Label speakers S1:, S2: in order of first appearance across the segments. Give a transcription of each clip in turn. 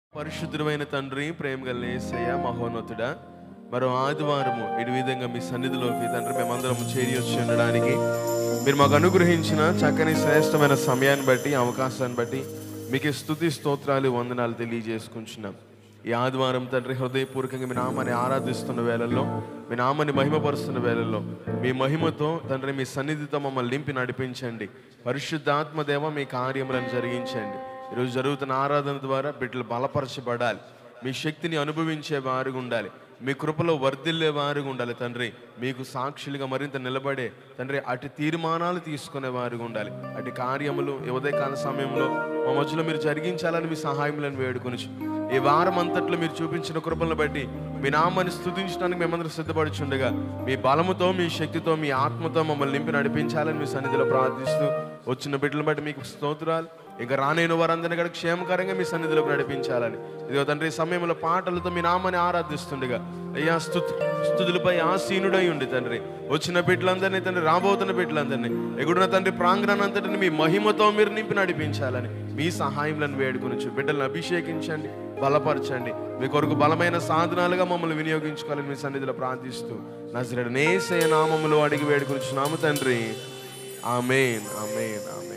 S1: పరిశుద్ధుడైన తండ్రి ప్రేమ గల యేసయ్య మహోన్నతుడా మరో ఆదివారము ఇటు విధంగా మీ సన్నిధిలోకి తండ్రి మేమందరం చేరి వచ్చి ఉండడానికి మీరు మాకు అనుగ్రహించిన చక్కని శ్రేష్టమైన సమయాన్ని బట్టి అవకాశాన్ని బట్టి మీకు స్తుతి స్తోత్రాలు వందనాలు తెలియజేసుకుంటున్నాం ఈ ఆదివారం తండ్రి హృదయపూర్వకంగా మీ నామాన్ని ఆరాధిస్తున్న వేళల్లో మీ నామాన్ని మహిమపరుస్తున్న వేళల్లో మీ మహిమతో తండ్రి మీ సన్నిధితో మమ్మల్ని నింపి నడిపించండి పరిశుద్ధాత్మ దేవ మీ కార్యములను జరిగించండి ఈరోజు జరుగుతున్న ఆరాధన ద్వారా బిడ్డలు బలపరచబడాలి మీ శక్తిని అనుభవించే వారుగా ఉండాలి మీ కృపలో వర్ధిల్లే వారుగా ఉండాలి తండ్రి మీకు సాక్షులుగా మరింత నిలబడే తండ్రి అటు తీర్మానాలు తీసుకునే వారుగా ఉండాలి అటు కార్యములు ఈ ఉదయకాల సమయంలో మా మధ్యలో మీరు జరిగించాలని మీ సహాయములను వేడుకొని ఈ వారం అంతట్లో మీరు చూపించిన కృపలను బట్టి మీ నామాన్ని స్తుతించడానికి మేమందరం సిద్ధపడుచుండగా మీ బలముతో మీ శక్తితో మీ ఆత్మతో మమ్మల్ని నింపి నడిపించాలని మీ సన్నిధిలో ప్రార్థిస్తూ వచ్చిన బిడ్డలను బట్టి మీకు స్తోత్రాలు ఇంకా రానేను వారందరినీ కూడా క్షేమకరంగా మీ సన్నిధిలోకి నడిపించాలని ఇదిగో తండ్రి ఈ సమయంలో పాటలతో మీ నామాన్ని ఆరాధిస్తుండగా అయ్యా స్థుతు స్థుతులపై ఆసీనుడై ఉండి తండ్రి వచ్చిన బిడ్డలందరినీ తండ్రి రాబోతున్న బిడ్డలందరినీ ఎగుడున్న తండ్రి ప్రాంగణానంతటిని మీ మహిమతో మీరు నింపి నడిపించాలని మీ సహాయంలను వేడుకొని బిడ్డలను అభిషేకించండి బలపరచండి మీ కొరకు బలమైన సాధనాలుగా మమ్మల్ని వినియోగించుకోవాలని మీ సన్నిధిలో ప్రార్థిస్తూ నజరడు నేసయ నామములు అడిగి వేడుకొనిచున్నాము తండ్రి ఆమెన్ ఆమెన్ ఆమెన్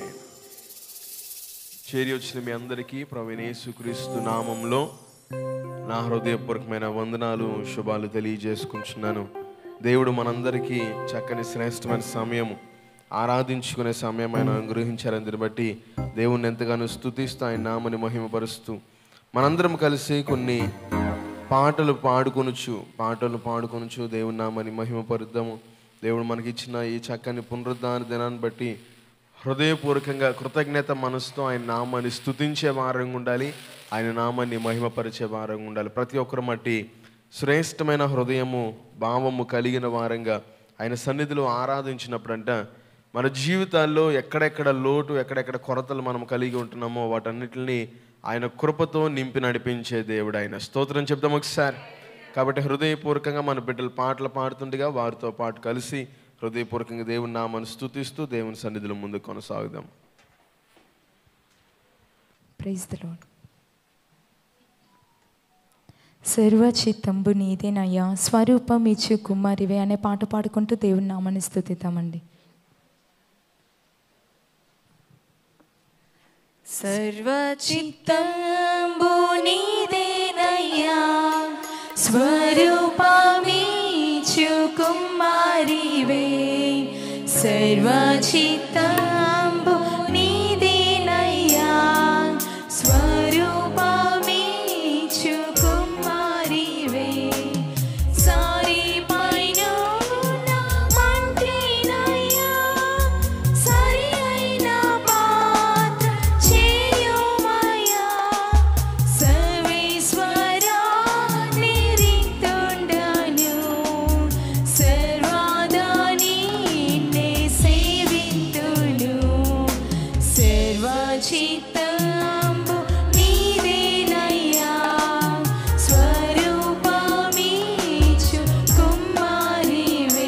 S1: చేరి వచ్చిన మీ అందరికీ ప్రవీణేశుక్రీస్తు నామంలో నా హృదయపూర్వకమైన వందనాలు శుభాలు తెలియజేసుకుంటున్నాను దేవుడు మనందరికీ చక్కని శ్రేష్టమైన సమయము ఆరాధించుకునే సమయం ఆయన అనుగ్రహించారని దీన్ని బట్టి దేవుణ్ణి ఎంతగానో స్తుతిస్తూ ఆయన నామని మహిమపరుస్తూ మనందరం కలిసి కొన్ని పాటలు పాడుకొనుచు పాటలు పాడుకొనుచు దేవుని నామని మహిమపరుద్దాము దేవుడు మనకిచ్చిన ఈ చక్కని పునరుద్ధాన దినాన్ని బట్టి హృదయపూర్వకంగా కృతజ్ఞత మనసుతో ఆయన నామాన్ని స్తుతించే వారంగా ఉండాలి ఆయన నామాన్ని మహిమపరిచే వారంగా ఉండాలి ప్రతి ఒక్కరు మట్టి శ్రేష్టమైన హృదయము భావము కలిగిన వారంగా ఆయన సన్నిధిలో ఆరాధించినప్పుడంట మన జీవితాల్లో ఎక్కడెక్కడ లోటు ఎక్కడెక్కడ కొరతలు మనం కలిగి ఉంటున్నామో వాటన్నిటిని ఆయన కృపతో నింపి నడిపించే దేవుడు ఆయన స్తోత్రం చెప్దాం ఒకసారి కాబట్టి హృదయపూర్వకంగా మన బిడ్డలు పాటలు పాడుతుండగా వారితో పాటు కలిసి హృదయపూర్వకంగా దేవుని నామాన్ని స్తుతిస్తూ దేవుని సన్నిధిలో ముందు కొనసాగుదాం
S2: ప్రైజ్ ద లాడ్ సర్వచిత్తంబు నీదేనయ్యా స్వరూపం ఇచ్చు కుమారివే అనే పాట పాడుకుంటూ దేవుని నామాన్ని స్థుతిద్దామండి సర్వచిత్తంబు నీదేనయ్యా స్వరూపమిచ్చు కుమారివే సర్వచిత్తంబు నీదేనయ్యా స్వరూపమిచ్చు కుమారివే సారి పైన మంత్రినయ్యా సరి అయిన పాత్ర చేయుమయ్యా సర్వేశ్వరా నిరిక్తుండను సర్వదా నిన్నే సేవింతును సర్వచిత్తంబు నీదేనయ్యా స్వరూపమిచ్చు కుమారివే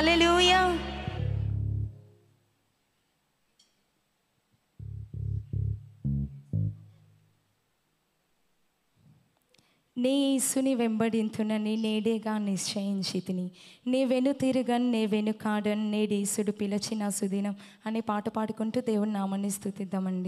S2: హల్లెలూయా నీ యేసుని వెంబడింతునని నేడేగా నిశ్చయించి తిని నీ వెను తిరగన్ నే వెనుకాడన్ నేడీసుడు పిలచిన సుదినం అనే పాట పాడుకుంటూ దేవుని నామాన్ని స్థుతిద్దామండి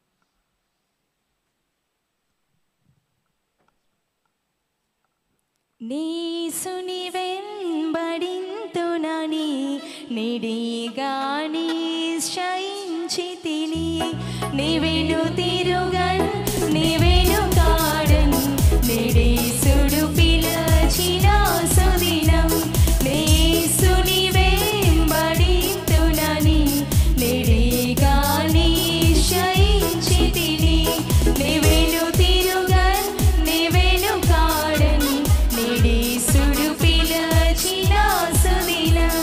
S2: నీసుని వెంబడింతునని నిడిగా నిశ్చయించి తిని నీవెను తిరుగన్ నీవెను కాడన్ నిడీసుడు పిలచిన సుదినం నీసుని వెంబడింతునని నిడిగా నిశ్చయించి తిని నీవెను తిరుగన్ నీవెను కాడన్ నిడీసుడు పిలచిన సుదినం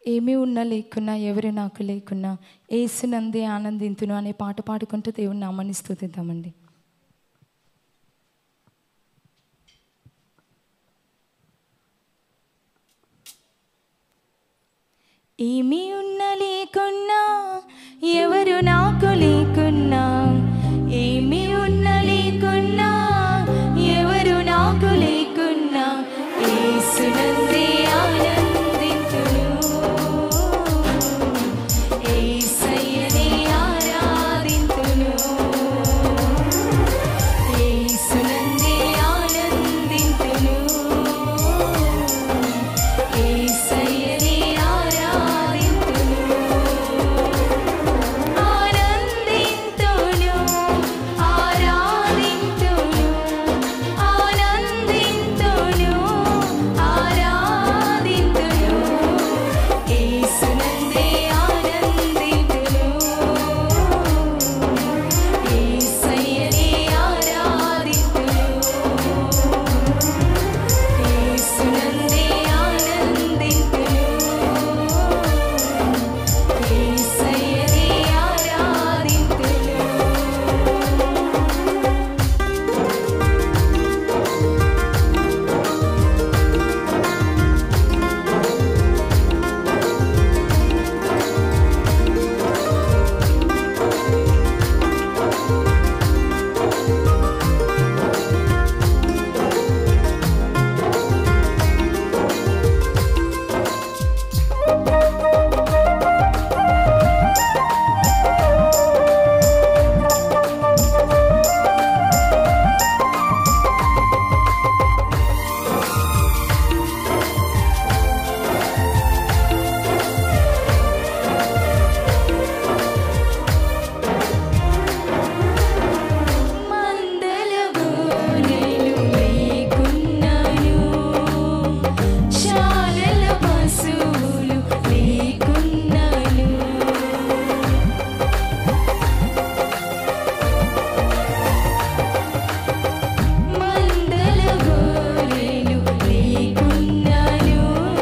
S2: ఏమీ ఉన్నా లేకున్నా ఎవరు నాకు లేకున్నా ఏసునందే ఆనందింతును అనే పాట పాడుకుంటూ దేవుని నామాన్ని స్తుతిద్దామండి ఏమీ ఉన్నా లేకున్నా ఎవరు నాకు లేకున్నా ఏమీ ఉన్నా లేకున్నా ఎవరు నాకు లేకున్నా ఏసునందే ఆనందింతును ఏసయ్యనే ఆరాధింతును ఏసునందే ఆనందింతును ఏసయ్యనే ఆరాధింతును ఆనందింతును ఆరాధింతును ఆనందింతును ఆరాధింతును యేసునందే ఆనందింతును యేసయ్యనే ఆరాధింతును యేసునందే ఆనందింతును యేసయ్యనే ఆరాధింతును మందలగు నేను లేకున్నాను శాలల పశువులు లేకున్నాను మందలగు నేను లేకున్నాను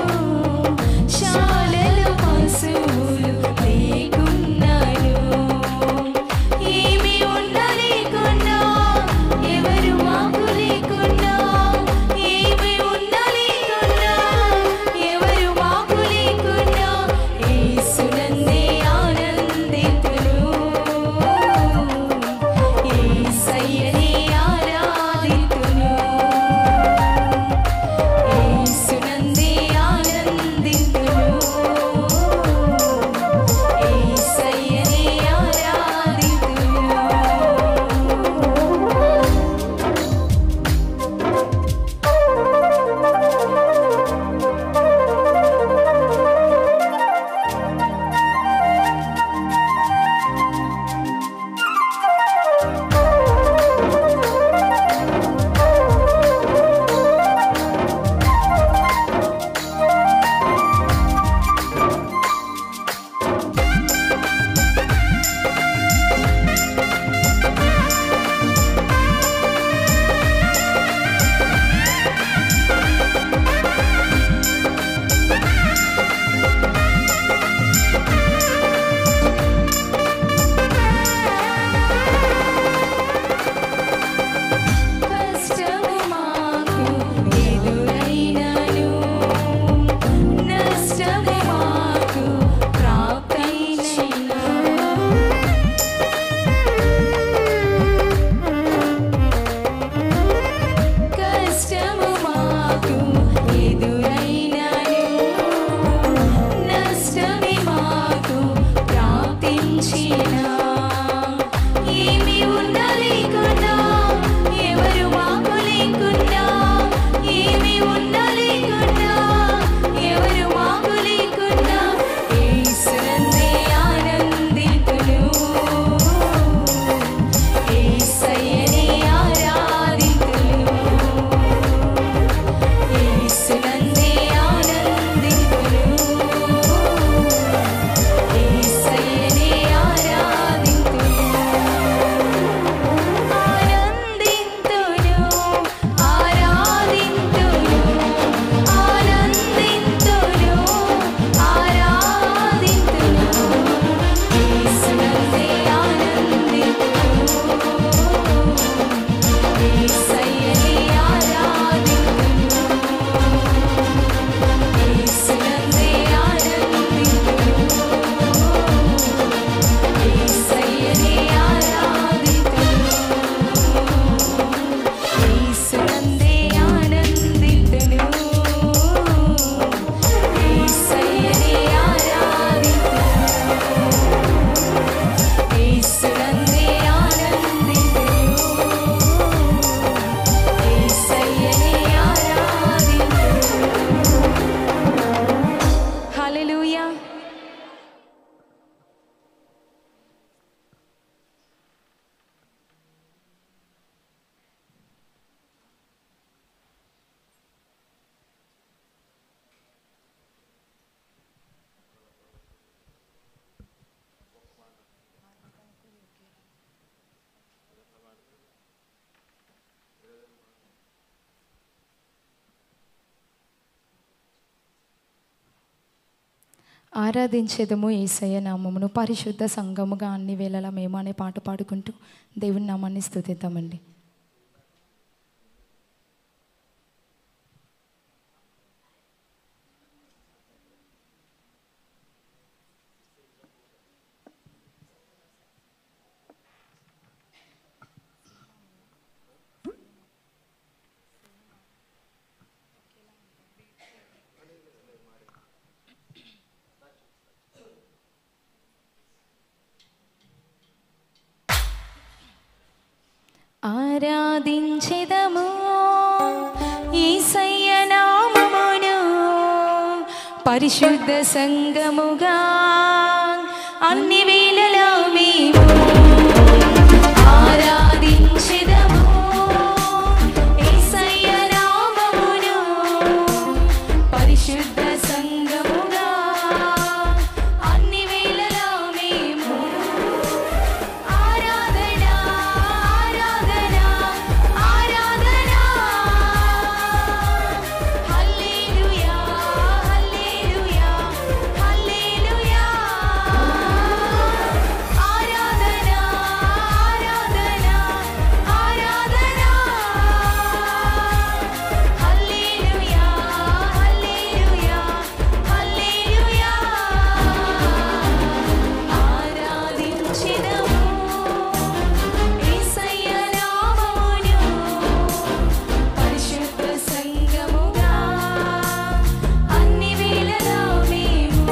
S2: శాలల పశువులు లేకున్నాను ఏమి ఉండలేకున్నా ఎవరు మాకు లేకున్నా ఏమి ఉండలేకున్నా ఎవరు మాకు లేకున్నా యేసునందే ఆనందితును యేసయ్యనే ఆరాధితును యేసునందే ఆనందితును యేసయ్యనే ఆరాధితును కష్టము మాకు ఎదురైనను నష్టము మాకు ప్రాప్తైనను కష్టము మాకు ఎదురైనను నష్టమే మాకు ప్రాప్తించిన ఏమి ఉండలేకున్నా ఎవరు మాకు లేకున్నా ఏమి ఉండలేకున్నా ఎవరు మాకు లేకున్నా యేసునందే ఆనందితును యేసయ్యనే ఆరాధితును యేసునందే ఆనందితును యేసయ్యనే ఆరాధితును ఆరాధించేదము ఏసయ్య నామమును పరిశుద్ధ సంఘముగా అన్ని వేళలా మేము అనే పాట పాడుకుంటూ దేవుని నామాన్ని స్తుతిద్దామండి ఆరాధించెదము ఈసయ్య నామమును పరిశుద్ధ సంగముగా అన్ని వేళలా మేము ఆరాధించెదము యేసయ్య నామమును పరిశుద్ధ సంగముగా అన్ని వేళలా మేము ఆరాధన ఆరాధన ఆరాధన హల్లెలూయా హల్లెలూయా హల్లెలూయా ఆరాధన ఆరాధన ఆరాధన హల్లెలూయా హల్లెలూయా హల్లెలూయా ఆరాధించెదము యేసయ్య నామమును పరిశుద్ధ సంగముగా అన్ని వేళలా మేము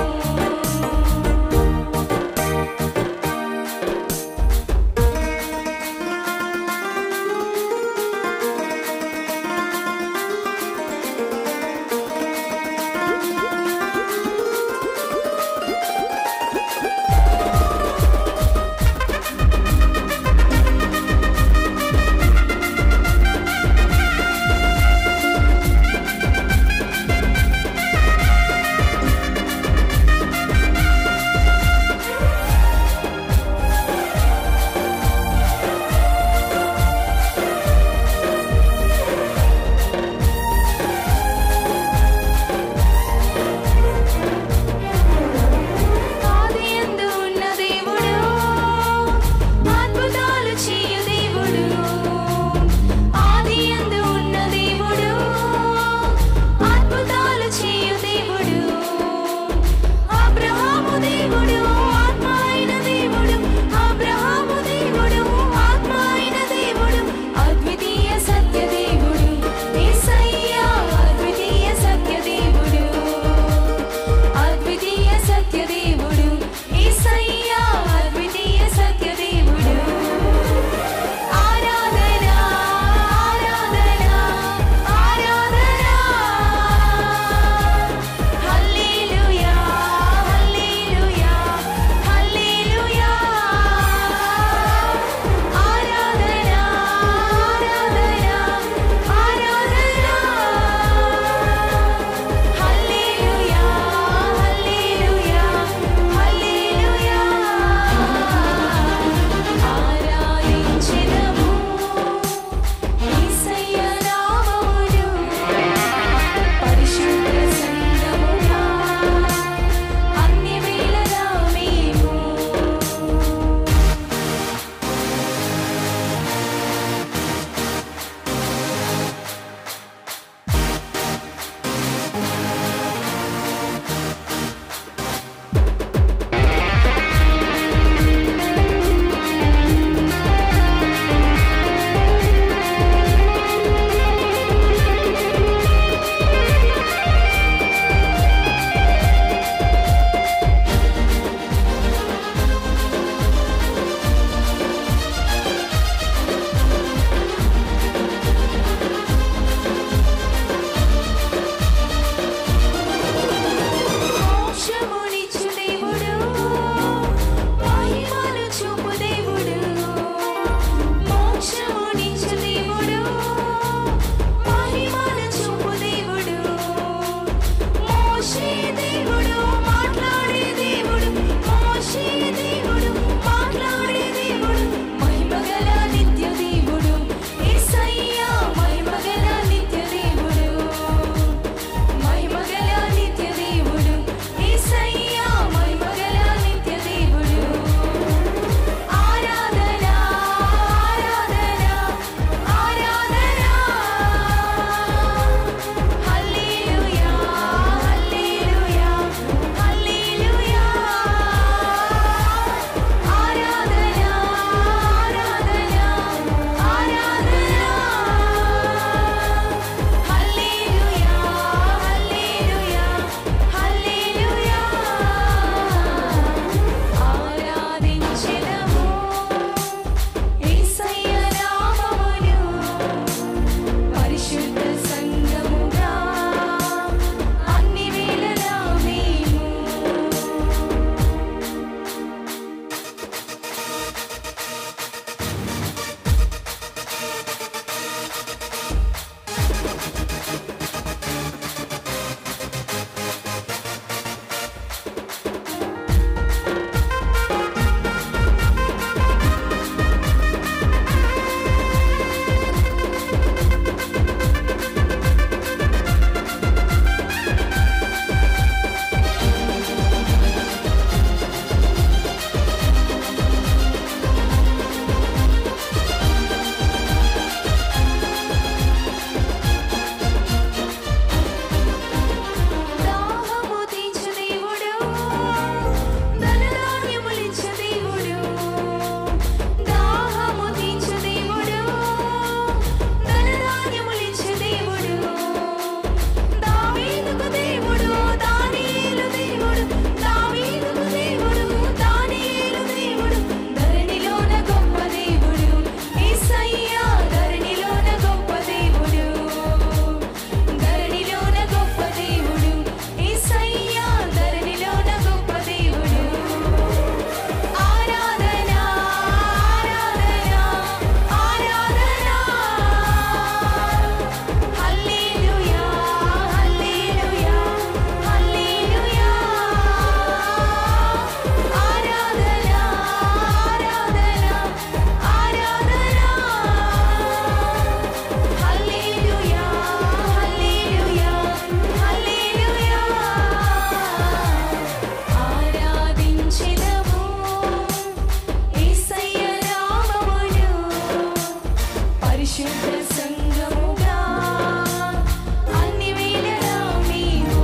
S2: పరిశుద్ధ సంఘముగా అన్ని వేళలా మేము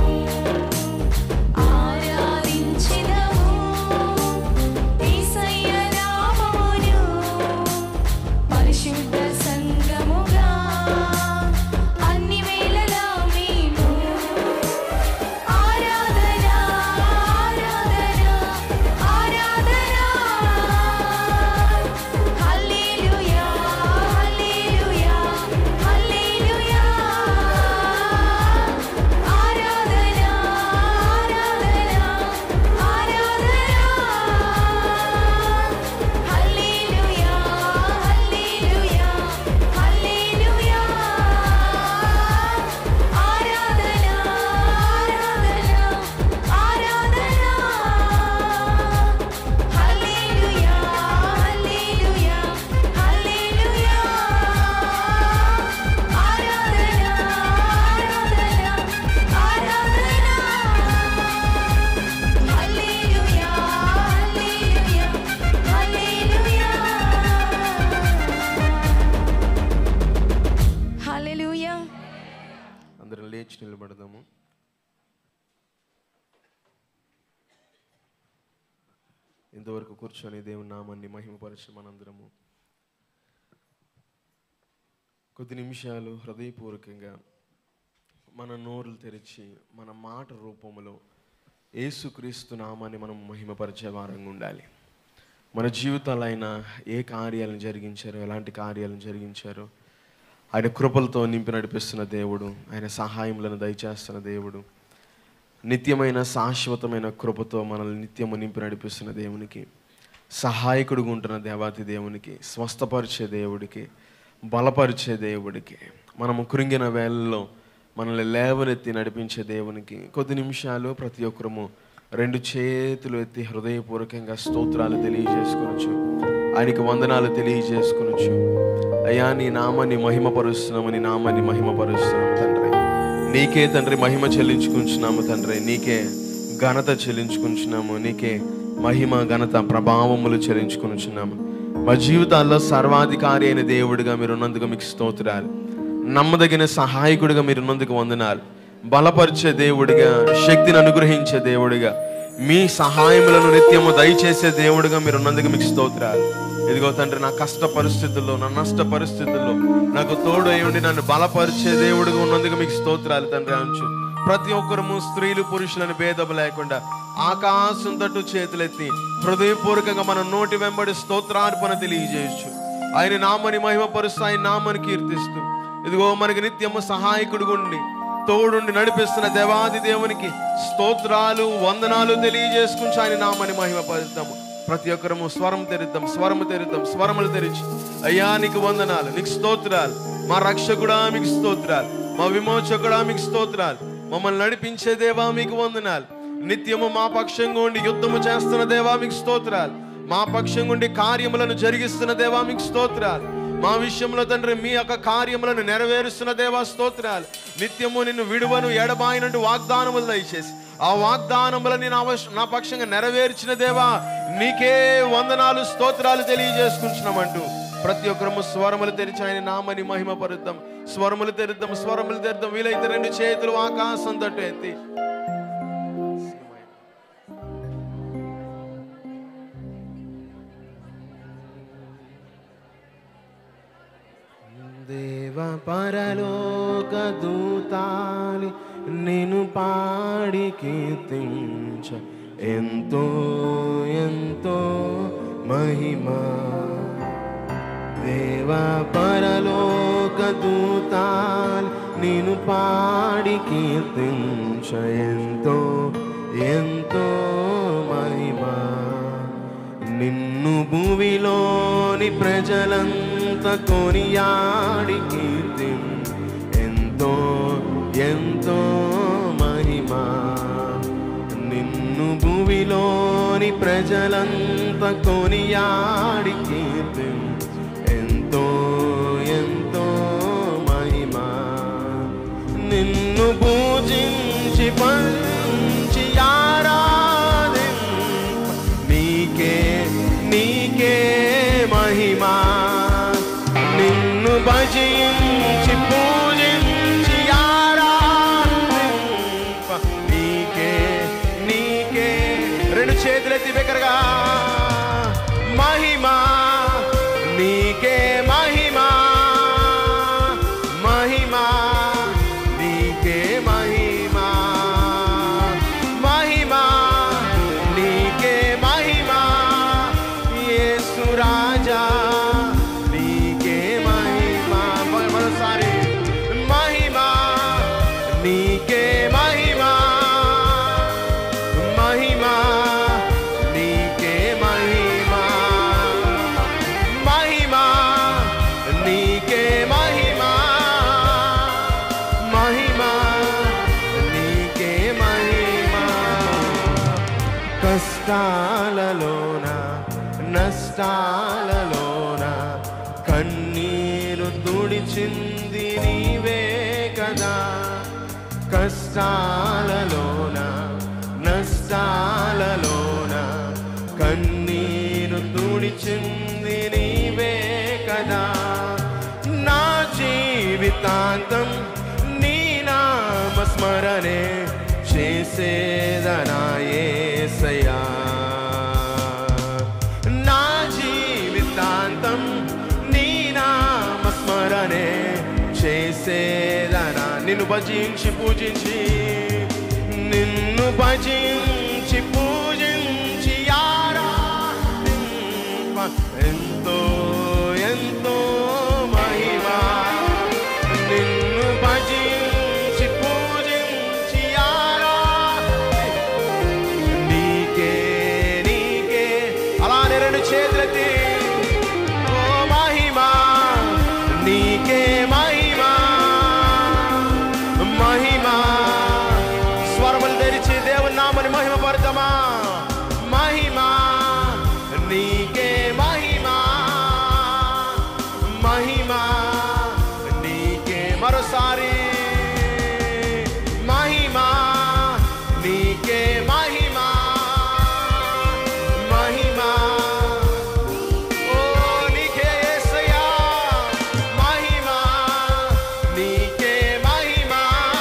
S2: ఆరాధించెదము యేసయ్య నామమును పరిశుద్ధ సంఘముగా అన్ని వేళలా మేము ఆరాధన ఆరాధన ఆరాధన హల్లెలూయా హల్లెలూయా హల్లెలూయా ఆరాధన ఆరాధన ఆరాధన హల్లెలూయా హల్లెలూయా హల్లెలూయా ఆరాధన ఆరాధన ఆరాధన హల్లెలూయా హల్లెలూయా హల్లెలూయా ఆరాధన ఆరాధన ఆరాధన హల్లెలూయా హల్లెలూయా హల్లెలూయా హల్లెలూయా
S1: అందరం లేచి నిలబడదాము ఇంతవరకు కూర్చొని దేవుని నామాన్ని మహిమపరచు మనందరము కొద్ది నిమిషాలు హృదయపూర్వకంగా మన నోరులు తెరిచి మన మాట రూపంలో యేసుక్రీస్తు నామాన్ని మనం మహిమపరిచే వారంగా ఉండాలి మన జీవితాలు ఆయన ఏ కార్యాలను జరిగించారో ఎలాంటి కార్యాలను జరిగించారో ఆయన కృపలతో నింపి నడిపిస్తున్న దేవుడు ఆయన సహాయములను దయచేస్తున్న దేవుడు నిత్యమైన శాశ్వతమైన కృపతో మనల్ని నిత్యము నింపి నడిపిస్తున్న దేవునికి సహాయకుడుగా ఉంటున్న దేవాతి దేవునికి స్వస్థపరిచే దేవుడికి బలపరిచే దేవుడికి మనము కృంగిన వేళల్లో మనల్ని లేవనెత్తి నడిపించే దేవునికి కొద్ది నిమిషాలు ప్రతి ఒక్కరము రెండు చేతులు ఎత్తి హృదయపూర్వకంగా స్తోత్రాలు తెలియజేసుకోవచ్చు ఆయనకి వందనాలు తెలియజేసుకోవచ్చు అయ్యా నీ నామాన్ని మహిమపరుస్తున్నాము నీ నామాన్ని మహిమపరుస్తున్నాము తండ్రి నీకే తండ్రి మహిమ చెల్లించుకుంటున్నాము తండ్రి నీకే ఘనత చెల్లించుకుంటున్నాము నీకే మహిమ ఘనత ప్రభావములు చెల్లించుకుంటున్నాము మా జీవితాల్లో సర్వాధికారి అయిన దేవుడిగా మీరు ఉన్నందుకు మీకు స్తోత్రాలు నమ్మదగిన సహాయకుడిగా మీరు ఉన్నందుకు వందనాలు బలపరిచే దేవుడిగా శక్తిని అనుగ్రహించే దేవుడిగా మీ సహాయములను నిత్యము దయచేసే దేవుడిగా మీరు ఉన్నందుకు మీకు స్తోత్రాలు ఇదిగో తండ్రి నా కష్ట పరిస్థితుల్లో నా నష్ట పరిస్థితుల్లో నాకు తోడు అయి ఉండి నన్ను బలపరిచే దేవుడిగా ఉన్నందుకు మీకు స్తోత్రాలు తండ్రి అంచు ప్రతి ఒక్కరము స్త్రీలు పురుషులను భేదము లేకుండా ఆకాశం తట్టు చేతులెత్తి హృదయపూర్వకంగా మన నోటి వెంబడి స్తోత్రార్పణ తెలియజేయచ్చు ఆయన నామని మహిమపరుస్తూ ఆయన నామని కీర్తిస్తూ ఇదిగో మనకి నిత్యము సహాయకుడు ఉండి తోడుండి నడిపిస్తున్న దేవాది దేవునికి స్తోత్రాలు వందనాలు తెలియజేసుకుంటూ ఆయన నామని మహిమపరుస్తాము ప్రతి ఒక్కరము స్వరం తెరుద్దాం స్వరము తెరుద్దాం స్వరములు తెరిచి అయ్యా నీకు వందనాలు నీకు స్తోత్రాలు మా రక్షకుడా మీకు స్తోత్రాలు మా విమోచకుడా మీకు స్తోత్రాలు మమ్మల్ని నడిపించే దేవా మీకు వందనాలు నిత్యము మా పక్షంగా ఉండి యుద్ధము చేస్తున్న దేవా మీకు స్తోత్రాలు మా పక్షంగా ఉండి కార్యములను జరిగిస్తున్న దేవా మీకు స్తోత్రాలు మా విషయంలో తండ్రి మీ యొక్క కార్యములను నెరవేరుస్తున్న దేవా స్తోత్రాలు నిత్యము నిన్ను విడువను ఎడబాయినట్టు వాగ్దానములు దయచేసి ఆ వాగ్దానములని నా వశ- నా పక్షంగా నెరవేర్చిన దేవా నీకే వందనాలు స్తోత్రాలు తెలియజేసుకుంటున్నామంటూ ప్రతి ఒక్కరము స్వరములు తెరిచి ఆయన నామని మహిమ పరుద్దాం స్వరములు తెరుద్దాం స్వరములు తెరుద్దాం వీలైతే రెండు చేతులు ఆకాశం తట్టు ఎత్తి దేవ పరలోక దూతాలి నేను పాడి కీర్తించ ఎంతో ఎంతో మహిమా దేవ పరలోక దూతాలి నేను పాడి కీర్తించ ఎంతో ఎంతో మహిమా నిన్ను భూమిలోని ప్రజలంతా కొనియాడి కీర్తి ఎంతో ఎంతో మహిమా నిన్ను భూమిలోని ప్రజలంతా కొనియాడి కీర్తి ఎంతో ఎంతో మహిమా నిన్ను పూజించి పంచి ఆరాధింప నీకే నీకే మహిమా నిన్ను భజి రాజా నీకే మహిమా మ- మరోసారి మహిమా నీకే మహిమా మహిమా నీకే మహిమా మహిమా నీకే మహిమా మహిమా నీకే మహిమా కష్టాలలోన నష్టాలలోన కన్నీరు తుడిచింది నీవే కదా కష్టాలలోన నష్టాలలోన కన్నీరు తుడిచింది నీవే కదా నా జీవితాంతం నీ నామస్మరణే చేసేదనాయేసయా నా జీవితాంతం నీ నామస్మరణే చేసేదనా నిన్ను భజించి పూజించి నిన్ను భజించి పూజించి ఆరాధింప ఎంతో ఎంతో మహిమా నిన్ను భజించి పూజించి ఆరాధి నీకే నీకే అలానే రెండు చేతులెత్తి ఓ మహిమా నీకే మహిమా మహిమా స్వరములు తెరిచి దేవుని నామని మహిమ పడతామా మహిమా నీకే మహిమా మహిమా నీకే మరోసారి మహిమా నీకే మహిమా మహిమా ఓ నీకే యేసయ్యా మహిమా నీకే మహిమా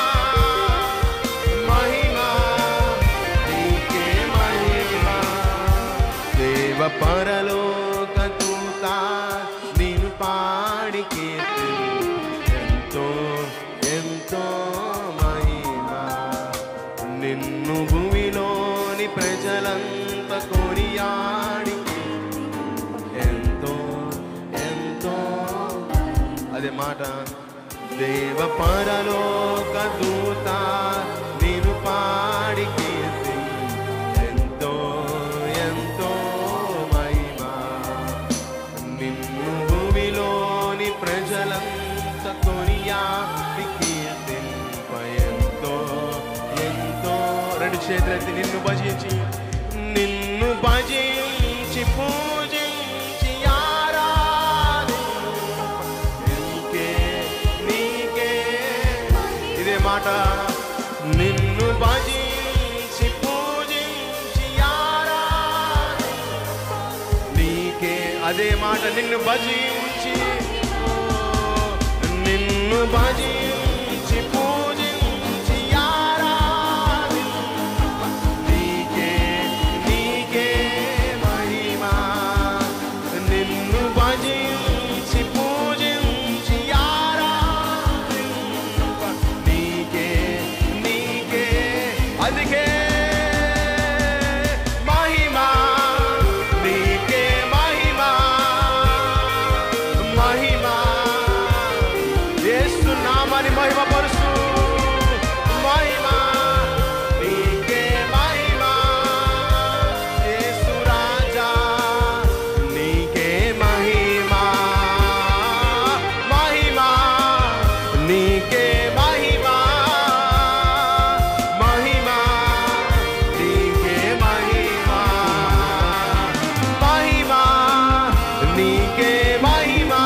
S1: మహిమా నీకే మహిమా దేవ పరలోక దూత నిన్ను పాడి కీర్తి ఎంతో ఎంతో మహిమా నిన్ను భూమిలోని ప్రజలంత కొనియాడి ఎంతో ఎంతో అదే మాట దేవ పరలోక దూత నిన్ను పాడి కీర్తి ఎంతో ఎంతో మహిమా నిన్ను భూమిలోని ప్రజలంత కొనియాడి కీర్తింప ఎంతో ఎంతో రెండు చేతులెత్తి నిన్ను భజించి నిన్ను భజించి పూజించి ఆరాధి నీకే నీకే ఇదే మాట నిన్ను భజించి పూజించి ఆరాధి నీకే అదే మాట నిన్ను భజించి ఓ, నిన్ను భజించి పూజించి ఆరాధి నీకే నీకే మహిమా నిన్ను భజించి పూజించి ఆరాధింప నీకే నీకే అందుకే మహిమా నీకే మహిమా మహిమా యేసు నామాని మహిమ పరుసు మహిమా నీకే మహిమా యేసు రాజా నీకే మహిమా మహిమా నీకే మహిమా మహిమా నీకే మహిమా మహిమా నీకే మహిమా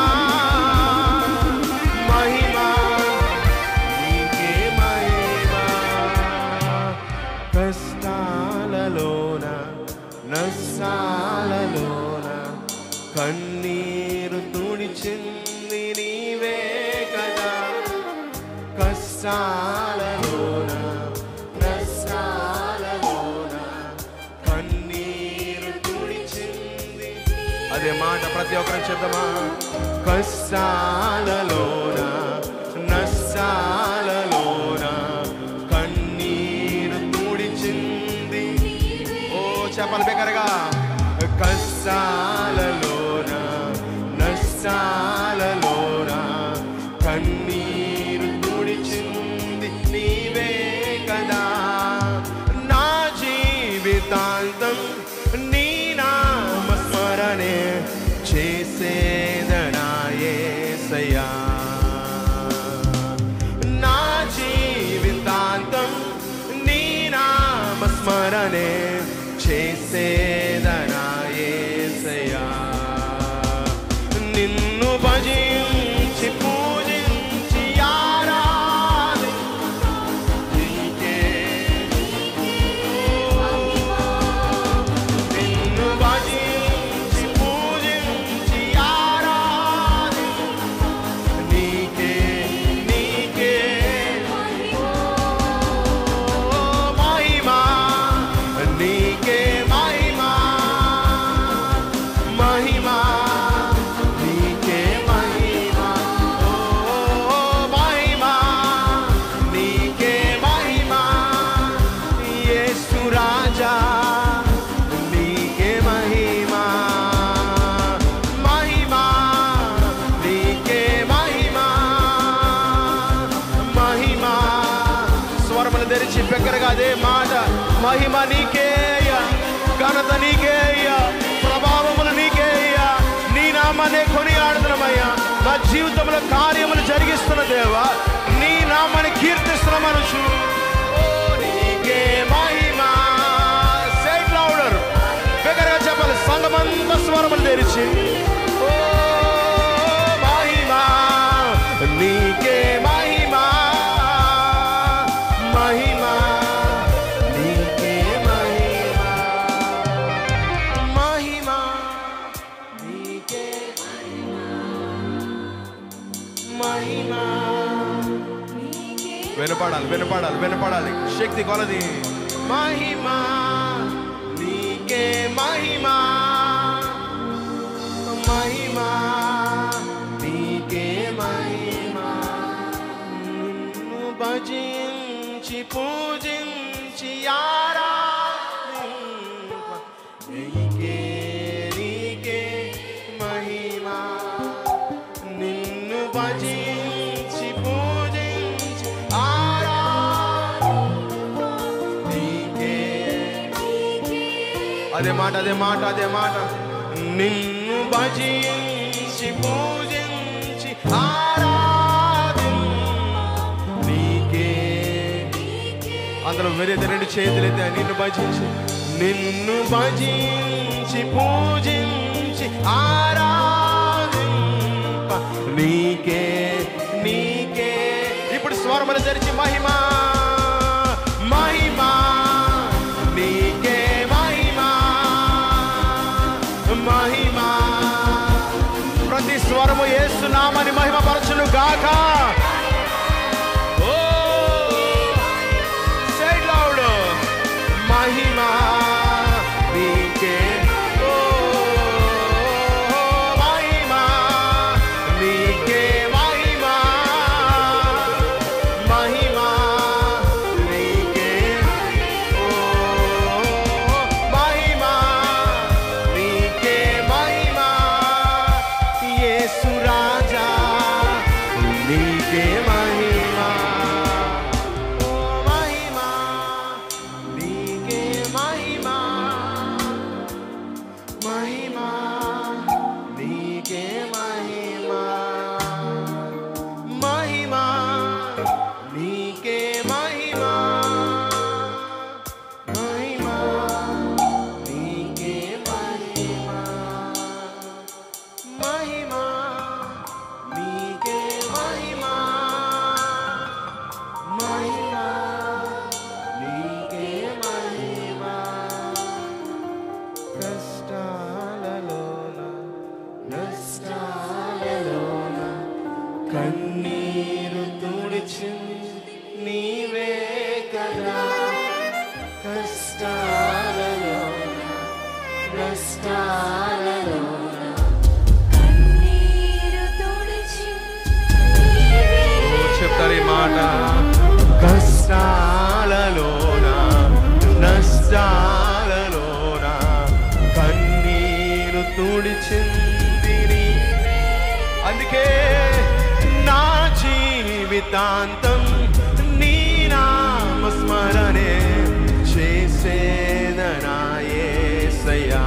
S1: మహిమా నీకే మహిమా కష్టాలలోన నష్టాలలోన కన్నీరు తుడిచింది నీవే కదా కష్టాలలోన నష్టాలలోన కన్నీరు తుడిచింది అదే మాట ప్రతి ఒక్కరు చెప్తామా కష్టాలలోన నష్టాలలోన కన్నీరు తుడిచింది ఓ చెప్పాలి బిగ్గరగా కష్టాలలోన కష్టాలలోన కన్నీరు తుడిచింది నీవే కదా నా జీవితాంతం నీ నామస్మరణే చేసేదనాయేసయ్యా నా జీవితాంతం నీ నామస్మరణే చేసేదనాయేసయ్యా నిన్ను భజించి పూజించి ఆరాధి నీకే నిన్ను భజించి పూజించి ఆరాధి నీకే నీకే మహిమా నీకే మహిమా మహిమా నీకే మహిమా ఓ మహిమా నీకే మహిమా యేసు రాజా నీకే మహిమా మహిమా నీకే మహిమా మహిమా స్వరములు తెరిచి బిగ్గరగా అదే మాట మహిమ నీకేయ్యా ఘనత నీకేయ్యా ప్రభావములు నీకేయ్యా నీ నామాన్ని కొని ఆడుతున్నామయ్యా మా జీవితంలో కార్యములు జరిగిస్తున్న దేవా నీ నామాన్ని కీర్తిస్తున్న మనుషు ఓ నీకే మహిమా సైడ్ లౌడర్ బిగ్గరగా చెప్పాలి సంగమంత స్వరములు తెరిచి ఓ మహిమా నీకే మహిమా మహిమా నీకే మహిమా మహిమా నీకే మహిమా వినపడాలి వినపడాలి వినపడాలి శక్తి కొలది మహిమా నీకే మహిమా మహిమా నీకే మహిమా నిన్ను భజించి పూజించి ఆరాధింప నీకే నీకే మహిమా నిన్ను భజించి పూజించి ఆరాధింప నీకే అదే మాట అదే మాట అదే మాట నిన్ను భజించి పూజించి ఆరాధి నీకే అందులో వేరే రెండు చేతులైతే నిన్ను భజించి నిన్ను భజించి పూజించి ఆరాధింప నీకే నీకే ఇప్పుడు స్వరములు తెరిచి మహిమా మహిమా నీకే మహిమా మహిమా ప్రతి స్వరము ఏసునామని మహిమ పరచును గాక ఓ సైడ్ లౌడ్ మహిమా నీకే ఓ మహిమా నీకే మహిమా మహిమా నీకే ఓ మహిమా నీకే మహిమా యేసు రాజా నీకే మహిమా ఓ మహిమా నీకే మహిమా మహిమా నీకే మహిమా మహిమా నీకే మహిమా మహిమా నీకే మహిమా మహిమా నీకే మహిమా మహిమా నీకే మహిమా కష్టాలలోన నష్టాలలోన కన్నీరు తుడిచింది నీవే కదా కష్టాలలోన నష్టాలలోన
S2: కన్నీరు తుడిచి
S1: చెప్తారు ఈ మాట కష్టాలలోన నష్టాలలోన కన్నీరు తుడిచింది నీవే అందుకే నా జీవితాంతం నీ నామస్మరణే చేసేదనాయేసయ్యా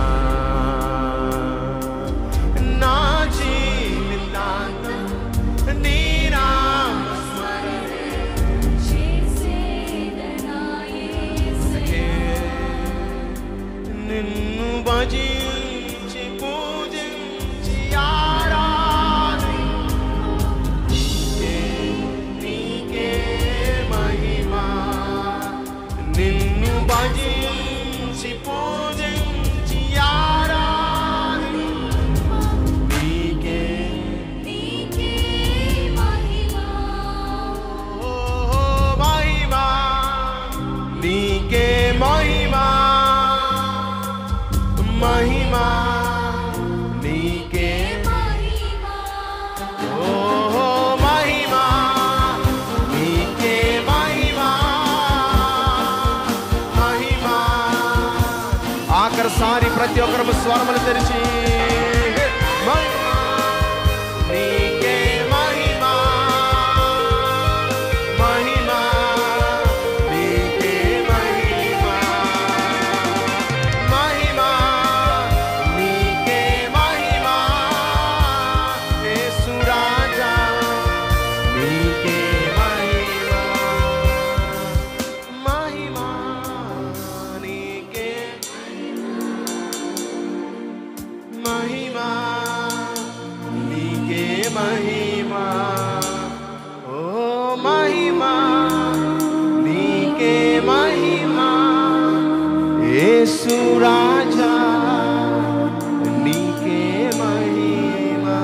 S1: నా జీవితాంతం నీ నామస్మరణే నిన్ను భజించి పూజించి ఆరాధి నీకే నీకే మహిమా నిన్ను భజించి పూజించి ఆరాధి నీకే ఓ మహిమా నీకే మహిమా మహిమా నీకే ఓ మహిమా నీకే మహిమా మహిమా ఆఖరిసారి ప్రతి ఒక్కరు స్వరములు తెరిచి మహిమా నీకే మహిమా మహిమా నీకే మహిమా మహిమా నీకే మహిమా యేసు రాజా నీకే మహిమా మహిమా నీకే మహిమా నీకే మహిమా ఓ మహిమా నీకే మహిమా యేసు రాజా నీకే మహిమా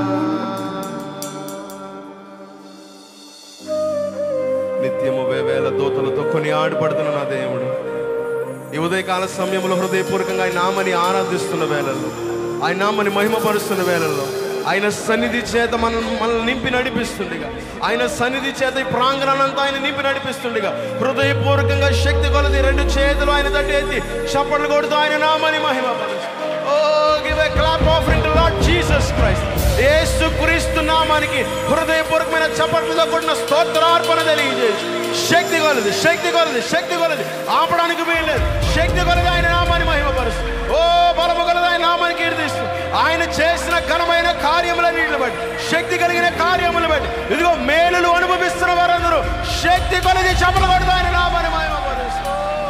S1: నిత్యము వేవేల దూతలతో కొని ఆడుపడుతున్న నా దేవుడు ఈ ఉదయకాల సమయంలో హృదయపూర్వకంగా ఆయన నామని ఆరాధిస్తున్న వేళల్లో ఆయన నామని మహిమపరుస్తున్న వేళల్లో ఆయన సన్నిధి చేత మనం మనల్ని నింపి నడిపిస్తుండగా ఆయన సన్నిధి చేత ఈ ప్రాంగణానంతా ఆయన నింపి నడిపిస్తుండగా హృదయపూర్వకంగా శక్తి కొలది రెండు చేతులు ఆయన తట్టి ఎత్తి చప్పట్లు కొడుతూ ఆయన నామని మహిమపరుస్తూ oh give a clap offering to Lord Jesus Christ Yesu Kristu నామానికి హృదయపూర్వకమైన చప్పట్లతో కూడిన స్తోత్రార్పణ తెలియజేసి శక్తి కొలది శక్తి కొలది శక్తి కొలది ఆపడానికి వీల్లేదు శక్తి కొలది ఆయన నామాన్ని మహిమపరుస్తూ ఓ బలము కొలది ఆయన నామాన్ని కీర్తిస్తూ ఆయన చేసిన ఘనమైన కార్యములన్నింటిని బట్టి శక్తి కలిగిన కార్యములు బట్టి ఇదిగో మేలులు అనుభవిస్తున్న వారందరూ శక్తి కొలది చప్పలు కొడుతూ ఆయన నామాన్ని మహిమపరుస్తూ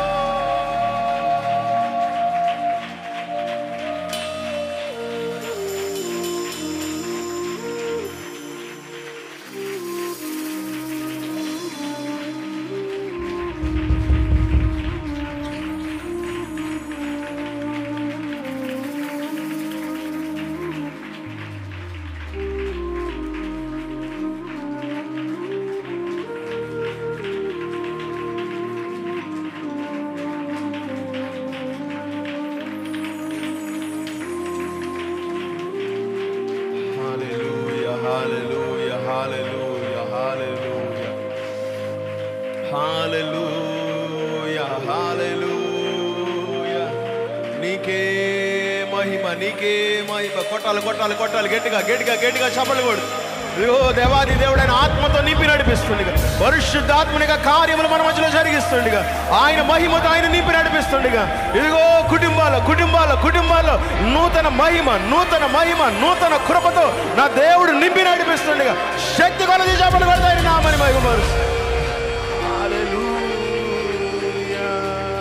S1: Hallelujah, hallelujah, hallelujah, hallelujah. Hallelujah, hallelujah. నీకే మహిమ నీకే మహిమ కొట్టాలి కొట్టాలి కొట్టాలి గట్టిగా గట్టిగా గట్టిగా చప్పలు కొడు ఇదిగో దేవాది దేవుడైన ఆత్మతో నింపి నడిపిస్తుండగా పరిశుద్ధాత్మనిగా కార్యములు మన మధ్యలో జరిగిస్తుండగా ఆయన మహిమతో ఆయన నింపి నడిపిస్తుండగా ఇదిగో కుటుంబాల కుటుంబాల కుటుంబాల్లో నూతన మహిమ నూతన మహిమ నూతన కృపతో నా దేవుడు నింపి నడిపిస్తుండగా శక్తి కొలది చేపలు కొడతాయి నామని మహిమ పరుస్తూ. Hallelujah.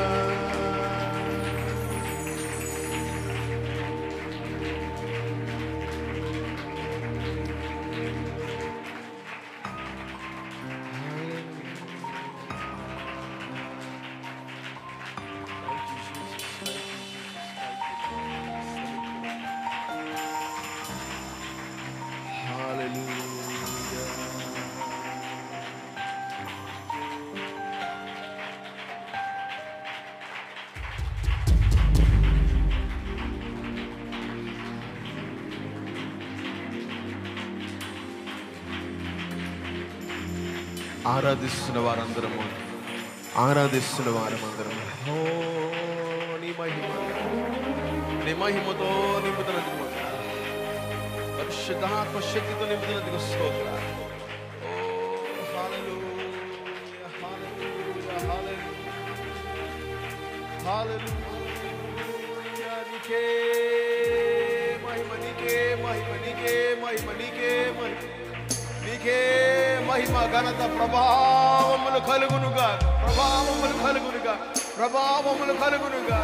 S1: ఆరాధిస్తున్న వారందరము ఆరాధిస్తున్న వారమందరము ఓ నీ మహిమ నీ మహిమతో నింపుతున్నది పరిశుద్ధాత్మ శక్తితో నింపుతున్నందుకు స్తోత్రాలు ఓ హల్లెలూయా హల్లెలూయా హల్లెలూయా హల్లెలూయా నీకే మహిమ నీకే మహిమ నీకే మహిమ నీకే మహిమ నీకే మహిమ ఘనత ప్రభావములు కలుగునుగా ప్రభావములు కలుగునుగా ప్రభావములు కలుగునుగా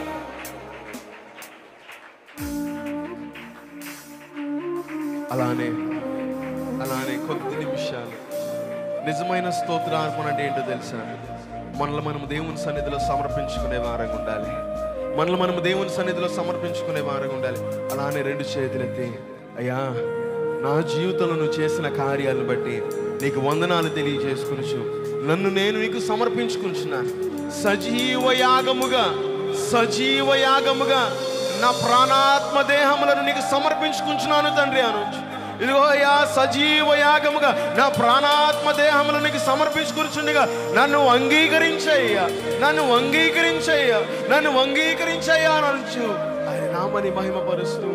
S1: అలానే అలానే కొద్ది నిమిషాలు నిజమైన స్తోత్రార్పణ అంటే ఏంటో తెలుసా మనల్ని మనం దేవుని సన్నిధిలో సమర్పించుకునే వారంగా ఉండాలి మనల్ని మనం దేవుని సన్నిధిలో సమర్పించుకునే వారంగా ఉండాలి అలానే రెండు చేతులెత్తి అయ్యా నా జీవితంలో నువ్వు చేసిన కార్యాలను బట్టి నీకు వందనాలు తెలియజేసుకునిచు నన్ను నేను నీకు సమర్పించుకుంటున్నాను సజీవ యాగముగా సజీవ యాగముగా నా ప్రాణాత్మ దేహములను నీకు సమర్పించుకుంటున్నాను తండ్రి అనొచ్చు ఇదిగో అయ్యా సజీవ యాగముగా నా ప్రాణాత్మ దేహములు నీకు సమర్పించుకుంటుండగా నన్ను అంగీకరించయ్యా నన్ను అంగీకరించయ్యా నన్ను అంగీకరించయ్యా అని అనొచ్చు ఆయన నామని మహిమపరుస్తూ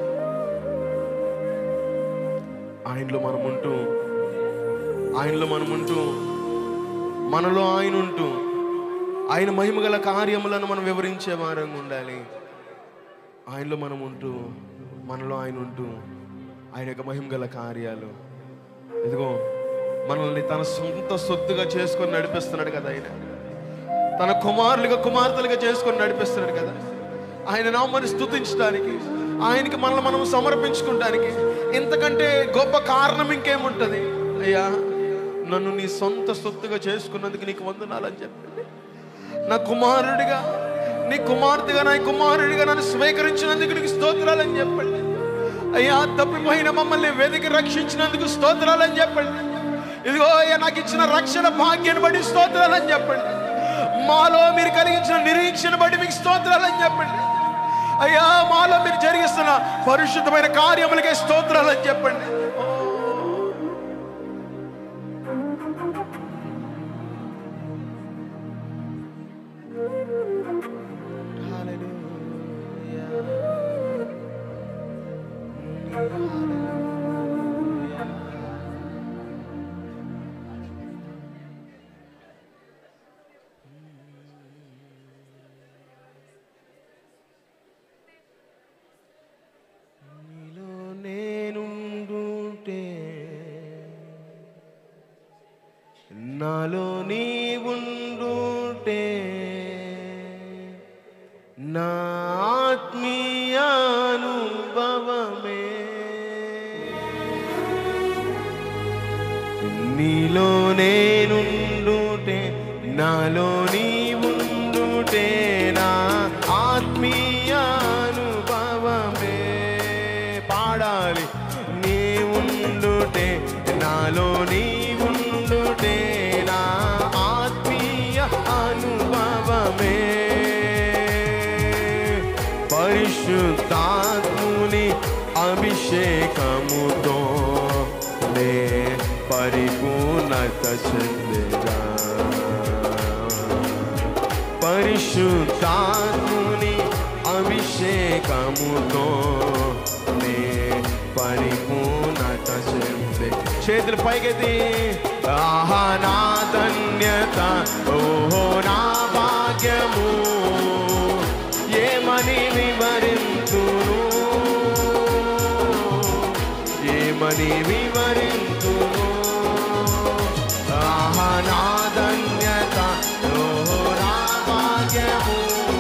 S1: ఆయనలో మనం ఉంటూ ఆయనలో మనం ఉంటూ మనలో ఆయన ఉంటూ ఆయన మహిమగల కార్యములను మనం వివరించే వారంగా ఉండాలి ఆయనలో మనం ఉంటూ మనలో ఆయన ఉంటూ ఆయన యొక్క మహిమగల కార్యాలు ఇదిగో మనల్ని తన సొంత సొత్తుగా చేసుకొని నడిపిస్తున్నాడు కదా ఆయన తన కుమారులుగా కుమార్తెలుగా చేసుకొని నడిపిస్తున్నాడు కదా ఆయన నామని స్తుతించడానికి ఆయనకి మనల్ని మనం సమర్పించుకుంటానికి ఇంతకంటే గొప్ప కారణం ఇంకేముంటది అయ్యా నన్ను నీ సొంత సొత్తుగా చేసుకున్నందుకు నీకు వందనాలని చెప్పండి నా కుమారుడిగా నీ కుమార్తెగా నా కుమారుడిగా నన్ను స్వీకరించినందుకు నీకు స్తోత్రాలని చెప్పండి అయ్యా తప్పిపోయిన మమ్మల్ని వెతికి రక్షించినందుకు స్తోత్రాలని చెప్పండి ఇదిగో అయ్యా నాకు ఇచ్చిన రక్షణ భాగ్యాన్ని బట్టి స్తోత్రాలని చెప్పండి మాలో మీరు కలిగించిన నిరీక్షణ బట్టి మీకు స్తోత్రాలని చెప్పండి అయ్యా మాలో మీరు జరిగిస్తున్న పరిశుద్ధమైన కార్యములకే స్తోత్రాలని చెప్పండి నీలో నేనుండుంటే నాలో నీ ఉండుంటే నా ఆత్మీయానుభవమే నీలో నేనుండుటే నాలో నీ ఉండుటే నా ఆత్మీయానుభవమే పాడాలి నీ ఉండుటే నాలో నీ ఉండుటే నా ఆత్మీయ అనుభవమే పరిశుద్ధాత్ముని అభిషేకముతో నే పరిపూర్ణత చెందేగా పరిశుద్ధాత్ముని అభిషేకముతో నే పరిపూర్ణత చెందే చేతులు పైకెత్తి ఆహా నా ధన్యత ఓహో నా భాగ్యము ఏమని వివరింతును ఏమని వివరింతును ఆహా నా ధన్యత ఓహో నా భాగ్యము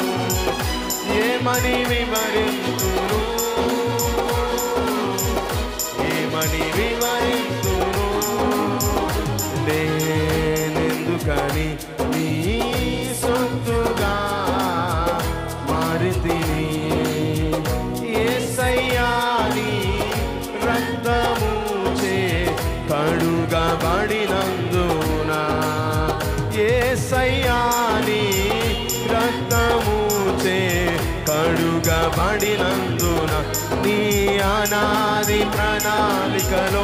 S1: ఏమని వివరింతును ఏమని వివరింతును నేనెందుకని నీ సొత్తుగా మారితిని ఏసయ్యాని రక్తము చే కడుగబడినందున ఏసయ్యాని రక్తము చే కడుగబడినందున నీ అనాది ప్రణాళికలో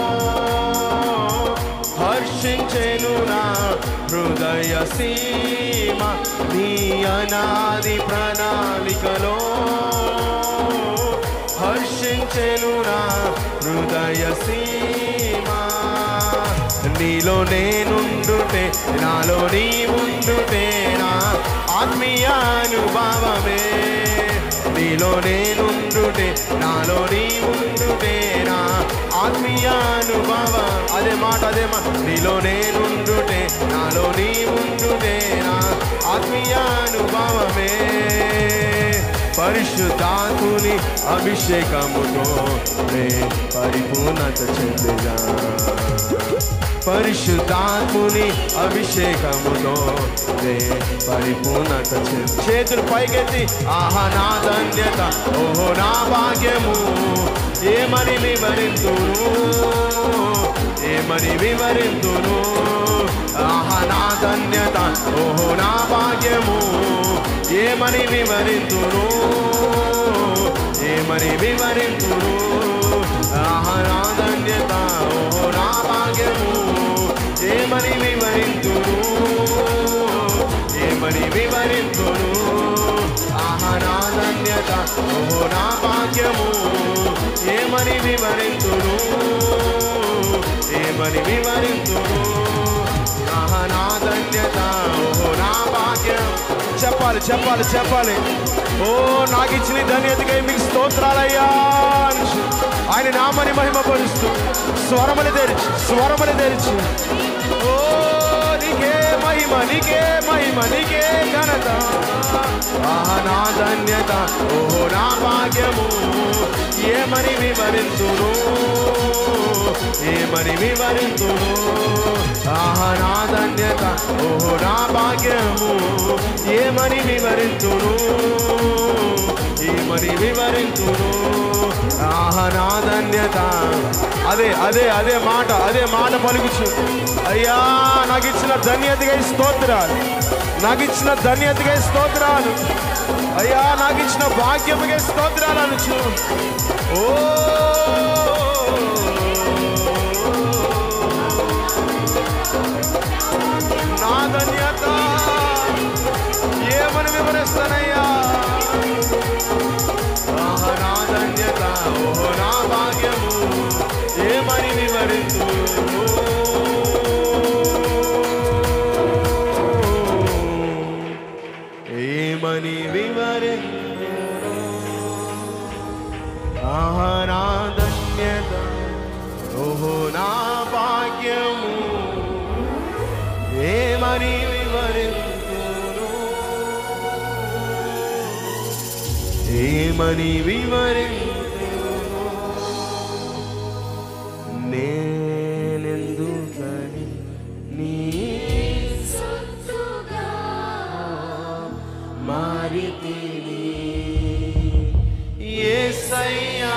S1: హర్షించెను నా హృదయ సీమ నీ అనాది ప్రణాళికలో హర్షించెను మార్చెను నా హృదయ సీమా నీలో నేనుండుటే నాలో నీ ఉండుటే నా ఆత్మీయానుభావమే నీలో నేనుండుటే నాలో నీ ఉండుటే నా ఆత్మీయానుభవ అదే మాట అదే మాట నీలో నేనుండుటే నాలో నీ ఉండుటే నా ఆత్మీయానుభవమే పరిశుద్ధాతుని అభిషేకముతో నే పరిపూర్ణత చెందినా పరిశుద్ధాత్ముని అభిషేకముతో నే పరిపూర్ణత చెంది చేతులు పైకెత్తి ఆహా నా ధన్యత ఓహో నా భాగ్యము ఏమని వివరింతును ఏమని వివరింతును ఆహా నా ధన్యత ఓహో నా భాగ్యము ఏమని వివరింతును ఏమని వివరింతును ఆహా నా ధన్యత ఓహో నా భాగ్యము ఏమని వివరింతును ఏమని వివరింతును ఆహా నా ధన్యత ఓహో నా భాగ్యము ఏమని వివరింతును ఏమని వివరింతును ఆహా నా ధన్యత ఓహో నా భాగ్యం చెప్పాలి చెప్పాలి చెప్పాలి ఓ నాకు ఇచ్చిన ఈ ధన్యతకై మీకు స్తోత్రాలయ్యా అని ఆయన నామని మహిమపరుస్తూ స్వరములు తెరిచి స్వరములు తెరిచి ఓ నీకే మహిమ నీకే మహిమ నీకే ఘనత ఆహా నా ధన్యత ఓహో నా భాగ్యము ఏమని వివరింతును ఏమని వివరింతును ఆహా నా ధన్యత ఓహో నా భాగ్యము ఏమని వివరింతును ఏమని వివరింతును ఆహా నా ధన్యత అదే అదే అదే మాట అదే మాట పలుకుచు అయ్యా నాకు ఇచ్చిన ధన్యతగా స్తోత్రాలు నాకు ఇచ్చిన ధన్యతగా స్తోత్రాలు అయ్యా నాకు ఇచ్చిన భాగ్యముగా స్తోత్రాలు అనుచు ఓ నా ధన్యత ఏమని వివరిస్తానయ్యా ఆహా నా ధన్యత ఓహో నా భాగ్యము ఏమని వివరించు ఏమని వివరించు ఆహా నా ధన్యత ఓహో నా భాగ్యము ఏమని వివరించును ఏమని వివరించును నేనెందుకని నీ మారితిని యేసయ్యా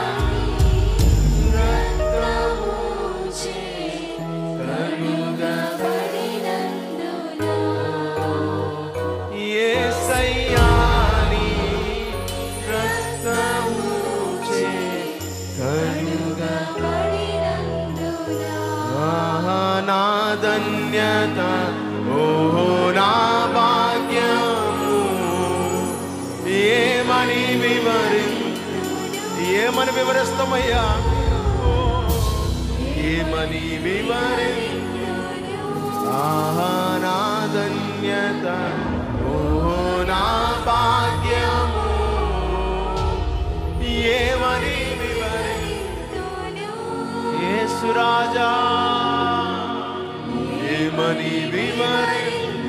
S1: యేసయ్యా నీ రక్తముచే కనుగా ఆహా నా ధన్యత ఓహో నా భాగ్యము ఏమని వివరి ఏమని వివరిస్తామయ్యా ఓ, ఏమని వివరి ఆహా నా ధన్యత ఓహో నా భాగ్యము ఏమని వివరి యేసురాజా ఏమని వివరి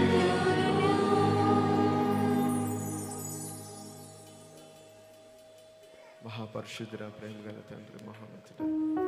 S1: మహాపరిశుద్ధుర ప్రేమ గల తండ్రి మహామతుడు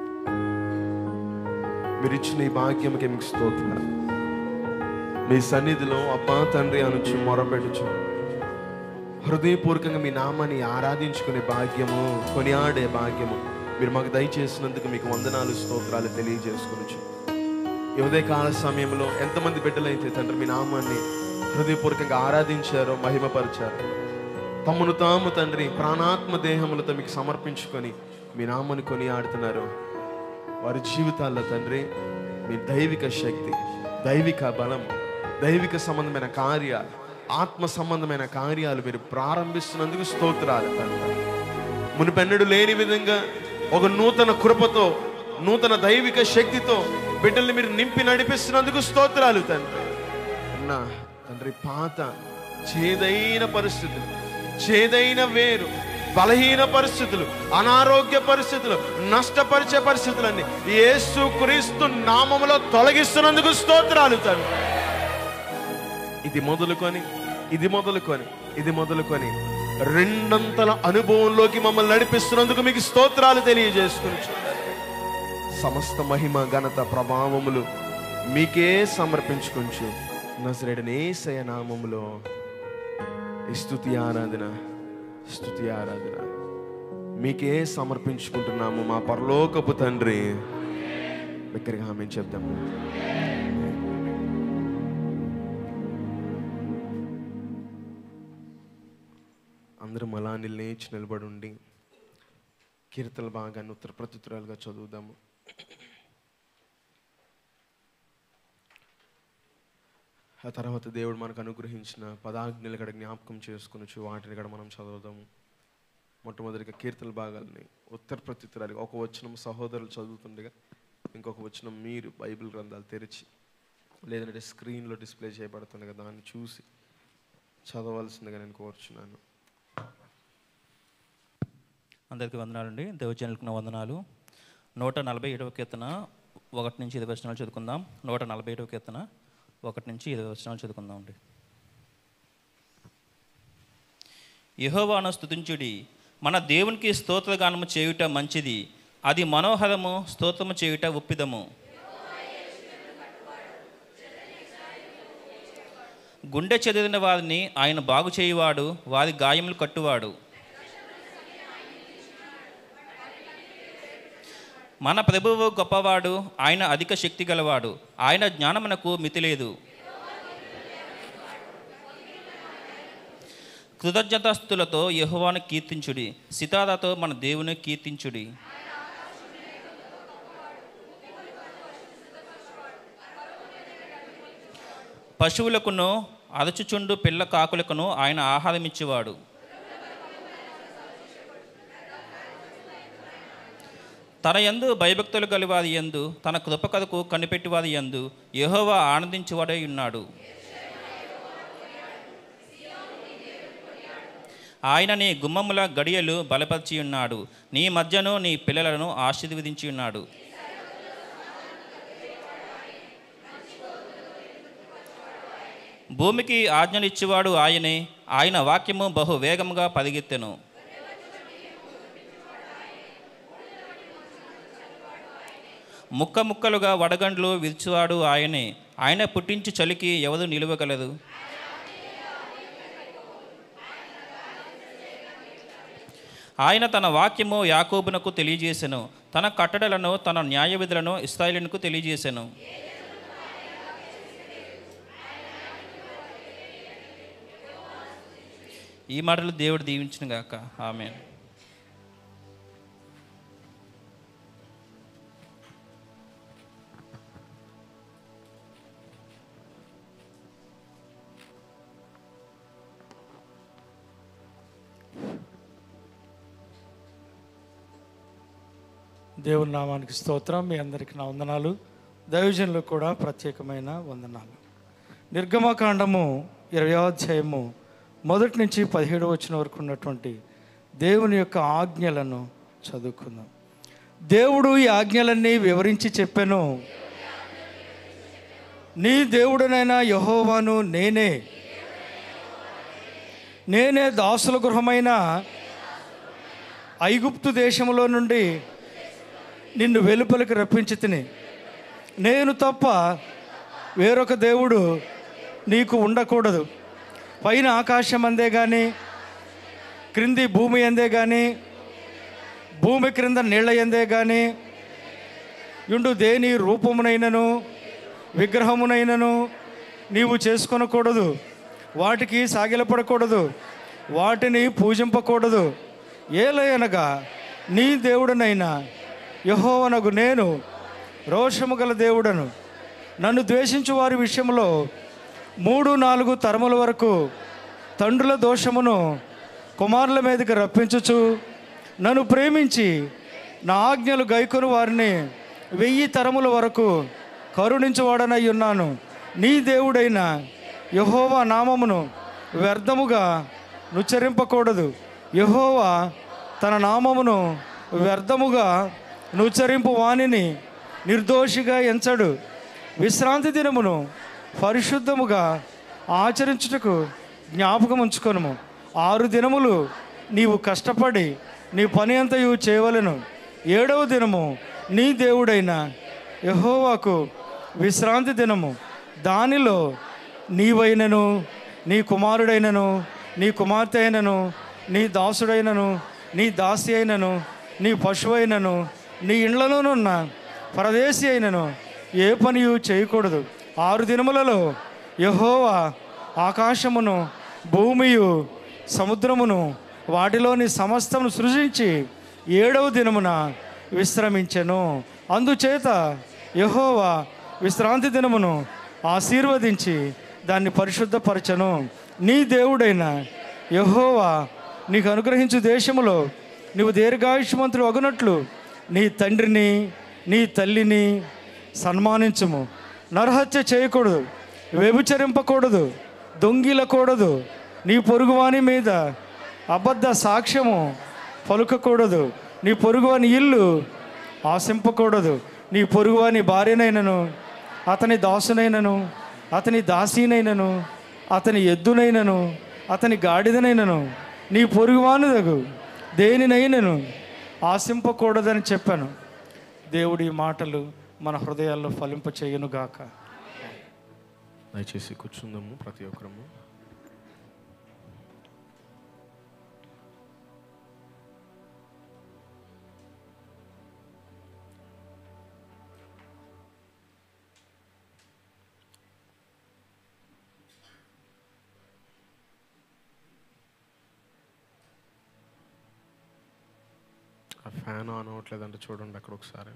S1: మీరు ఇచ్చిన ఈ భాగ్యముకి మీకు స్తోత్రం మీ సన్నిధిలో అబ్బా తండ్రి అనుచు మొరపెట్టుచు హృదయపూర్వకంగా మీ నామాన్ని ఆరాధించుకునే భాగ్యము కొనియాడే భాగ్యము మీరు మాకు దయచేసినందుకు మీకు వందనాలు స్తోత్రాలు తెలియజేసుకునొచ్చు ఈ ఉదయకాల సమయంలో ఎంతమంది బిడ్డలైతే తండ్రి మీ నామాన్ని హృదయపూర్వకంగా ఆరాధించారో మహిమపరిచారు తమను తాము తండ్రి ప్రాణాత్మ దేహములతో మీకు సమర్పించుకొని మీ నామని కొని ఆడుతున్నారు వారి జీవితాల్లో తండ్రి మీ దైవిక శక్తి దైవిక బలం దైవిక సంబంధమైన కార్యాలు ఆత్మ సంబంధమైన కార్యాలు మీరు ప్రారంభిస్తున్నందుకు స్తోత్రాలు తండ్రి మునిపెన్నడు లేని విధంగా ఒక నూతన కృపతో నూతన దైవిక శక్తితో బిడ్డల్ని మీరు నింపి నడిపిస్తున్నందుకు స్తోత్రాలు తండ్రి అన్నా తండ్రి పాత చేదైన పరిస్థితులు చేదైన వేరు బలహీన పరిస్థితులు అనారోగ్య పరిస్థితులు నష్టపరిచే పరిస్థితులన్నీ యేసు క్రీస్తు నామములో తొలగిస్తున్నందుకు స్తోత్రాలు తండ్రి ఇది మొదలుకొని ఇది మొదలుకొని ఇది మొదలుకొని రెండంతల అనుభవంలోకి మమ్మల్ని నడిపిస్తున్నందుకు మీకు స్తోత్రాలు తెలియజేసుకుని సమస్త మహిమ ఘనత ప్రభావములు మీకే సమర్పించుకొంచు నజరేడనేసయ నామములో ఈ స్తుతి ఆరాధన స్తుతి ఆరాధన మీకే సమర్పించుకుంటున్నాము మా పరలోకపు తండ్రి దగ్గరగా ఆమె చెప్దాము అందరం అలా నిలిచి నిలబడి ఉండి కీర్తన భాగాన్ని ఉత్తర ప్రత్యుత్తరాలుగా చదువుదాము ఆ తర్వాత దేవుడు మనకు అనుగ్రహించిన పదాజ్ఞలు ఇక్కడ జ్ఞాపకం చేసుకుని వాటిని కూడా మనం చదువుదాము మొట్టమొదటిగా కీర్తన భాగాల్ని ఉత్తర ప్రత్యుత్తరాలు ఒక వచనం సహోదరులు చదువుతుండగా ఇంకొక వచనం మీరు బైబిల్ గ్రంథాలు తెరిచి లేదంటే స్క్రీన్లో డిస్ప్లే చేయబడుతుండగా దాన్ని చూసి చదవాల్సిందిగా నేను కోరుచున్నాను
S3: అందరికీ వందనాలండి దేవజనులకు నా వందనాలు నూట నలభై ఏడవ కీర్తన ఒకటి నుంచి ఇరవై వచనాలు చదువుకుందాం నూట నలభై ఏడవ కీర్తన ఒకటి నుంచి ఇరవై వచనాలు చదువుకుందాం అండి యహోవాను స్తుతించుడి మన దేవునికి స్తోత్రగానము చేయుట మంచిది అది మనోహరము స్తోత్రము చేయుట ఒప్పిదము గుండె చెదిరిన వారిని ఆయన బాగు చేయువాడు వారి గాయములు కట్టువాడు మన ప్రభువు గొప్పవాడు ఆయన అధిక శక్తి గలవాడు ఆయన జ్ఞానమునకు మితి లేదు కృతజ్ఞతాస్తులతో యెహోవాను కీర్తించుడి సితారాతో మన దేవుని కీర్తించుడి పశువులకును అరచుచుండు పిల్ల కాకులకును ఆయన ఆహారం ఇచ్చేవాడు తన యందు భయభక్తులు గలివారి యందు తన కృప కథకు కనిపెట్టివారి యందు యెహోవా ఆనందించువాడై ఉన్నాడు ఆయన నీ గుమ్మముల గడియలు బలపరిచి ఉన్నాడు నీ మధ్యను నీ పిల్లలను ఆశీర్వదించి ఉన్నాడు భూమికి ఆజ్ఞలిచ్చేవాడు ఆయనే ఆయన వాక్యము బహు వేగముగా పరిగెత్తెను ముక్క ముక్కలుగా వడగండ్లు విరిచువాడు ఆయనే ఆయన పుట్టించి చలికి ఎవరు నిలువగలదు ఆయన తన వాక్యము యాకోబునకు తెలియజేసెను తన కట్టడలను తన న్యాయ విధులను ఇస్రాయేలునకు తెలియజేసెను ఈ మాటలు దేవుడు దీవించిన గాక ఆమె
S4: దేవుని నామానికి స్తోత్రం మీ అందరికీ నా వందనాలు దైవజనులకు కూడా ప్రత్యేకమైన వందనాలు నిర్గమకాండము ఇరవై అధ్యాయము మొదటి నుంచి పదిహేడు వచ్చిన వరకు ఉన్నటువంటి దేవుని యొక్క ఆజ్ఞలను చదువుకుందాం దేవుడు ఈ ఆజ్ఞలన్నీ వివరించి చెప్పాను నీ దేవుడనైన యహోవాను నేనే నేనే దాసుల గృహమైన ఐగుప్తు దేశంలో నుండి నిన్ను వెలుపలికి రప్పించి తిని నేను తప్ప వేరొక దేవుడు నీకు ఉండకూడదు పైన ఆకాశం అందే కానీ క్రింది భూమి అందే కానీ భూమి క్రింద నీళ్ళ ఎందే కానీ యుండు దేని రూపమునైనను విగ్రహమునైనను నీవు చేసుకొనకూడదు వాటికి సాగిలపడకూడదు వాటిని పూజింపకూడదు ఏలయనగా నీ దేవుడనైనా యహోవనగు నేను రోషము గల దేవుడను నన్ను ద్వేషించు వారి విషయంలో మూడు నాలుగు తరముల వరకు తండ్రుల దోషమును కుమారుల మీదకి రప్పించుచు నన్ను ప్రేమించి నా ఆజ్ఞలు గైకొని వారిని వెయ్యి తరముల వరకు కరుణించువాడనై ఉన్నాను నీ దేవుడైన యహోవా నామమును వ్యర్థముగా నుచ్చరింపకూడదు యహోవా తన నామమును వ్యర్థముగా నుచ్చరింపు వాణిని నిర్దోషిగా ఎంచడు విశ్రాంతి దినమును పరిశుద్ధముగా ఆచరించుటకు జ్ఞాపకం ఉంచుకొనుము ఆరు దినములు నీవు కష్టపడి నీ పని అంతయు చేయవలెను ఏడవ దినము నీ దేవుడైన యహోవాకు విశ్రాంతి దినము దానిలో నీవైనను నీ కుమారుడైనను నీ కుమార్తె అయినను నీ దాసుడైనను నీ దాసి అయినను నీ పశువైనను నీ ఇండ్లలోనున్న పరదేశి అయినను ఏ పనియు చేయకూడదు ఆరు దినములలో యహోవా ఆకాశమును భూమియు సముద్రమును వాటిలోని సమస్తమును సృజించి ఏడవ దినమున విశ్రమించెను అందుచేత యహోవా విశ్రాంతి దినమును ఆశీర్వదించి దాన్ని పరిశుద్ధపరచను నీ దేవుడైన యహోవా నీకు అనుగ్రహించు దేశములో నీవు దీర్ఘాయుష్మంతుడు అగునట్లు నీ తండ్రిని నీ తల్లిని సన్మానించుము నరహత్య చేయకూడదు వ్యభిచరింపకూడదు దొంగిలకూడదు నీ పొరుగువాని మీద అబద్ధ సాక్ష్యము పలుకకూడదు నీ పొరుగువాని ఇల్లు ఆశింపకూడదు నీ పొరుగువాని భార్యనైనను అతని దాసునైనను అతని దాసీనైనను అతని ఎద్దునైనను అతని గాడిదనైనను నీ పొరుగువానుదగు దేనినైనను ఆశింపకూడదని చెప్పాను దేవుడి మాటలు మన హృదయాల్లో ఫలింప చేయనుగాక
S1: దయచేసి కూర్చుందాము ప్రతి ఒక్కరము ఆ ఫ్యాన్ ఆన్ అవ్వట్లేదంటే చూడండి అక్కడ ఒకసారి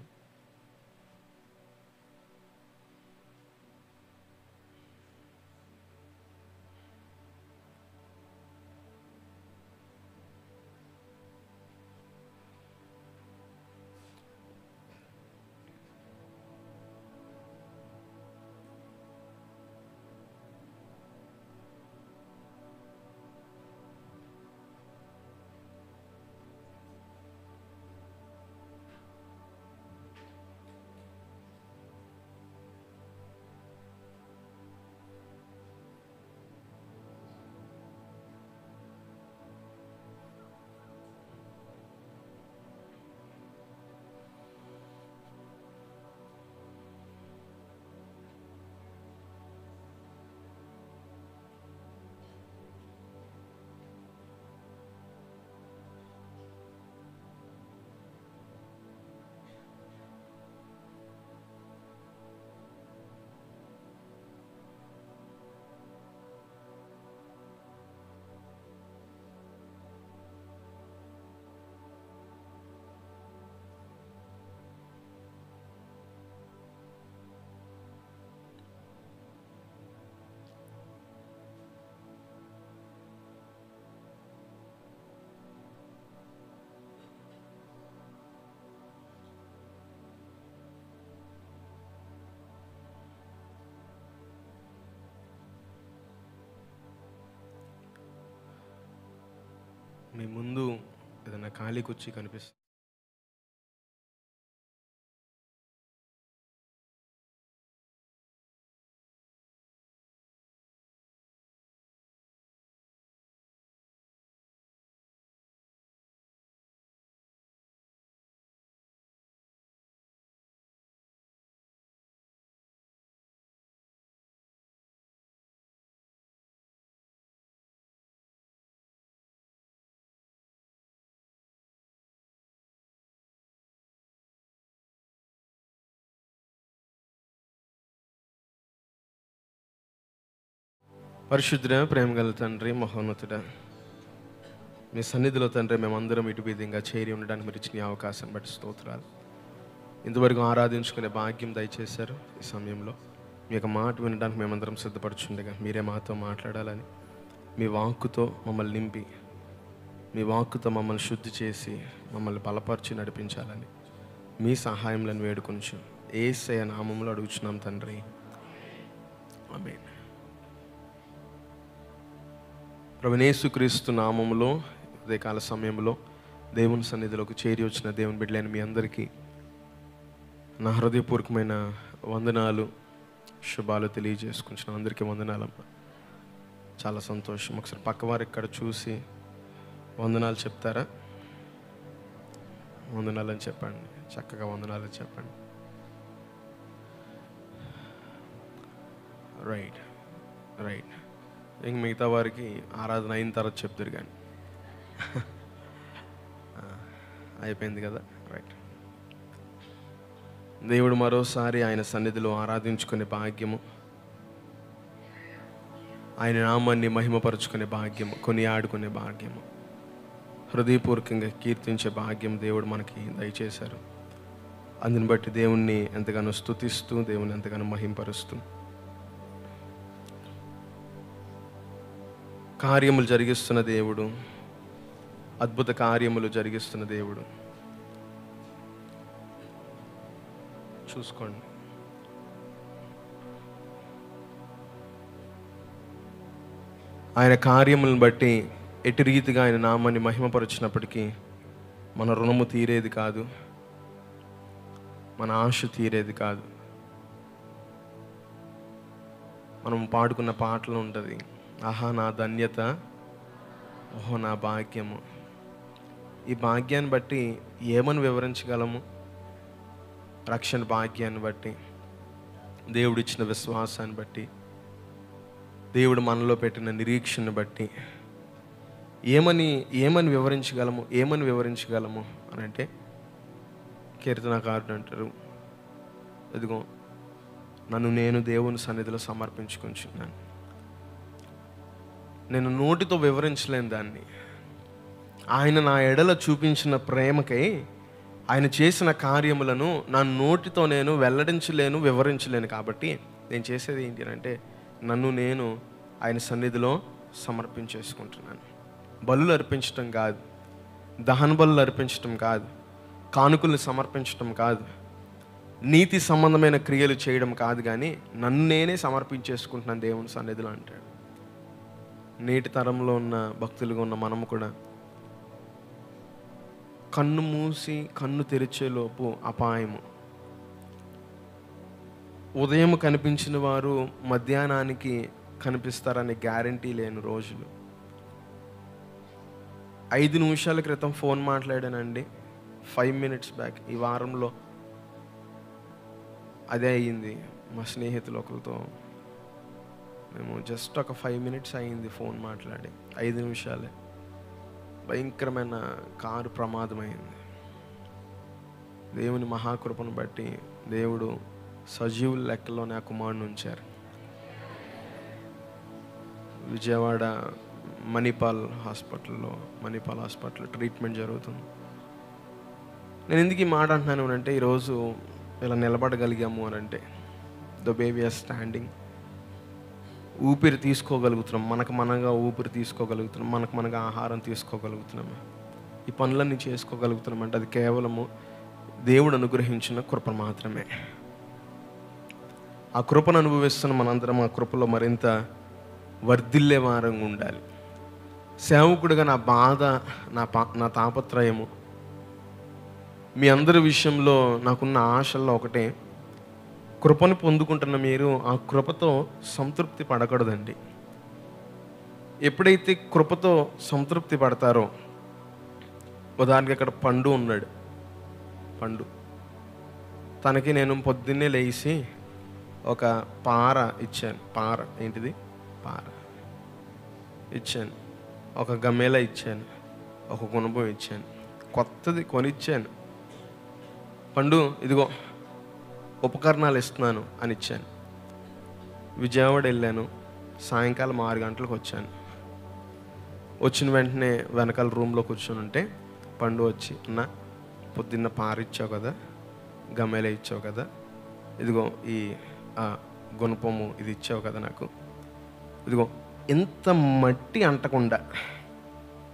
S1: మీ ముందు ఏదైనా ఖాళీ కుర్చీ కనిపిస్తుంది పరిశుద్ధుడ ప్రేమ గల తండ్రి మహోన్నతుడ మీ సన్నిధిలో తండ్రి మేమందరం ఇటు విధంగా చేరి ఉండడానికి మీరు ఇచ్చిన ఈ అవకాశం బట్టి స్తోత్రాలు ఇంతవరకు ఆరాధించుకునే భాగ్యం దయచేశారు ఈ సమయంలో మీ యొక్క మాట వినడానికి మేమందరం సిద్ధపడుచుండగా మీరే మాతో మాట్లాడాలని మీ వాక్కుతో మమ్మల్ని నింపి మీ వాక్కుతో మమ్మల్ని శుద్ధి చేసి మమ్మల్ని బలపరిచి నడిపించాలని మీ సహాయంలను వేడుకొంచు ఏసయ నామంలో అడుగుచున్నాం తండ్రి ఆమేన్ ప్రవణేశుక్రీస్తు నామములో ఉదయకాల సమయంలో దేవుని సన్నిధిలోకి చేరి వచ్చిన దేవుని బిడ్డలైన మీ అందరికీ నా హృదయపూర్వకమైన వందనాలు శుభాలు తెలియజేసుకుంటున్నాం అందరికీ వందనాలమ్మా చాలా సంతోషం ఒకసారి పక్కవారు ఇక్కడ చూసి వందనాలు చెప్తారా వందనాలని చెప్పండి చక్కగా వందనాలని చెప్పండి రైట్ రైట్ ఇంక మిగతా వారికి ఆరాధన అయిన తర్వాత చెప్తారు కానీ ఆ, అయిపోయింది కదా రైట్ దేవుడు మరోసారి ఆయన సన్నిధిలో ఆరాధించుకునే భాగ్యము ఆయన నామాన్ని మహిమపరుచుకునే భాగ్యము కొని ఆడుకునే భాగ్యము హృదయపూర్వకంగా కీర్తించే భాగ్యం దేవుడు మనకి దయచేశారు అందుని బట్టి దేవుణ్ణి ఎంతగానో స్తుతిస్తూ దేవుని ఎంతగానో మహింపరుస్తూ కార్యములు జరిగిస్తున్న దేవుడు అద్భుత కార్యములు జరిగిస్తున్న దేవుడు చూసుకోండి ఆయన కార్యములను బట్టి ఎటు రీతిగా ఆయన నామాన్ని మహిమపరిచినప్పటికీ మన రుణము తీరేది కాదు మన ఆశ తీరేది కాదు మనం పాడుకున్న పాటలు ఉంటుంది ఆహా నా ధన్యత ఓహో నా భాగ్యము ఈ భాగ్యాన్ని బట్టి ఏమని వివరించగలము రక్షణ భాగ్యాన్ని బట్టి దేవుడిచ్చిన విశ్వాసాన్ని బట్టి దేవుడు మనలో పెట్టిన నిరీక్షను బట్టి ఏమని ఏమని వివరించగలము ఏమని వివరించగలము అని అంటే కీర్తనకారుడు అంటారు ఇదిగో నన్ను నేను దేవుని సన్నిధిలో సమర్పించుకుంటున్నాను నేను నోటితో వివరించలేను దాన్ని ఆయన నా ఎడల చూపించిన ప్రేమకై ఆయన చేసిన కార్యములను నా నోటితో నేను వెల్లడించలేను వివరించలేను కాబట్టి నేను చేసేది ఏంటి అని అంటే నన్ను నేను ఆయన సన్నిధిలో సమర్పించేసుకుంటున్నాను బలులు అర్పించటం కాదు దహన బలులు అర్పించటం కాదు కానుకలు సమర్పించటం కాదు నీతి సంబంధమైన క్రియలు చేయడం కాదు కానీ నన్ను నేనే సమర్పించేసుకుంటున్నాను దేవుని సన్నిధిలో అంటాడు నేటి తరంలో ఉన్న భక్తులుగా ఉన్న మనము కూడా కన్ను మూసి కన్ను తెరిచేలోపు అపాయము ఉదయం కనిపించిన వారు మధ్యాహ్నానికి కనిపిస్తారనే గ్యారంటీ లేని రోజులు ఐదు నిమిషాల క్రితం ఫోన్ మాట్లాడానండి ఫైవ్ మినిట్స్ బ్యాక్ ఈ వారంలో అదే అయ్యింది మా స్నేహితులు ఒకరితో మేము జస్ట్ ఒక ఫైవ్ మినిట్స్ అయ్యింది ఫోన్ మాట్లాడి ఐదు నిమిషాలే భయంకరమైన కారు ప్రమాదమైంది దేవుని మహాకృపను బట్టి దేవుడు సజీవుల లెక్కలోనే ఆ కుమారుని ఉంచారు విజయవాడ మణిపాల్ హాస్పిటల్లో మణిపాల్ హాస్పిటల్ ట్రీట్మెంట్ జరుగుతుంది నేను ఎందుకు ఈ మాట అంటున్నాను అంటే ఈరోజు ఇలా నిలబడగలిగాము అని అంటే ద బేబీ ఆర్ స్టాండింగ్ ఊపిరి తీసుకోగలుగుతున్నాం మనకు మనగా ఊపిరి తీసుకోగలుగుతున్నాం మనకు మనగా ఆహారం తీసుకోగలుగుతున్నాం ఈ పనులన్నీ చేసుకోగలుగుతున్నాం అంటే అది కేవలము దేవుడు అనుగ్రహించిన కృప మాత్రమే ఆ కృపను అనుభవిస్తున్న మనందరం ఆ కృపలో మరింత వర్ధిల్లే వారంగా ఉండాలి సేవకుడిగా నా బాధ నా పా నా తాపత్రయము మీ అందరి విషయంలో నాకున్న ఆశల్లో ఒకటే కృపను పొందుకుంటున్న మీరు ఆ కృపతో సంతృప్తి పడకూడదండి ఎప్పుడైతే కృపతో సంతృప్తి పడతారో ఉదాహరణకి అక్కడ పండు ఉన్నాడు పండు తనకి నేను పొద్దున్నే లేచి ఒక పార ఇచ్చాను పార ఏంటిది పార ఇచ్చాను ఒక గమేల ఇచ్చాను ఒక గుణపం ఇచ్చాను కొత్తది కొనిచ్చాను పండు ఇదిగో ఉపకరణాలు ఇస్తున్నాను అని ఇచ్చాను విజయవాడ వెళ్ళాను సాయంకాలం ఆరు గంటలకు వచ్చాను వచ్చిన వెంటనే వెనకాల రూమ్లో కూర్చొని ఉంటే పండు వచ్చి అన్న పొద్దున్న పార ఇచ్చావు కదా గమ్మేల ఇచ్చావు కదా ఇదిగో ఈ ఆ, గుణపము ఇది ఇచ్చావు కదా నాకు ఇదిగో ఎంత మట్టి అంటకుండా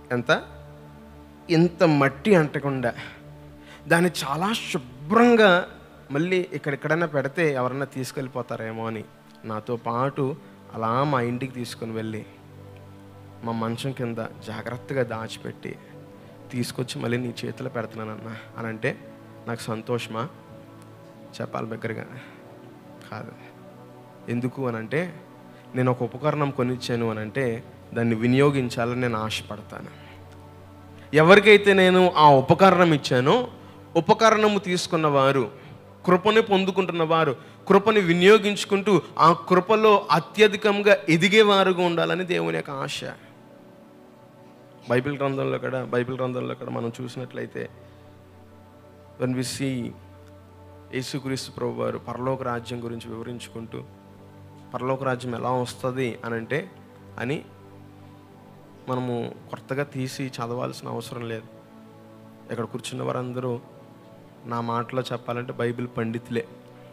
S1: ఎంత ఇంత మట్టి అంటకుండా దాన్ని చాలా శుభ్రంగా మళ్ళీ ఇక్కడెక్కడైనా పెడితే ఎవరన్నా తీసుకెళ్ళిపోతారేమో అని నాతో పాటు అలా మా ఇంటికి తీసుకొని వెళ్ళి మా మంచం కింద జాగ్రత్తగా దాచిపెట్టి తీసుకొచ్చి మళ్ళీ నీ చేతిలో పెడుతున్నానన్న అని అంటే నాకు సంతోషమా చెప్పాలి దగ్గరగా కాదు ఎందుకు అని అంటే నేను ఒక ఉపకరణం కొనిచ్చాను అని అంటే దాన్ని వినియోగించాలని నేను ఆశపడతాను ఎవరికైతే నేను ఆ ఉపకరణం ఇచ్చానో ఉపకరణము తీసుకున్న వారు కృపని పొందుకుంటున్న వారు కృపని వినియోగించుకుంటూ ఆ కృపలో అత్యధికంగా ఎదిగేవారుగా ఉండాలని దేవుని యొక్క ఆశ బైబిల్ గ్రంథంలో కూడా బైబిల్ గ్రంథంలో కూడా మనం చూసినట్లయితే వన్ వి సీ యేసుక్రీస్తు ప్రభు వారు పరలోక రాజ్యం గురించి వివరించుకుంటూ పరలోక రాజ్యం ఎలా వస్తుంది అని అంటే అని మనము కొత్తగా తీసి చదవాల్సిన అవసరం లేదు ఇక్కడ కూర్చున్న వారందరూ నా మాటలో చెప్పాలంటే బైబిల్ పండితులే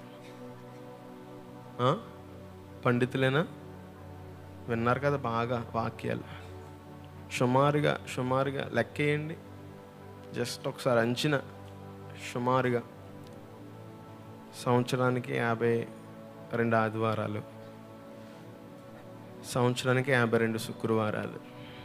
S1: ఆ? పండితులేనా విన్నారు కదా బాగా వాక్యాలు సుమారుగా సుమారుగా లెక్కేయండి జస్ట్ ఒకసారి అంచనా సుమారుగా సంవత్సరానికి యాభై రెండు ఆదివారాలు సంవత్సరానికి యాభై రెండు శుక్రవారాలు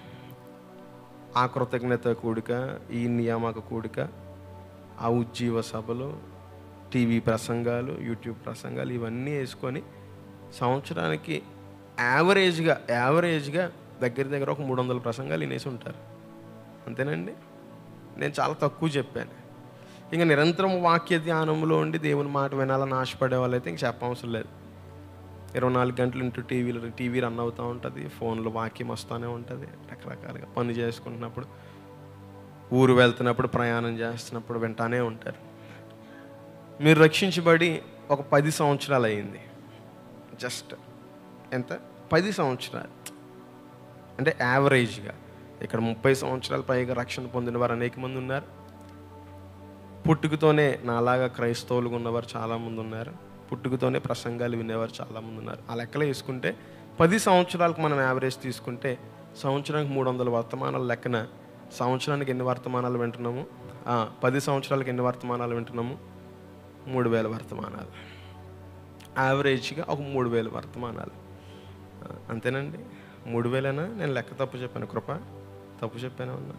S1: ఆ కృతజ్ఞత కూడిక ఈ నియామక కూడిక ఆ ఉజ్జీవ సభలు టీవీ ప్రసంగాలు యూట్యూబ్ ప్రసంగాలు ఇవన్నీ వేసుకొని సంవత్సరానికి యావరేజ్గా యావరేజ్గా దగ్గర దగ్గర ఒక మూడు వందల ప్రసంగాలు వినేసి ఉంటారు అంతేనండి నేను చాలా తక్కువ చెప్పాను ఇంకా నిరంతరం వాక్య ధ్యానంలో ఉండి దేవుని మాట వినాలని ఆశపడే వాళ్ళైతే ఇంక చెప్పవసరం లేదు ఇరవై నాలుగు గంటలు ఇంటూ టీవీలో టీవీ రన్ అవుతూ ఉంటుంది ఫోన్లో వాక్యం వస్తూనే ఉంటుంది రకరకాలుగా పని చేసుకుంటున్నప్పుడు ఊరు వెళ్తున్నప్పుడు ప్రయాణం చేస్తున్నప్పుడు వింటానే ఉంటారు మీరు రక్షించబడి ఒక పది సంవత్సరాలు అయింది జస్ట్ ఎంత పది సంవత్సరాలు అంటే యావరేజ్గా ఇక్కడ ముప్పై సంవత్సరాల పైగా రక్షణ పొందిన వారు అనేక మంది ఉన్నారు పుట్టుకతోనే నాలాగా క్రైస్తవులుగా ఉన్నవారు చాలామంది ఉన్నారు పుట్టుకతోనే ప్రసంగాలు వినేవారు చాలామంది ఉన్నారు ఆ లెక్కలు వేసుకుంటే పది సంవత్సరాలకు మనం యావరేజ్ తీసుకుంటే సంవత్సరానికి మూడు వందల వర్తమానాల లెక్కన సంవత్సరానికి ఎన్ని వర్తమానాలు వింటున్నాము ఆ, పది సంవత్సరాలకు ఎన్ని వర్తమానాలు వింటున్నాము మూడు వేల వర్తమానాలు యావరేజ్గా ఒక మూడు వేల వర్తమానాలు ఆ, అంతేనండి మూడు వేలేనా నేను లెక్క తప్పు చెప్పాను కృప తప్పు చెప్పాను ఉన్నా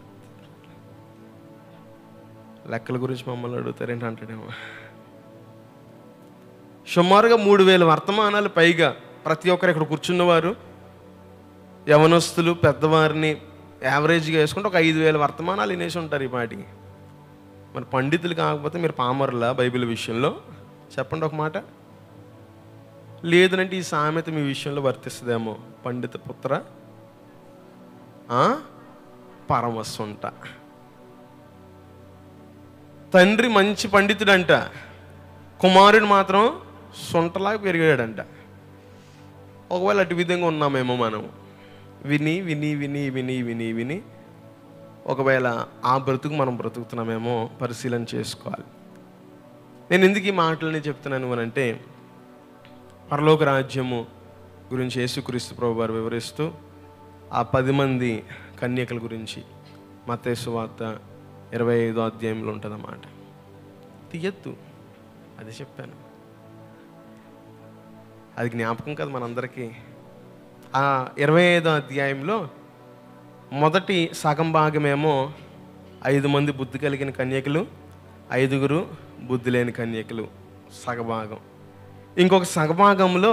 S1: లెక్కల గురించి మమ్మల్ని అడుగుతారేంటి అంటాడేమో సుమారుగా మూడు వేల వర్తమానాలు పైగా ప్రతి ఒక్కరు ఇక్కడ కూర్చున్నవారు యవనస్తులు పెద్దవారిని యావరేజ్గా వేసుకుంటే ఒక ఐదు వేల వర్తమానాలు వినేసి ఉంటారు ఈ పాటికి మరి పండితులు కాకపోతే మీరు పామరులా బైబిల్ విషయంలో చెప్పండి ఒక మాట లేదనంటే ఈ సామెత మీ విషయంలో వర్తిస్తుందేమో పండిత పుత్ర ఆ? పరమసుంట తండ్రి మంచి పండితుడంట కుమారుడు మాత్రం సొంటలాగా పెరిగాడంట ఒకవేళ అటు విధంగా ఉన్నామేమో మనం విని విని విని విని విని విని ఒకవేళ ఆ బ్రతుకు మనం బ్రతుకుతున్నామేమో పరిశీలన చేసుకోవాలి నేను ఎందుకు ఈ మాటలని చెప్తున్నాను అని అంటే పరలోక రాజ్యము గురించి యేసుక్రీస్తు ప్రభు వారు వివరిస్తూ ఆ పది మంది కన్యకల గురించి మతేసు వార్త ఇరవై ఐదో అధ్యాయంలో ఉంటుందన్నమాట తీయద్దు అది చెప్పాను అది జ్ఞాపకం కదా మనందరికీ ఆ ఇరవై ఐదో అధ్యాయంలో మొదటి సగం భాగమేమో ఐదు మంది బుద్ధి కలిగిన కన్యకలు ఐదుగురు బుద్ధి లేని కన్యకలు సగభాగం ఇంకొక సగభాగంలో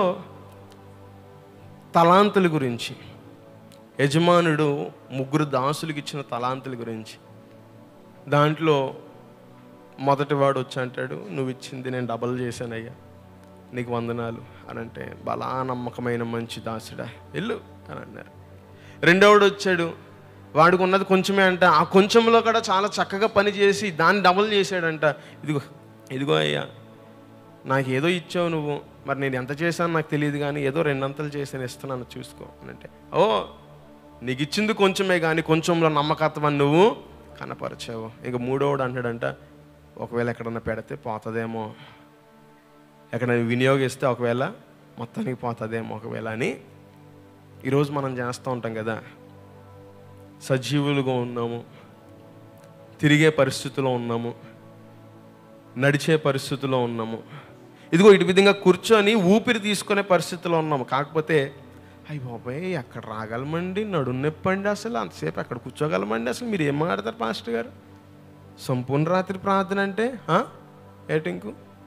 S1: తలాంతుల గురించి యజమానుడు ముగ్గురు దాసులకు ఇచ్చిన తలాంతుల గురించి దాంట్లో మొదటి వాడు వచ్చి అంటాడు నువ్వు ఇచ్చింది నేను డబల్ చేశానయ్యా నీకు వందనాలు అని అంటే బలా నమ్మకమైన మంచి దాసుడా వెళ్ళు అని అన్నారు రెండవడు వచ్చాడు వాడికి ఉన్నది కొంచెమే అంట ఆ కొంచెంలో కూడా చాలా చక్కగా పని చేసి దాన్ని డబల్ చేశాడంట ఇదిగో ఇదిగో అయ్యా నాకు ఏదో ఇచ్చావు నువ్వు మరి నేను ఎంత చేశాను నాకు తెలియదు కానీ ఏదో రెండంతలు చేసాను ఇస్తున్నాను చూసుకో అని అంటే ఓ నీకు ఇచ్చింది కొంచెమే కానీ కొంచెంలో నమ్మకత్వాన్ని నువ్వు కనపరిచావు ఇంక మూడోవాడు అంటాడంట ఒకవేళ ఎక్కడన్నా పెడితే పోతుందేమో ఎక్కడైనా వినియోగిస్తే ఒకవేళ మొత్తానికి పోతుందేమో ఒకవేళ అని ఈరోజు మనం చేస్తూ ఉంటాం కదా సజీవులుగా ఉన్నాము తిరిగే పరిస్థితిలో ఉన్నాము నడిచే పరిస్థితిలో ఉన్నాము ఇదిగో ఇటు విధంగా కూర్చొని ఊపిరి తీసుకునే పరిస్థితిలో ఉన్నాము కాకపోతే అయ్యి బాబాయ్ ఎక్కడ రాగలమండి నడుము నొప్పి అండి అసలు అంతసేపు ఎక్కడ కూర్చోగలమండి అసలు మీరు ఏం మాట్లాడతారు పాస్టర్ గారు సంపూర్ణ రాత్రి ప్రార్థన అంటే ఆ? ఏటింకు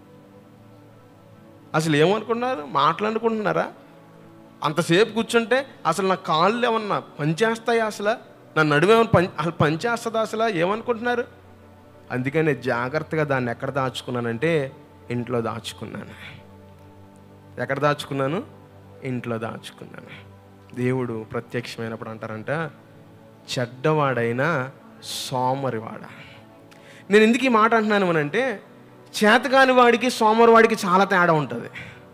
S1: అసలు ఏమనుకున్నారు మాట్లాడుకుంటున్నారా అంతసేపు కూర్చుంటే అసలు నా కాళ్ళు ఏమన్నా పనిచేస్తాయి అసలు నా నడుము ఏమన్నా పని అసలు పనిచేస్తుందా అసలు ఏమనుకుంటున్నారు అందుకని జాగ్రత్తగా దాన్ని ఎక్కడ దాచుకున్నానంటే ఇంట్లో దాచుకున్నాను ఎక్కడ దాచుకున్నాను ఇంట్లో దాచుకున్నాను దేవుడు ప్రత్యక్షమైనప్పుడు అంటారంట చెడ్డవాడైనా సోమరివాడ నేను ఎందుకు ఈ మాట అంటున్నాను అని అంటే చేతకాని వాడికి సోమరివాడికి చాలా తేడా ఉంటుంది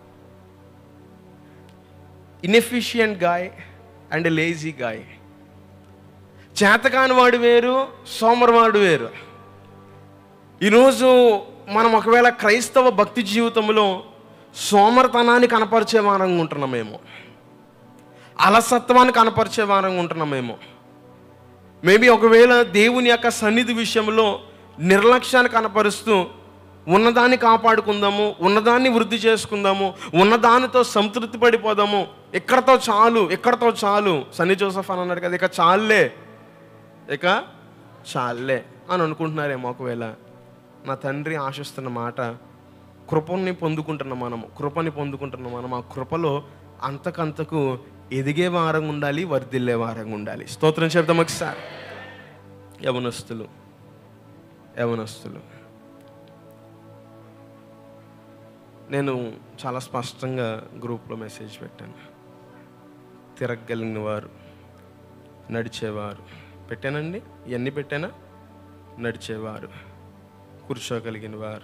S1: inefficient guy and lazy guy చేతకాని వాడు వేరు సోమరివాడు వేరు ఈరోజు మనం ఒకవేళ క్రైస్తవ భక్తి జీవితంలో సోమరతనాన్ని కనపరిచే వారంగా ఉంటున్నామేమో అలసత్వాన్ని కనపరిచే వారంగా ఉంటున్నామేమో మేబీ ఒకవేళ దేవుని యొక్క సన్నిధి విషయంలో నిర్లక్ష్యాన్ని కనపరుస్తూ ఉన్నదాన్ని కాపాడుకుందాము ఉన్నదాన్ని వృద్ధి చేసుకుందాము ఉన్నదానితో సంతృప్తి పడిపోదాము ఇక్కడతో చాలు ఇక్కడతో చాలు సన్నీ జోసఫ్ అని అన్నాడు కదా ఇక చాలులే ఇక చాలే అని అనుకుంటున్నారేమో ఒకవేళ నా తండ్రి ఆశిస్తున్న మాట కృపని పొందుకుంటున్న మనము కృపని పొందుకుంటున్న మనం ఆ కృపలో అంతకంతకు ఎదిగే వారంగా ఉండాలి వర్ధిల్లే వారంగా ఉండాలి స్తోత్రం చెప్తాం ఒకసారి యవనస్తులు యవనస్తులు నేను చాలా స్పష్టంగా గ్రూప్లో మెసేజ్ పెట్టాను తిరగలిగిన వారు నడిచేవారు పెట్టానండి ఇవన్నీ పెట్టానా నడిచేవారు కూర్చోగలిగిన వారు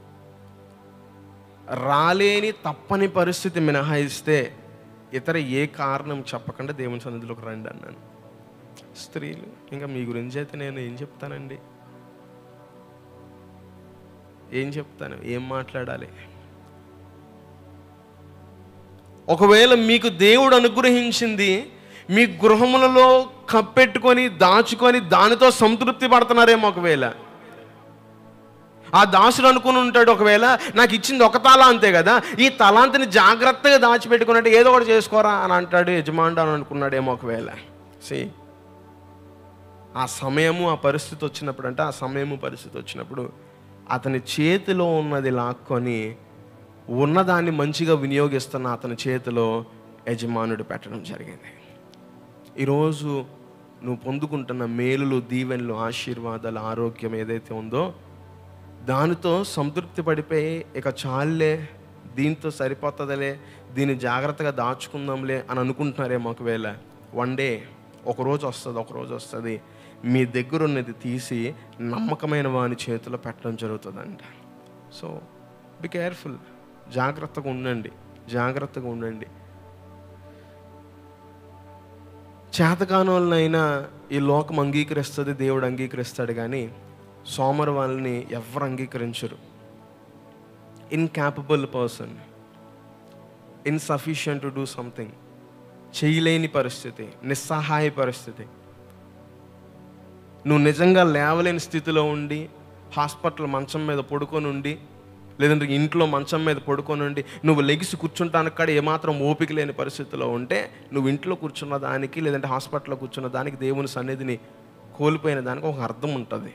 S1: రాలేని తప్పని పరిస్థితి మినహాయిస్తే ఇతర ఏ కారణం చెప్పకుండా దేవుని సన్నిధిలోకి రండి అన్నాను స్త్రీలు ఇంకా మీ గురించి అయితే నేను ఏం చెప్తానండి ఏం చెప్తాను ఏం మాట్లాడాలి ఒకవేళ మీకు దేవుడు అనుగ్రహించింది మీ గృహములలో కప్పెట్టుకొని దాచుకొని దానితో సంతృప్తి పడుతున్నారేమో ఒకవేళ ఆ దాసుడు అనుకుని ఉంటాడు ఒకవేళ నాకు ఇచ్చింది ఒక తల అంతే కదా ఈ తలాంతిని జాగ్రత్తగా దాచిపెట్టుకున్నట్టు ఏదో ఒకటి చేసుకోరా అని అంటాడు యజమానుడు అని అనుకున్నాడేమో ఒకవేళ సి ఆ సమయము ఆ పరిస్థితి వచ్చినప్పుడు అంటే ఆ సమయము పరిస్థితి వచ్చినప్పుడు అతని చేతిలో ఉన్నది లాక్కొని ఉన్నదాన్ని మంచిగా వినియోగిస్తున్న అతని చేతిలో యజమానుడు పెట్టడం జరిగింది ఈరోజు నువ్వు పొందుకుంటున్న మేలులు దీవెనలు ఆశీర్వాదాలు ఆరోగ్యం ఏదైతే ఉందో దానితో సంతృప్తి పడిపోయి ఇక చాలులే దీంతో సరిపోతుందిలే దీన్ని జాగ్రత్తగా దాచుకుందాంలే అని అనుకుంటున్నారేమో ఒకవేళ వన్ డే ఒకరోజు వస్తుంది ఒకరోజు వస్తుంది మీ దగ్గర ఉన్నది తీసి నమ్మకమైన వాని చేతిలో పెట్టడం జరుగుతుందంట సో బి కేర్ఫుల్ జాగ్రత్తగా ఉండండి జాగ్రత్తగా ఉండండి చేతకాని వాళ్ళనైనా ఈ లోకం అంగీకరిస్తుంది దేవుడు అంగీకరిస్తాడు కానీ సోమరు వాళ్ళని ఎవరు అంగీకరించరు incapable person insufficient to do something చేయలేని పరిస్థితి నిస్సహాయ పరిస్థితి నువ్వు నిజంగా లేవలేని స్థితిలో ఉండి హాస్పిటల్ మంచం మీద పడుకొని ఉండి లేదంటే ఇంట్లో మంచం మీద పడుకొని ఉండి నువ్వు లెగిసి కూర్చుంటానికి కూడా ఏమాత్రం ఓపిక లేని పరిస్థితిలో ఉంటే నువ్వు ఇంట్లో కూర్చున్న దానికి లేదంటే హాస్పిటల్లో కూర్చున్న దానికి దేవుని సన్నిధిని కోల్పోయిన దానికి ఒక అర్థం ఉంటుంది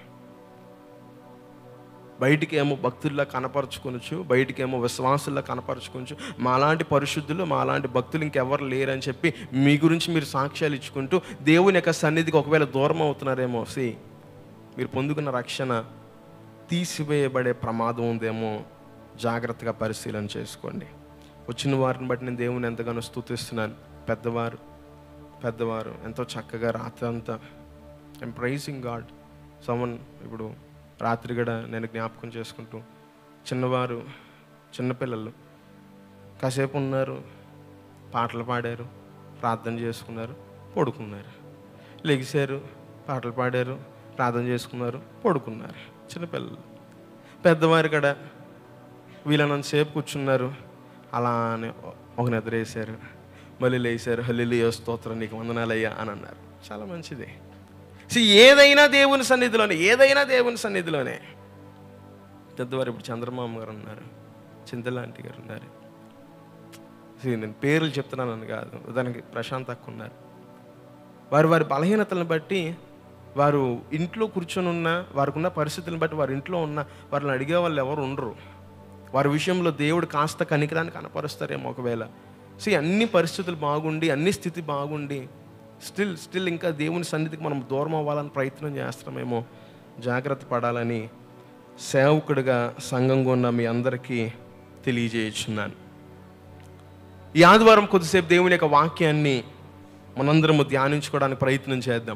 S1: బయటికి ఏమో భక్తుల్లా కనపరుచుకొనొచ్చు బయటికి ఏమో విశ్వాసుల్లా కనపరుచుకోవచ్చు మాలాంటి పరిశుద్ధులు మాలాంటి భక్తులు ఇంకెవరు లేరని చెప్పి మీ గురించి మీరు సాక్ష్యాలు ఇచ్చుకుంటూ దేవుని యొక్క సన్నిధికి ఒకవేళ దూరం అవుతున్నారేమో సి మీరు పొందుకున్న రక్షణ తీసివేయబడే ప్రమాదం ఉందేమో జాగ్రత్తగా పరిశీలన చేసుకోండి వచ్చిన వారిని బట్టి నేను దేవుని ఎంతగానో స్తుతిస్తున్నాను పెద్దవారు పెద్దవారు ఎంతో చక్కగా రాత్రి అంతా ఐమ్ ప్రైజింగ్ గాడ్ సమన్ ఇప్పుడు రాత్రి కూడా నేను జ్ఞాపకం చేసుకుంటూ చిన్నవారు చిన్నపిల్లలు కాసేపు ఉన్నారు పాటలు పాడారు ప్రార్థన చేసుకున్నారు పడుకున్నారు లెగిశారు పాటలు పాడారు ప్రార్థన చేసుకున్నారు పడుకున్నారు చిన్నపిల్లలు పెద్దవారు కూడా వీళ్ళనంతసేపు కూర్చున్నారు అలానే ఒక నిద్ర వేశారు మళ్ళీ లేచారు హల్లి స్తోత్రం నీకు వందనాలయ్యా అని అన్నారు చాలా మంచిది See, ఏదైనా దేవుని సన్నిధిలోనే ఏదైనా దేవుని సన్నిధిలోనే పెద్దవారు ఇప్పుడు చంద్రమామ గారు ఉన్నారు చింతలాంటి గారు ఉన్నారు See, నేను పేర్లు చెప్తున్నానని కాదు దానికి ప్రశాంత్ అక్క ఉన్నారు వారు వారి బలహీనతలను బట్టి వారు ఇంట్లో కూర్చొని ఉన్న వారికి ఉన్న పరిస్థితులను బట్టి వారి ఇంట్లో ఉన్న వారిని అడిగే వాళ్ళు ఎవరు ఉండరు వారి విషయంలో దేవుడు కాస్త కనికరాన్ని కనపరుస్తారేమో ఒకవేళ సో అన్ని పరిస్థితులు బాగుండి అన్ని స్థితి బాగుండి స్టిల్ స్టిల్ ఇంకా దేవుని సన్నిధికి మనం దూరం అవ్వాలని ప్రయత్నం చేస్తున్నామేమో జాగ్రత్త పడాలని సేవకుడిగా సంఘంగా ఉన్న మీ అందరికీ తెలియజేయుచున్నాను ఈ ఆదివారం కొద్దిసేపు దేవుని యొక్క వాక్యాన్ని మనందరము ధ్యానించుకోవడానికి ప్రయత్నం చేద్దాం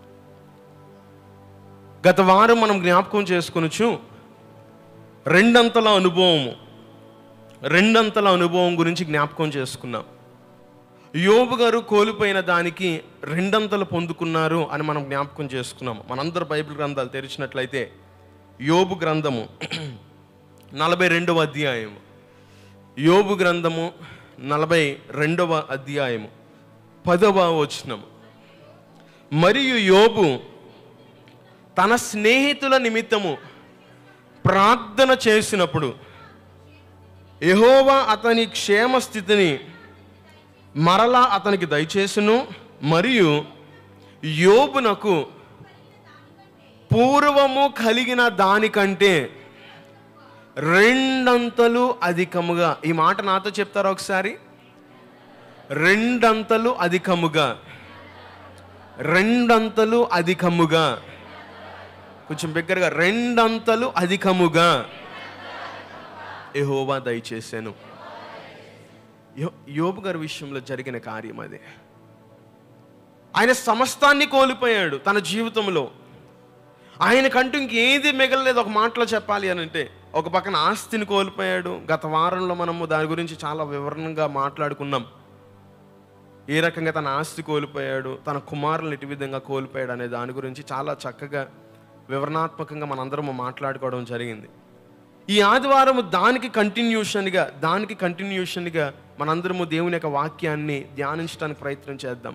S1: గత వారం మనం జ్ఞాపకం చేసుకొనొచ్చు రెండంతల అనుభవము రెండంతల అనుభవం గురించి జ్ఞాపకం చేసుకున్నాం యోబు గారు కోల్పోయిన దానికి రెండంతలు పొందుకున్నారు అని మనం జ్ఞాపకం చేసుకున్నాం మనందరు బైబిల్ గ్రంథాలు తెరిచినట్లయితే యోబు గ్రంథము నలభై రెండవ అధ్యాయము యోబు గ్రంథము నలభై రెండవ అధ్యాయము పదవ వచనము మరియు యోబు తన స్నేహితుల నిమిత్తము ప్రార్థన చేసినప్పుడు యెహోవా అతని క్షేమ స్థితిని మరలా అతనికి దయచేసును మరియు యోబునకు పూర్వము కలిగిన దానికంటే రెండంతలు అధికముగా ఈ మాట నాతో చెప్తారా ఒకసారి రెండంతలు అధికముగా రెండంతలు అధికముగా కొంచెం బిగ్గరగా రెండంతలు అధికముగా యెహోవా దయచేసాను యో- యోబు గారి విషయంలో జరిగిన కార్యం అదే ఆయన సమస్తాన్ని కోల్పోయాడు తన జీవితంలో ఆయనకంటూ ఇంకేది మిగలలేదు ఒక మాటలో చెప్పాలి అని అంటే ఒక పక్కన ఆస్తిని కోల్పోయాడు గత వారంలో మనము దాని గురించి చాలా వివరణంగా మాట్లాడుకున్నాం ఏ రకంగా తన ఆస్తి కోల్పోయాడు తన కుమారులను ఎటు విధంగా కోల్పోయాడు అనే దాని గురించి చాలా చక్కగా వివరణాత్మకంగా మనందరము మాట్లాడుకోవడం జరిగింది ఈ ఆదివారం దానికి కంటిన్యూషన్గా దానికి కంటిన్యూషన్గా మనందరము దేవుని యొక్క వాక్యాన్ని ధ్యానించడానికి ప్రయత్నం చేద్దాం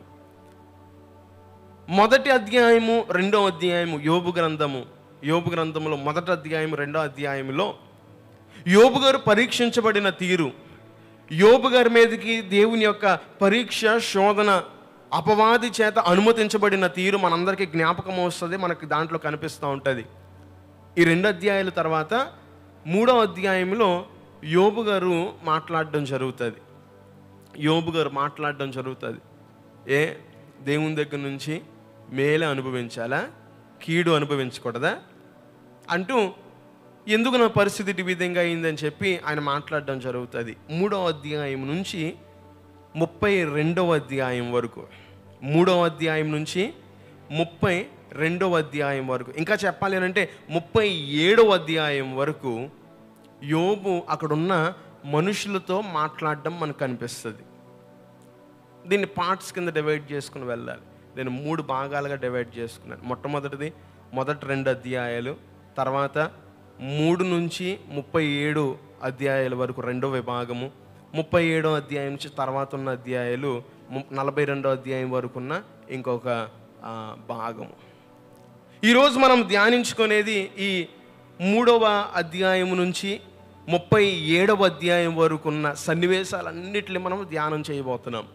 S1: మొదటి అధ్యాయము రెండో అధ్యాయము యోబు గ్రంథము యోబు గ్రంథములో మొదటి అధ్యాయం రెండో అధ్యాయంలో యోబు గారు పరీక్షించబడిన తీరు యోబు గారి మీదకి దేవుని యొక్క పరీక్ష శోధన అపవాది చేత అనుమతించబడిన తీరు మనందరికీ జ్ఞాపకం వస్తుంది మనకి దాంట్లో కనిపిస్తూ ఉంటుంది ఈ రెండు అధ్యాయాల తర్వాత మూడో అధ్యాయంలో యోబు గారు మాట్లాడడం జరుగుతుంది యోబు గారు మాట్లాడడం జరుగుతుంది ఏ దేవుని దగ్గర నుంచి మేలే అనుభవించాలా కీడు అనుభవించకూడదా అంటూ ఎందుకు నా పరిస్థితి ఈ విధంగా అయిందని చెప్పి ఆయన మాట్లాడడం జరుగుతుంది మూడో అధ్యాయం నుంచి ముప్పై రెండవ అధ్యాయం వరకు మూడవ అధ్యాయం నుంచి ముప్పై రెండవ అధ్యాయం వరకు ఇంకా చెప్పాలి అని అంటే ముప్పై ఏడవ అధ్యాయం వరకు యోబు అక్కడున్న మనుషులతో మాట్లాడడం మనకు కనిపిస్తుంది దీన్ని పార్ట్స్ కింద డివైడ్ చేసుకుని వెళ్ళాలి నేను మూడు భాగాలుగా డివైడ్ చేసుకున్నాను మొట్టమొదటిది మొదటి రెండు అధ్యాయాలు తర్వాత మూడు నుంచి ముప్పై ఏడు అధ్యాయాల వరకు రెండో విభాగము ముప్పై ఏడో అధ్యాయం నుంచి తర్వాత ఉన్న అధ్యాయాలు ము- నలభై రెండో అధ్యాయం వరకు ఉన్న ఇంకొక ఆ, భాగము ఈరోజు మనం ధ్యానించుకునేది ఈ మూడవ అధ్యాయం నుంచి ముప్పై ఏడవ అధ్యాయం వరకు ఉన్న సన్నివేశాలన్నిటిని మనం ధ్యానం చేయబోతున్నాం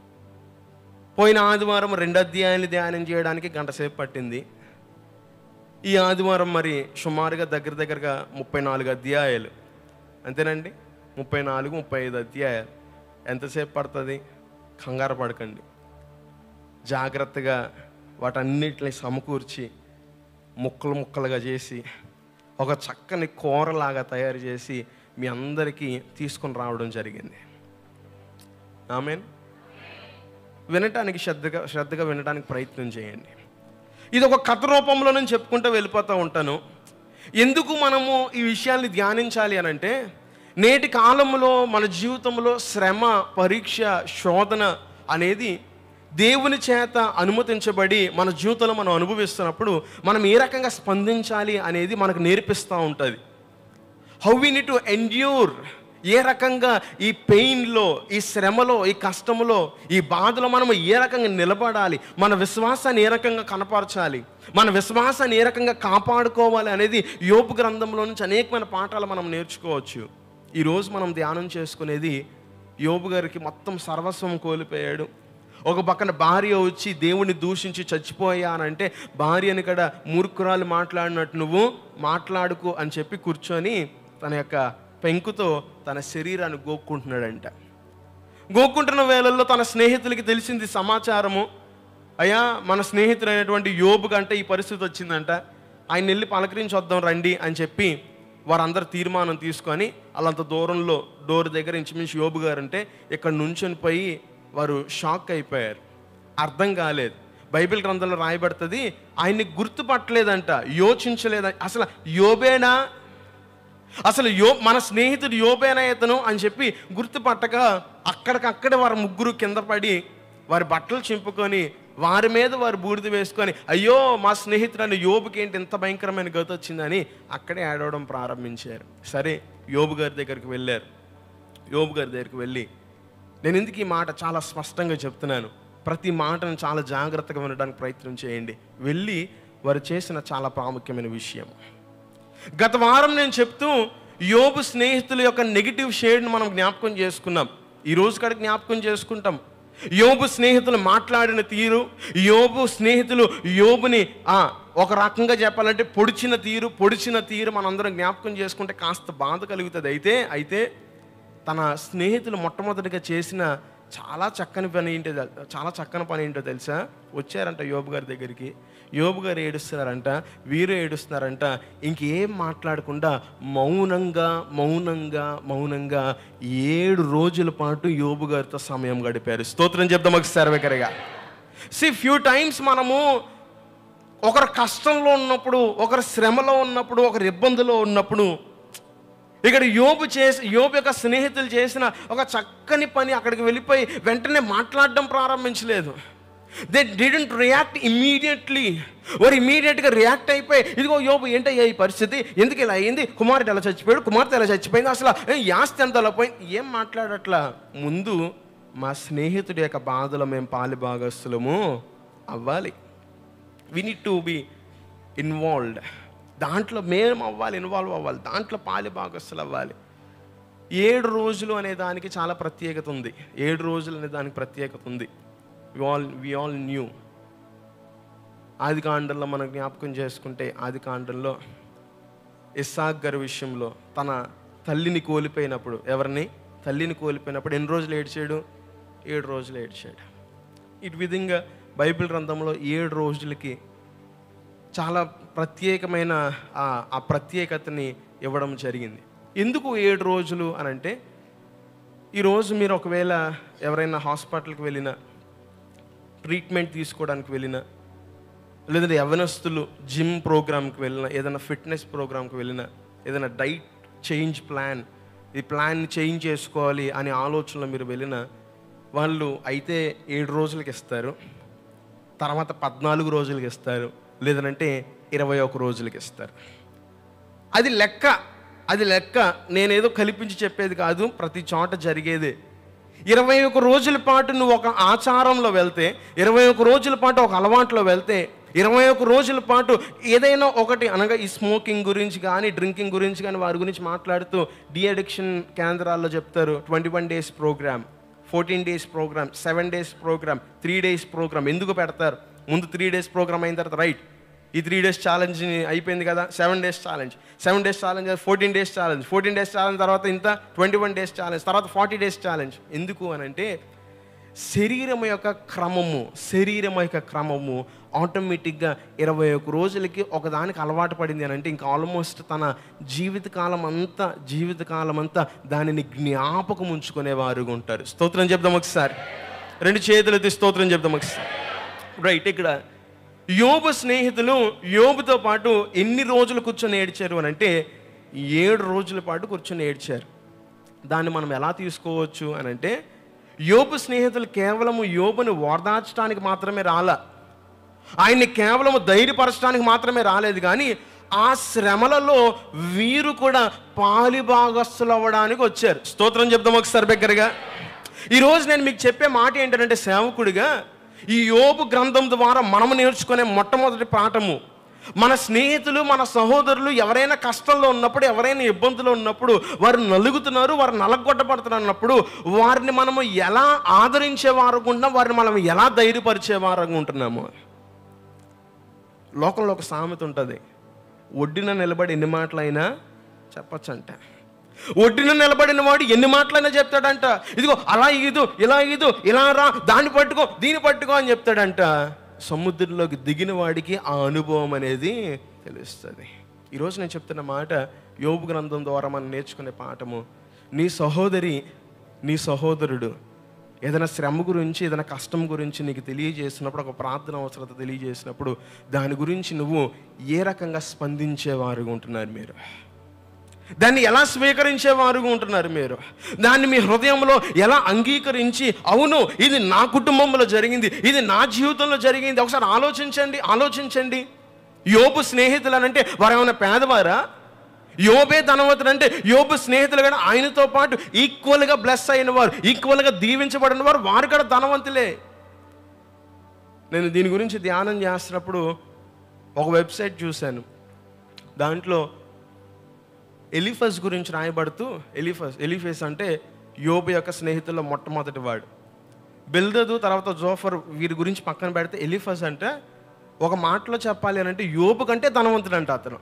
S1: పోయిన ఆదివారం రెండు అధ్యాయాలు ధ్యానం చేయడానికి గంట సేపు పట్టింది ఈ ఆదివారం మరి సుమారుగా దగ్గర దగ్గరగా ముప్పై నాలుగు అధ్యాయాలు అంతేనండి ముప్పై నాలుగు ముప్పై ఐదు అధ్యాయాలు ఎంతసేపు పడుతుంది కంగారు పడకండి జాగ్రత్తగా వాటన్నిటిని సమకూర్చి ముక్కలు ముక్కలుగా చేసి ఒక చక్కని కూరలాగా తయారు చేసి మీ అందరికీ తీసుకొని రావడం జరిగింది ఆమెన్ వినటానికి శ్రద్ధగా శ్రద్ధగా వినడానికి ప్రయత్నం చేయండి ఇది ఒక కథ రూపంలో నేను చెప్పుకుంటూ వెళ్ళిపోతూ ఉంటాను ఎందుకు మనము ఈ విషయాల్ని ధ్యానించాలి అని అంటే నేటి కాలంలో మన జీవితంలో శ్రమ పరీక్ష శోధన అనేది దేవుని చేత అనుమతించబడి మన జీవితంలో మనం అనుభవిస్తున్నప్పుడు మనం ఏ రకంగా స్పందించాలి అనేది మనకు నేర్పిస్తూ ఉంటుంది how we need to endure ఏ రకంగా ఈ పెయిన్లో ఈ శ్రమలో ఈ కష్టములో ఈ బాధలో మనం ఏ రకంగా నిలబడాలి మన విశ్వాసాన్ని ఏ రకంగా కనపరచాలి మన విశ్వాసాన్ని ఏ రకంగా కాపాడుకోవాలి అనేది యోపు గ్రంథంలో నుంచి అనేకమైన పాఠాలు మనం నేర్చుకోవచ్చు ఈరోజు మనం ధ్యానం చేసుకునేది యోబు గారికి మొత్తం సర్వస్వం కోల్పోయాడు ఒక పక్కన భార్య వచ్చి దేవుని దూషించి చచ్చిపోయానంటే భార్యని కూడా మూర్ఖురాలు మాట్లాడినట్టు నువ్వు మాట్లాడుకో అని చెప్పి కూర్చొని తన యొక్క పెంకుతో తన శరీరాన్ని గోక్కుంటున్నాడంట గోక్కుంటున్న వేళల్లో తన స్నేహితులకి తెలిసింది సమాచారము అయ్యా మన స్నేహితుడైనటువంటి యోబు కంటే ఈ పరిస్థితి వచ్చిందంట ఆయన వెళ్ళి పలకరించి వద్దాం రండి అని చెప్పి వారందరు తీర్మానం తీసుకొని అలాంత దూరంలో డోర్ దగ్గర ఇంచుమించు యోబు గారు అంటే ఇక్కడ నుంచొని పోయి వారు షాక్ అయిపోయారు అర్థం కాలేదు బైబిల్ గ్రంథంలో రాయబడుతుంది ఆయన్ని గుర్తుపట్టలేదంట యోచించలేదంట అసలు యోబేనా అసలు యో మన స్నేహితుడు యోబేనా ఇతను అని చెప్పి గుర్తుపట్టక అక్కడికక్కడే వారి ముగ్గురు కింద పడి వారి బట్టలు చింపుకొని వారి మీద వారు బూడిద వేసుకొని అయ్యో మా స్నేహితుడు యోబుకి ఏంటి ఇంత భయంకరమైన గతి వచ్చిందని అక్కడే ఆడవడం ప్రారంభించారు సరే యోబు గారి దగ్గరికి వెళ్ళారు యోబు గారి దగ్గరికి వెళ్ళి నేను ఎందుకు ఈ మాట చాలా స్పష్టంగా చెప్తున్నాను ప్రతి మాటను చాలా జాగ్రత్తగా వినడానికి ప్రయత్నం చేయండి వెళ్ళి వారు చేసిన చాలా ప్రాముఖ్యమైన విషయం గత వారం నేను చెప్తూ యోబు స్నేహితుల యొక్క నెగిటివ్ షేడ్ని మనం జ్ఞాపకం చేసుకున్నాం ఈ రోజు కాడ జ్ఞాపకం చేసుకుంటాం యోబు స్నేహితులు మాట్లాడిన తీరు యోబు స్నేహితులు యోబుని ఆ, ఒక రకంగా చెప్పాలంటే పొడిచిన తీరు పొడిచిన తీరు మనందరం జ్ఞాపకం చేసుకుంటే కాస్త బాధ కలుగుతుంది అయితే అయితే తన స్నేహితులు మొట్టమొదటిగా చేసిన చాలా చక్కని పని ఏంటో తెల్- చాలా చక్కని పని ఏంటో తెలుసా వచ్చారంట యోబు గారి దగ్గరికి యోబు గారు ఏడుస్తున్నారంట వీరు ఏడుస్తున్నారంట ఇంకేం మాట్లాడకుండా మౌనంగా మౌనంగా మౌనంగా ఏడు రోజుల పాటు యోబు గారితో సమయం గడిపారు స్తోత్రం చెప్దాం ఒక సర్వేకరగా సి ఫ్యూ టైమ్స్ మనము ఒకరు కష్టంలో ఉన్నప్పుడు ఒకరు శ్రమలో ఉన్నప్పుడు ఒకరు ఇబ్బందిలో ఉన్నప్పుడు ఇక్కడ యోబు చేసి యోబు యొక్క స్నేహితులు చేసిన ఒక చక్కని పని అక్కడికి వెళ్ళిపోయి వెంటనే మాట్లాడడం ప్రారంభించలేదు దే డిడెంట్ రియాక్ట్ ఇమ్మీడియట్లీ వారు ఇమీడియట్గా రియాక్ట్ అయిపోయి ఇదిగో యోబు ఏంటయ్యా ఈ పరిస్థితి ఎందుకు ఇలా అయింది కుమారుడు ఎలా చచ్చిపోయాడు కుమార్తె ఎలా చచ్చిపోయింది అసలు ఏ, ఈ ఆస్తి ఎంత అలా పోయింది ఏం మాట్లాడట్లా ముందు మా స్నేహితుడి యొక్క బాధలో మేము పాలి భాగస్తులము అవ్వాలి we need to be involved దాంట్లో మేము అవ్వాలి ఇన్వాల్వ్ అవ్వాలి దాంట్లో పాలి భాగస్తులు అవ్వాలి ఏడు రోజులు అనే దానికి చాలా ప్రత్యేకత ఉంది ఏడు రోజులు అనే దానికి ప్రత్యేకత ఉంది we all we all knew ఆది కాండంలో మనం జ్ఞాపకం చేసుకుంటే ఆది కాండంలో ఇస్సాక్ గారి విషయంలో తన తల్లిని కోల్పోయినప్పుడు ఎవరిని తల్లిని కోల్పోయినప్పుడు ఎన్ని రోజులు ఏడ్చాడు ఏడు రోజులు ఏడ్చాడు ఇటు విధంగా బైబిల్ గ్రంథంలో ఏడు రోజులకి చాలా ప్రత్యేకమైన ఆ ఆ ప్రత్యేకతని ఇవ్వడం జరిగింది ఎందుకు ఏడు రోజులు అని అంటే ఈరోజు మీరు ఒకవేళ ఎవరైనా హాస్పిటల్కి వెళ్ళినా ట్రీట్మెంట్ తీసుకోవడానికి వెళ్ళినా లేదంటే యవనస్తులు జిమ్ ప్రోగ్రామ్కి వెళ్ళినా ఏదైనా ఫిట్నెస్ ప్రోగ్రామ్కి వెళ్ళినా ఏదైనా డైట్ చేంజ్ ప్లాన్ ఈ ప్లాన్ చేంజ్ చేసుకోవాలి అనే ఆలోచనలో మీరు వెళ్ళినా వాళ్ళు అయితే ఏడు రోజులకి ఇస్తారు తర్వాత పద్నాలుగు రోజులకి ఇస్తారు లేదనంటే ఇరవై ఒక రోజులకి ఇస్తారు అది లెక్క అది లెక్క నేనేదో కల్పించి చెప్పేది కాదు ప్రతి చోట జరిగేదే ఇరవై ఒక రోజుల పాటు నువ్వు ఒక ఆచారంలో వెళ్తే ఇరవై ఒక రోజుల పాటు ఒక అలవాట్లో వెళ్తే ఇరవై ఒక రోజుల పాటు ఏదైనా ఒకటి అనగా ఈ స్మోకింగ్ గురించి కానీ డ్రింకింగ్ గురించి కానీ వారి గురించి మాట్లాడుతూ డి అడిక్షన్ కేంద్రాల్లో చెప్తారు twenty one days programme fourteen days programme seven days programme three days programme ఎందుకు పెడతారు ముందు త్రీ డేస్ ప్రోగ్రామ్ అయిన తర్వాత రైట్ ఈ త్రీ డేస్ ఛాలెంజ్ అయిపోయింది కదా seven days challenge seven days challenge fourteen days challenge fourteen days challenge తర్వాత ఇంత ట్వంటీ వన్ డేస్ ఛాలెంజ్ తర్వాత ఫార్టీ డేస్ ఛాలెంజ్ ఎందుకు అని అంటే శరీరం యొక్క క్రమము శరీరం యొక్క క్రమము ఆటోమేటిక్గా ఇరవై ఒక రోజులకి ఒకదానికి అలవాటు పడింది అని అంటే ఇంకా ఆల్మోస్ట్ తన జీవితకాలం అంతా జీవితకాలం అంతా దానిని జ్ఞాపకం ఉంచుకునే వారుగా ఉంటారు స్తోత్రం చెప్దాం ఒకసారి రెండు చేతులు ఎత్తి స్తోత్రం చెప్దాం ఒకసారి రైట్ ఇక్కడ యోబు స్నేహితులు యోబుతో పాటు ఎన్ని రోజులు కూర్చొని ఏడ్చారు అని అంటే ఏడు రోజుల పాటు కూర్చొని ఏడ్చారు దాన్ని మనం ఎలా తీసుకోవచ్చు అని అంటే యోబు స్నేహితులు కేవలము యోబుని ఓదార్చడానికి మాత్రమే రాలా ఆయన్ని కేవలం ధైర్యపరచడానికి మాత్రమే రాలేదు కానీ ఆ శ్రమలలో వీరు కూడా పాలిభాగస్తులు అవ్వడానికి వచ్చారు స్తోత్రం చెప్దాం ఒకసారి దగ్గరగా ఈరోజు నేను మీకు చెప్పే మాట ఏంటంటే సేవకుడిగా ఈ యోబు గ్రంథం ద్వారా మనము నేర్చుకునే మొట్టమొదటి పాఠము మన స్నేహితులు మన సహోదరులు ఎవరైనా కష్టంలో ఉన్నప్పుడు ఎవరైనా ఇబ్బందులు ఉన్నప్పుడు వారు నలుగుతున్నారు వారు నలగొట్టబడుతున్నారు అన్నప్పుడు వారిని మనము ఎలా ఆదరించే వారు ఉంటున్నాం వారిని మనం ఎలా ధైర్యపరిచే వారంగా ఉంటున్నాము లోకంలో ఒక సామెత ఉంటుంది ఒడ్డిన నిలబడి ఎన్ని మాటలైనా చెప్పచ్చంట ఒడ్డిన నిలబడిన వాడు ఎన్ని మాటలైనా చెప్తాడంట ఇదిగో అలా ఇదు ఇలా ఇదు ఇలా రా దాన్ని పట్టుకో దీన్ని పట్టుకో అని చెప్తాడంట సముద్రంలోకి దిగిన వాడికి ఆ అనుభవం అనేది తెలుస్తుంది ఈరోజు నేను చెప్తున్న మాట యోబు గ్రంథం ద్వారా మనం నేర్చుకునే పాఠము నీ సహోదరి నీ సహోదరుడు ఏదైనా శ్రమ గురించి ఏదైనా కష్టం గురించి నీకు తెలియజేసినప్పుడు ఒక ప్రార్థన అవసరత తెలియజేసినప్పుడు దాని గురించి నువ్వు ఏ రకంగా స్పందించేవారుగా ఉంటున్నారు మీరు దాన్ని ఎలా స్వీకరించేవారుగా ఉంటున్నారు మీరు దాన్ని మీ హృదయంలో ఎలా అంగీకరించి అవును ఇది నా కుటుంబంలో జరిగింది ఇది నా జీవితంలో జరిగింది ఒకసారి ఆలోచించండి ఆలోచించండి యోబు స్నేహితులు అని అంటే వారు ఏమైనా పేదవారా యోబే ధనవంతుడు అంటే యోబు స్నేహితులు కూడా ఆయనతో పాటు ఈక్వల్గా బ్లెస్ అయిన వారు ఈక్వల్గా దీవించబడిన వారు వారు కూడా ధనవంతులే నేను దీని గురించి ధ్యానం చేస్తున్నప్పుడు ఒక వెబ్సైట్ చూశాను దాంట్లో ఎలిఫస్ గురించి రాయబడుతూ ఎలిఫస్ ఎలిఫెస్ అంటే యోబు యొక్క స్నేహితుల్లో మొట్టమొదటి వాడు బెల్దదు తర్వాత జోఫర్ వీరి గురించి పక్కన పెడితే ఎలిఫస్ అంటే ఒక మాటలో చెప్పాలి అని అంటే యోబు కంటే ధనవంతుడు అంట అతను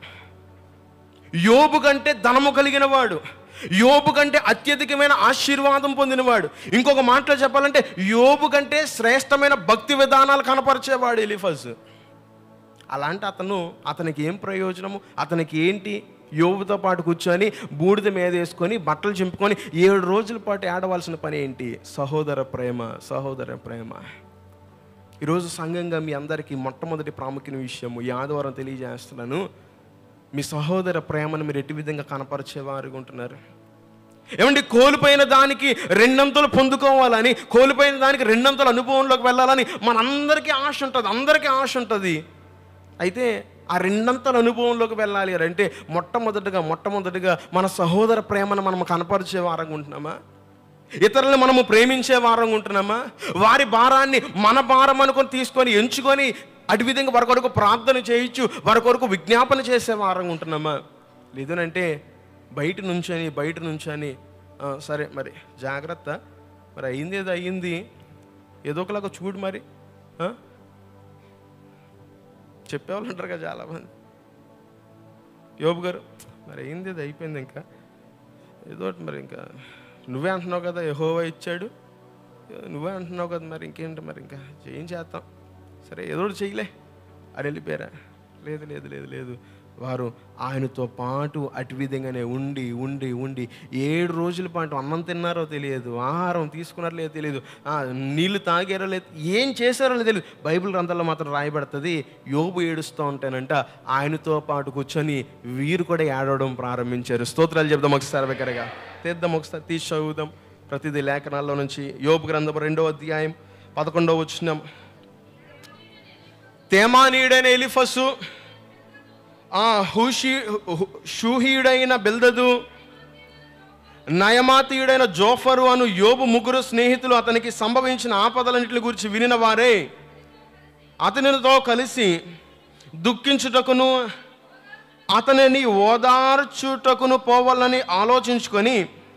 S1: యోబు కంటే ధనము కలిగిన వాడు యోబు కంటే అత్యధికమైన ఆశీర్వాదం పొందినవాడు ఇంకొక మాటలో చెప్పాలంటే యోబు కంటే శ్రేష్టమైన భక్తి విధానాలు కనపరిచేవాడు ఎలిఫస్ అలాంటి అతను అతనికి ఏం ప్రయోజనము అతనికి ఏంటి యోబుతో పాటు కూర్చొని బూడిద మీద వేసుకొని బట్టలు చింపుకొని ఏడు రోజుల పాటు ఆడవలసిన పని ఏంటి సహోదర ప్రేమ సహోదర ప్రేమ ఈరోజు సంఘంగా మీ అందరికీ మొట్టమొదటి ప్రాముఖ్యమైన విషయము ఈ ఆదివారం తెలియజేస్తున్నాను మీ సహోదర ప్రేమను మీరు ఎటు విధంగా కనపరిచేవారుగా ఉంటున్నారు ఏమండి కోల్పోయిన దానికి రెండంతలు పొందుకోవాలని కోల్పోయిన దానికి రెండంతల అనుభవంలోకి వెళ్ళాలని మనందరికీ ఆశ ఉంటుంది అందరికీ ఆశ ఉంటుంది అయితే ఆ రెండంతల అనుభవంలోకి వెళ్ళాలి అని అంటే మొట్టమొదటిగా మొట్టమొదటిగా మన సహోదర ప్రేమను మనం కనపరిచే వారంగా ఉంటున్నామా ఇతరులను మనము ప్రేమించే వారంగా ఉంటున్నామా వారి భారాన్ని మన భారం అనుకొని తీసుకొని ఎంచుకొని అటు విధంగా వారి కొరకు ప్రార్థన చేయొచ్చు వారి కొరకు విజ్ఞాపన చేసే వారంగా ఉంటున్నామా లేదనంటే బయట నుంచని బయట నుంచని "ఆ, సరే మరి జాగ్రత్త మరి అయింది ఏదో అయ్యింది ఏదో ఒకలాగా చూడు మరి ఆ? చెప్పేవాళ్ళు ఉంటారు కదా చాలామంది యోబు గారు మరి అయింది అది అయిపోయింది ఇంకా ఏదో ఒకటి మరి ఇంకా నువ్వే అంటున్నావు కదా యెహోవా ఇచ్చాడు నువ్వే అంటున్నావు కదా మరి ఇంకేంటి మరి ఇంకా ఏం చేస్తాం సరే ఏదో ఒకటి చెయ్యలే అని వెళ్ళిపోయారా లేదు లేదు లేదు లేదు వారు ఆయనతో పాటు అటు విధంగానే ఉండి ఉండి ఉండి ఏడు రోజుల పాటు అన్నం తిన్నారో తెలియదు ఆహారం తీసుకున్నారో లేదో తెలియదు ఆ, నీళ్లు తాగారో లేదు ఏం చేశారో లేదో తెలియదు బైబిల్ గ్రంథాల్లో మాత్రం రాయబడుతుంది యోబు ఏడుస్తూ ఉంటానంట ఆయనతో పాటు కూర్చొని వీరు కూడా ఏడవడం ప్రారంభించారు స్తోత్రాలు చెప్దాం ఒకసారి దగ్గరగా తీద్దాం ఒకసారి తీసి చదువుదాం ప్రతిదీ లేఖనాల్లో నుంచి యోబు గ్రంథం రెండో అధ్యాయం పదకొండవ వచ్చినాం తేమానీయుడైన ఎలిఫసు ఆ హుషి హు- షూహీయుడైన బెల్దదు నయమాతీయుడైన జోఫరు అను యోబు ముగ్గురు స్నేహితులు అతనికి సంభవించిన ఆపదలన్నింటి గురించి వినిన వారే అతనితో కలిసి దుఃఖించుటకును అతనిని ఓదార్చుటకును పోవాలని ఆలోచించుకొని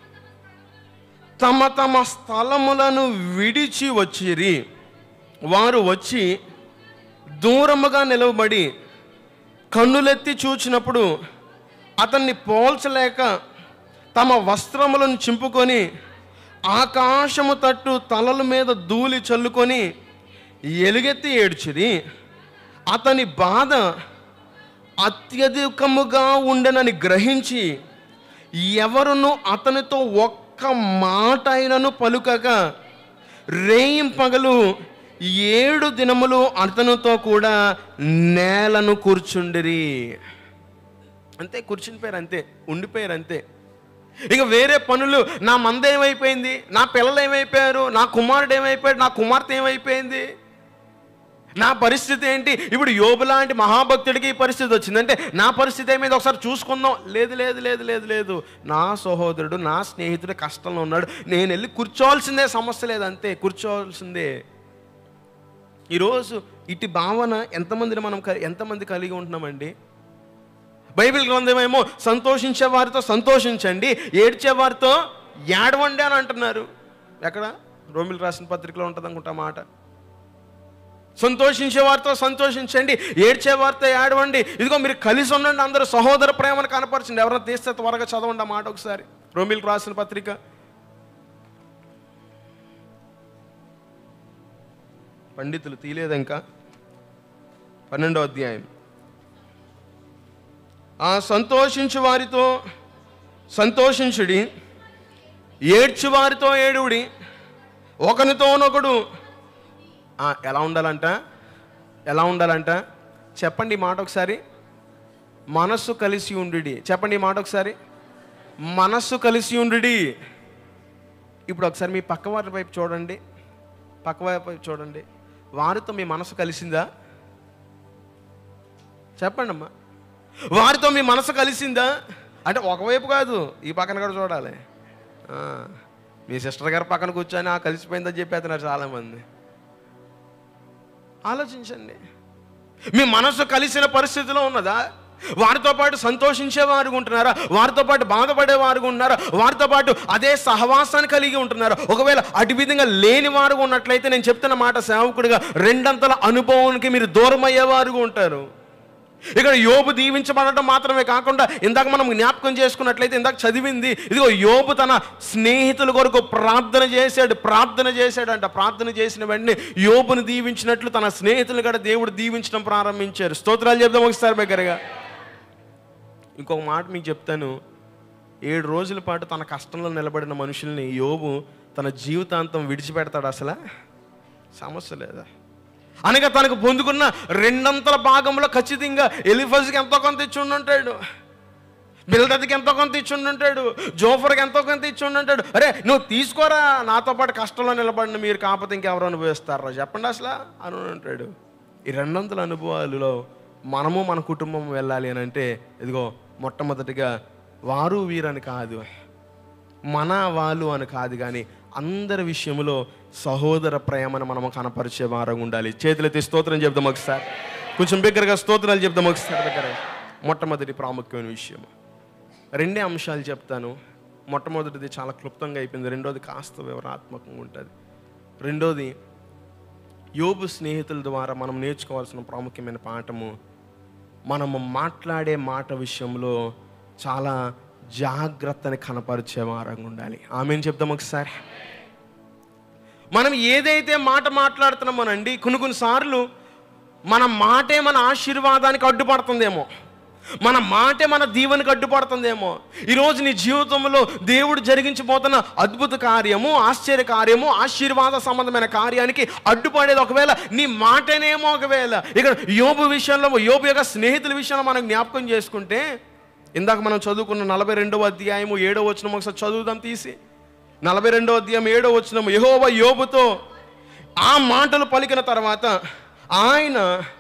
S1: తమ తమ స్థలములను విడిచి వచ్చిరి వారు వచ్చి దూరముగా నిలవబడి కన్నులెత్తి చూచినప్పుడు అతన్ని పోల్చలేక తమ వస్త్రములను చింపుకొని ఆకాశము తట్టు తలల మీద ధూళి చల్లుకొని ఎలుగెత్తి ఏడ్చిరి అతని బాధ అత్యధికముగా ఉండనని గ్రహించి ఎవరును అతనితో ఒక్క మాట అయినను పలుకక రేయిం పగలు ఏడు దినములు అతనితో కూడా నేలను కూర్చుండిరి అంతే కూర్చునిపోయారు అంతే ఉండిపోయారు అంతే ఇక వేరే పనులు నా మంద ఏమైపోయింది నా పిల్లలు ఏమైపోయారు నా కుమారుడు ఏమైపోయాడు నా కుమార్తె ఏమైపోయింది నా పరిస్థితి ఏంటి ఇప్పుడు యోబు లాంటి మహాభక్తుడికి ఈ పరిస్థితి వచ్చిందంటే నా పరిస్థితి ఏమైంది ఒకసారి చూసుకుందాం లేదు లేదు లేదు లేదు లేదు నా సహోదరుడు నా స్నేహితుడు కష్టంలో ఉన్నాడు నేను వెళ్ళి కూర్చోవాల్సిందే సమస్య లేదు అంతే కూర్చోవాల్సిందే ఈరోజు ఇటు భావన ఎంతమందిని మనం క- ఎంతమంది కలిగి ఉంటున్నామండి బైబిల్ గ్రంథమేమో సంతోషించే వారితో సంతోషించండి ఏడ్చే వారితో ఏడవండి అని అంటున్నారు ఎక్కడ రోమిల్ రాసిన పత్రికలో ఉంటుంది అనుకుంటా మాట సంతోషించే వారితో సంతోషించండి ఏడ్చే వారితో ఏడవండి ఇదిగో మీరు కలిసి ఉండండి అందరూ సహోదర ప్రేమను కనపరచండి ఎవరైనా తీస్తే త్వరగా చదవండి ఆ మాట ఒకసారి రోమిల్ రాసిన పత్రిక పండితులు తీయలేదు ఇంకా పన్నెండో అధ్యాయం ఆ సంతోషించు వారితో సంతోషించుడి ఏడ్చు వారితో ఏడుడి ఒకనితోనొకడు ఆ, ఎలా ఉండాలంట ఎలా ఉండాలంట చెప్పండి ఈ మాట ఒకసారి మనస్సు కలిసి ఉండుడి చెప్పండి ఈ మాట ఒకసారి మనస్సు కలిసి ఉండుడి ఇప్పుడు ఒకసారి మీ పక్క వారి వైపు చూడండి పక్క వారి వైపు చూడండి వారితో మీ మనసు కలిసిందా చెప్పండి అమ్మా వారితో మీ మనసు కలిసిందా అంటే ఒకవైపు కాదు ఈ పక్కన కూడా చూడాలి ఆ, మీ సిస్టర్ గారి పక్కన కూర్చొని ఆ కలిసిపోయిందని చెప్పేస్తున్నారు చాలామంది ఆలోచించండి మీ మనసు కలిసిన పరిస్థితిలో ఉన్నదా వారితో పాటు సంతోషించే వారు ఉంటున్నారా వారితో పాటు బాధపడే వారు ఉంటున్నారా వారితో పాటు అదే సహవాసాన్ని కలిగి ఉంటున్నారా ఒకవేళ అటు విధంగా లేని వారు ఉన్నట్లయితే నేను చెప్తున్న మాట సేవకుడిగా రెండంతల అనుభవానికి మీరు దూరం అయ్యేవారు ఉంటారు ఇక్కడ యోబు దీవించబడటం మాత్రమే కాకుండా ఇందాక మనం జ్ఞాపకం చేసుకున్నట్లయితే ఇందాక చదివింది ఇదిగో యోబు తన స్నేహితుల కొరకు ప్రార్థన చేశాడు ప్రార్థన చేశాడంట ప్రార్థన చేసిన వెంటనే యోబును దీవించినట్లు తన స్నేహితులు కూడా దేవుడు దీవించడం ప్రారంభించారు స్తోత్రాలు చెప్దాం ఒకసారి దగ్గరగా ఇంకొక మాట మీకు చెప్తాను ఏడు రోజుల పాటు తన కష్టంలో నిలబడిన మనుషుల్ని యోబు తన జీవితాంతం విడిచిపెడతాడు అసలు సమస్య లేదా అనగా తనకు పొందుకున్న రెండంతల భాగంలో ఖచ్చితంగా ఎలిఫజ్కి ఎంతో కొంత ఇచ్చి ఉంటాడు బిల్దద్కి ఎంతో కొంత ఇచ్చి ఉంటాడు జోఫర్కి ఎంతో కొంత ఇచ్చి ఉంటాడు అరే నువ్వు తీసుకోరా నాతో పాటు కష్టంలో నిలబడిన మీరు కాకపోతే ఇంకెవరు అనుభవిస్తారా చెప్పండి అసలు అని ఉంటాడు ఈ రెండంతల అనుభవాలలో మనము మన కుటుంబం వెళ్ళాలి అని అంటే ఇదిగో మొట్టమొదటిగా వారు వీరని కాదు మన వాళ్ళు అని కాదు కానీ అందరి విషయంలో సహోదర ప్రేమను మనం కనపరిచే వారంగా ఉండాలి చేతులెత్తి స్తోత్రం చెప్దాం ఒకసారి కొంచెం బిగ్గరగా స్తోత్రాలు చెప్దాం ఒకసారి దగ్గర మొట్టమొదటి ప్రాముఖ్యమైన విషయం రెండే అంశాలు చెప్తాను మొట్టమొదటిది చాలా క్లుప్తంగా అయిపోయింది రెండోది కాస్త వివరాత్మకంగా ఉంటుంది రెండోది యోబు స్నేహితుల ద్వారా మనం నేర్చుకోవాల్సిన ప్రాముఖ్యమైన పాఠము మనము మాట్లాడే మాట విషయంలో చాలా జాగ్రత్తని కనపరిచే వారంగా ఉండాలి ఆమెను చెప్దాం ఒకసారి మనం ఏదైతే మాట మాట్లాడుతున్నామోనండి కొన్ని కొన్నిసార్లు మన మాటే మన ఆశీర్వాదానికి అడ్డుపడుతుందేమో మన మాటే మన దీవెనికి అడ్డుపడుతుందేమో ఈరోజు నీ జీవితంలో దేవుడు జరిగించబోతున్న అద్భుత కార్యము ఆశ్చర్య కార్యము ఆశీర్వాద సంబంధమైన కార్యానికి అడ్డుపడేది ఒకవేళ నీ మాటనేమో ఒకవేళ ఇక్కడ యోబు విషయంలో యోబు యొక్క స్నేహితుల విషయంలో మనం జ్ఞాపకం చేసుకుంటే ఇందాక మనం చదువుకున్న నలభై రెండవ అధ్యాయము ఏడో వచ్చిన ఒకసారి చదువుదాం తీసి నలభై రెండో అధ్యాయం ఏడో వచ్చిన యహోవ యోబుతో ఆ మాటలు పలికిన తర్వాత ఆయన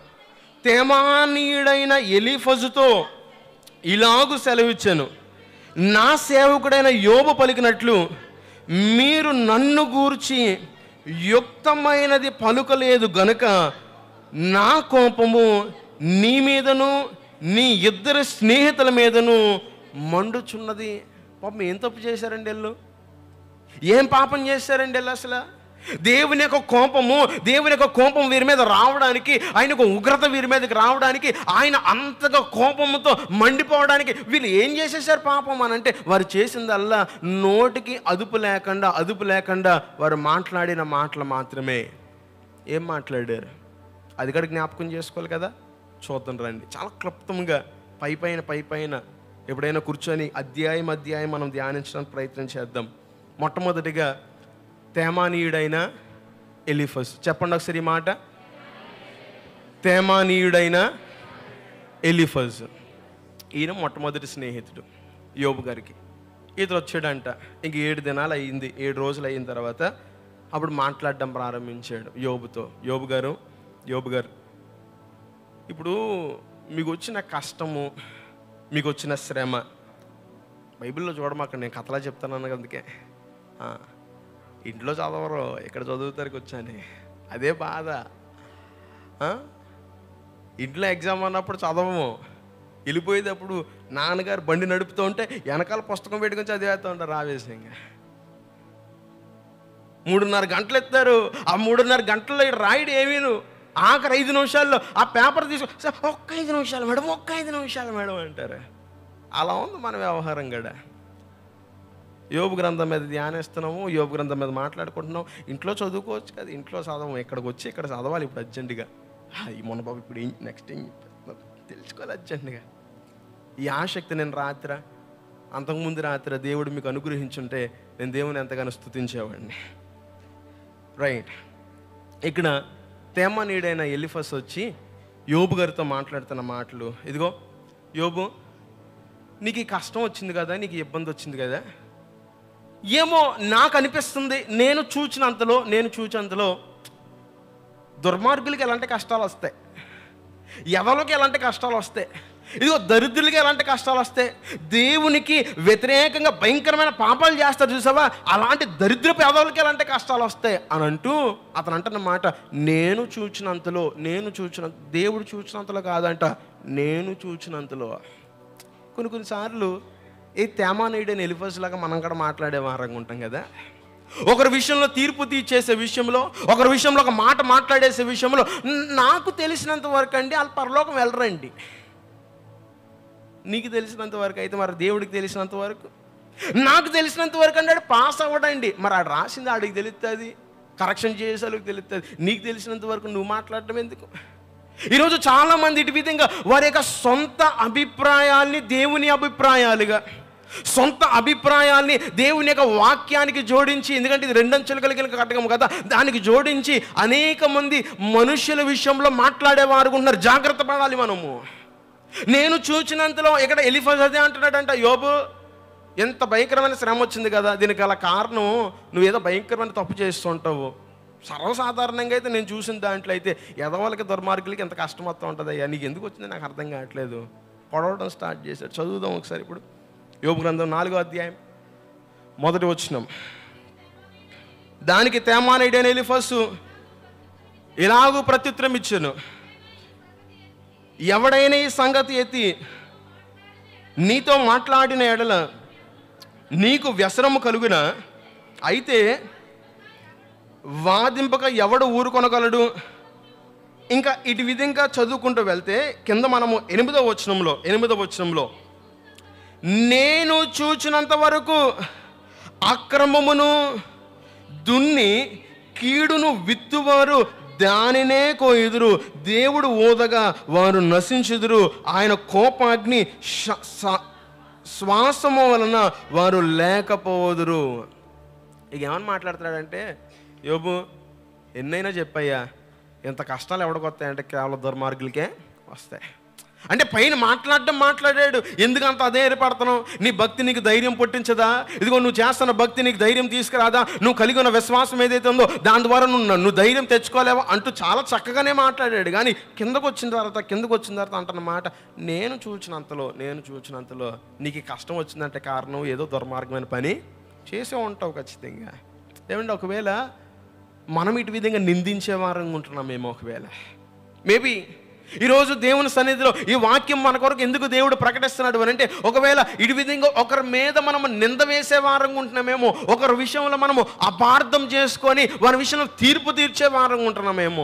S1: తేమానీయుడైన ఎలీఫజుతో ఇలాగు సెలవిచ్చాను నా సేవకుడైన యోబు పలికినట్లు మీరు నన్ను గూర్చి యుక్తమైనది పలుకలేదు గనుక నా కోపము నీ మీదను నీ ఇద్దరు స్నేహితుల మీదను మండుచున్నది పాపం ఏం తప్పు చేశారండి వీళ్ళు ఏం పాపం చేశారండి వీళ్ళు అసలు దేవుని యొక్క కోపము దేవుని యొక్క కోపం వీరి మీద రావడానికి ఆయన యొక్క ఉగ్రత వీరి మీదకి రావడానికి ఆయన అంతగా కోపంతో మండిపోవడానికి వీళ్ళు ఏం చేసేసారు పాపం అని అంటే వారు చేసిందల్లా నోటికి అదుపు లేకుండా అదుపు లేకుండా వారు మాట్లాడిన మాటలు మాత్రమే ఏం మాట్లాడారు అది కూడా జ్ఞాపకం చేసుకోవాలి కదా చూద్దాం రండి చాలా క్లుప్తంగా పై పైన పై పైన ఎప్పుడైనా కూర్చొని అధ్యాయం అధ్యాయం మనం ధ్యానించడానికి ప్రయత్నం చేద్దాం మొట్టమొదటిగా తేమానీయుడైన ఎలిఫస్ చెప్పండి ఒకసారి ఈ మాట తేమానీయుడైన ఎలిఫజ్ ఈయన మొట్టమొదటి స్నేహితుడు యోబు గారికి ఇతను వచ్చాడంట ఇంక ఏడు దినాలు అయ్యింది ఏడు రోజులు అయిన తర్వాత అప్పుడు మాట్లాడడం ప్రారంభించాడు యోబుతో యోబు గారు యోబు గారు ఇప్పుడు మీకు వచ్చిన కష్టము మీకు వచ్చిన శ్రమ బైబిల్లో చూడమాక నేను కథలా చెప్తాను అందుకే ఆ, ఇంట్లో చదవరు ఇక్కడ చదువుతారికి వచ్చాను అదే బాధ ఆ? ఇంట్లో ఎగ్జామ్ అన్నప్పుడు చదవము వెళ్ళిపోయేటప్పుడు నాన్నగారు బండి నడుపుతూ ఉంటే వెనకాల పుస్తకం పెట్టుకొని చదివేస్తూ ఉంటారు ఆవేశంగా మూడున్నర గంటలు ఎత్తారు ఆ మూడున్నర గంటల్లో ఈ రాయుడు ఏమీను ఆఖరి ఐదు నిమిషాల్లో ఆ పేపర్ తీసుకో "సార్, ఒక్క ఐదు నిమిషాలు మేడం ఒక్క ఐదు నిమిషాలు మేడం అంటారు అలా ఉంది మన వ్యవహారం కూడా యోబు గ్రంథం మీద ధ్యానిస్తున్నాము యోబు గ్రంథం మీద మాట్లాడుకుంటున్నాం ఇంట్లో చదువుకోవచ్చు కదా ఇంట్లో చదవము ఇక్కడికి వచ్చి ఇక్కడ చదవాలి ఇప్పుడు అర్జెంటుగా ఆ, ఈ మొన్న బాబు ఇప్పుడు ఏం నెక్స్ట్ ఏం చెప్పేస్తున్నారు? తెలుసుకోవాలి అర్జెంటుగా ఈ ఆసక్తి నేను రాత్ర అంతకుముందు రాత్రి దేవుడు మీకు అనుగ్రహించుంటే నేను దేవుని ఎంతగానో స్తుతించేవాడిని రైట్ ఇక్కడ తేమనీడైన ఎలిఫస్ వచ్చి యోబు గారితో మాట్లాడుతున్న మాటలు ఇదిగో యోబు నీకు ఈ కష్టం వచ్చింది కదా నీకు ఈ ఇబ్బంది వచ్చింది కదా ఏమో నాకు అనిపిస్తుంది నేను చూచినంతలో నేను చూచినంతలో దుర్మార్గులకి ఎలాంటి కష్టాలు వస్తాయి ఎవరికి ఎలాంటి కష్టాలు వస్తాయి ఇదిగో దరిద్రులకి ఎలాంటి కష్టాలు వస్తాయి దేవునికి వ్యతిరేకంగా భయంకరమైన పాపాలు చేస్తారు చూసావా అలాంటి దరిద్ర పేదవులకి ఎలాంటి కష్టాలు వస్తాయి అని అంటూ అతను అంటున్న మాట నేను చూచినంతలో నేను చూచిన దేవుడు చూచినంతలో కాదంట నేను చూచినంతలో కొన్ని కొన్నిసార్లు ఈ తేమానీడని ఎలిఫస్ లాగా మనం కూడా మాట్లాడే వారంగా ఉంటాం కదా ఒకరి విషయంలో తీర్పు తీర్చేసే విషయంలో ఒకరి విషయంలో ఒక మాట మాట్లాడేసే విషయంలో "న- నాకు తెలిసినంత వరకు అండి వాళ్ళు పరలోకం వెళ్ళరండి నీకు తెలిసినంత వరకు అయితే మరి దేవుడికి తెలిసినంత వరకు నాకు తెలిసినంత వరకు అంటే ఆడు పాస్ అవ్వడండి మరి ఆడు రాసింది ఆడికి తెలుస్తుంది కరెక్షన్ చేసేవాళ్ళకి తెలుస్తుంది నీకు తెలిసినంత వరకు నువ్వు మాట్లాడటం ఎందుకు ఈరోజు చాలామంది ఇటు విధంగా వారి యొక్క సొంత అభిప్రాయాల్ని దేవుని అభిప్రాయాలుగా సొంత అభిప్రాయాల్ని దేవుని యొక్క వాక్యానికి జోడించి ఎందుకంటే ఇది రెండంచెలు కలిగిన కట్టకం కదా దానికి జోడించి అనేక మంది మనుషుల విషయంలో మాట్లాడేవారు ఉన్నారు జాగ్రత్త పడాలి మనము నేను చూచినంతలో ఇక్కడ ఎలిఫస్ అదే అంటున్నాడంట యోబు ఎంత భయంకరమైన శ్రమ వచ్చింది కదా దీనికి గల కారణం నువ్వేదో భయంకరమైన తప్పు చేస్తుంటావు సర్వసాధారణంగా అయితే నేను చూసిన దాంట్లో అయితే ఎదవాళ్ళకి దుర్మార్గులకి ఎంత కష్టం వస్తూ ఉంటుంది అయ్యా నీకు ఎందుకు వచ్చింది నాకు అర్థం కావట్లేదు పొడవడం స్టార్ట్ చేశాడు చదువుదాం ఒకసారి ఇప్పుడు యోబు గ్రంథం నాలుగో అధ్యాయం మొదటి వచ్చినాం దానికి తేమానైడైన ఎలిఫస్ ఇలాగూ ప్రత్యుత్తరం ఇచ్చాను ఎవడైనా ఈ సంగతి ఎత్తి నీతో మాట్లాడిన ఎడల నీకు వ్యసనము కలుగున అయితే వాదింపక ఎవడు ఊరుకొనగలడు ఇంకా ఇటు విధంగా చదువుకుంటూ వెళ్తే కింద మనము ఎనిమిదవ వచనంలో ఎనిమిదవ వచనంలో నేను చూచినంత వరకు అక్రమమును దున్ని కీడును విత్తువారు దానినే కోయుదురు దేవుడు ఓదగా వారు నశించుదురు ఆయన కోపాగ్ని శ- స- శ్వాసము వలన వారు లేకపోదురు ఇక ఏమని మాట్లాడుతున్నాడంటే యోబు ఎన్నైనా చెప్పయ్యా ఇంత కష్టాలు ఎవడికి వస్తాయంటే కేవలం దుర్మార్గులకే వస్తాయి అంటే పైన మాట్లాడడం మాట్లాడాడు ఎందుకు అంత అధైర్యపడుతున్నావు నీ భక్తి నీకు ధైర్యం పుట్టించదా ఇదిగో నువ్వు చేస్తున్న భక్తి నీకు ధైర్యం తీసుకురాదా నువ్వు కలిగి ఉన్న విశ్వాసం ఏదైతే ఉందో దాని ద్వారా నువ్వు నువ్వు ధైర్యం తెచ్చుకోలేవా అంటూ చాలా చక్కగానే మాట్లాడాడు కానీ కిందకు వచ్చిన తర్వాత కిందకు వచ్చిన తర్వాత అంటున్న మాట నేను చూచినంతలో నేను చూచినంతలో నీకు ఈ కష్టం వచ్చిందంటే కారణం ఏదో దుర్మార్గమైన పని చేసే ఉంటావు ఖచ్చితంగా ఏమంటే ఒకవేళ మనం ఇటు విధంగా నిందించే వారంగా ఉంటున్నాం మేము ఒకవేళ మేబీ ఈరోజు దేవుని సన్నిధిలో ఈ వాక్యం మన కొరకు ఎందుకు దేవుడు ప్రకటిస్తున్నాడు అని అంటే ఒకవేళ ఇటు విధంగా ఒకరి మీద మనము నింద వేసే వారంగా ఉంటున్నామేమో ఒకరి విషయంలో మనము అపార్థం చేసుకొని వారి విషయంలో తీర్పు తీర్చే వారంగా ఉంటున్నామేమో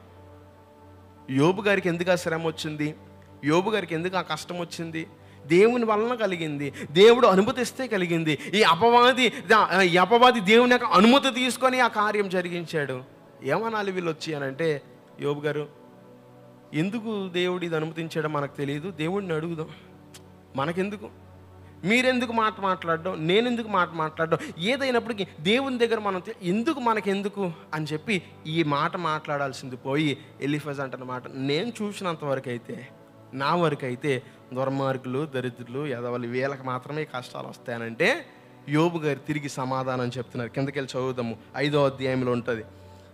S1: యోబు గారికి ఎందుకు ఆ శ్రమ వచ్చింది యోబు గారికి ఎందుకు ఆ కష్టం వచ్చింది దేవుని వలన కలిగింది దేవుడు అనుమతిస్తే కలిగింది ఈ అపవాది దా- ఈ అపవాది దేవుని యొక్క అనుమతి తీసుకొని ఆ కార్యం జరిగించాడు ఏమనాలి వీళ్ళు వచ్చి అని అంటే యోబు గారు ఎందుకు దేవుడు ఇది అనుమతించాడో మనకు తెలియదు దేవుడిని అడుగుదాం మనకెందుకు మీరెందుకు మాట మాట్లాడడం నేనెందుకు మాట మాట్లాడడం ఏదైనప్పటికీ దేవుని దగ్గర మనం తె- ఎందుకు మనకెందుకు అని చెప్పి ఈ మాట మాట్లాడాల్సింది పోయి ఎలిఫజ్ అంటున్న మాట నేను చూసినంత వరకు అయితే నా వరకు అయితే దుర్మార్గులు దరిద్రులు ఎదవలు వీళ్ళకి మాత్రమే కష్టాలు వస్తాయనంటే యోబు గారు తిరిగి సమాధానం చెప్తున్నారు కిందకెళ్ళి చదువుదాము ఐదో అధ్యాయంలో ఉంటుంది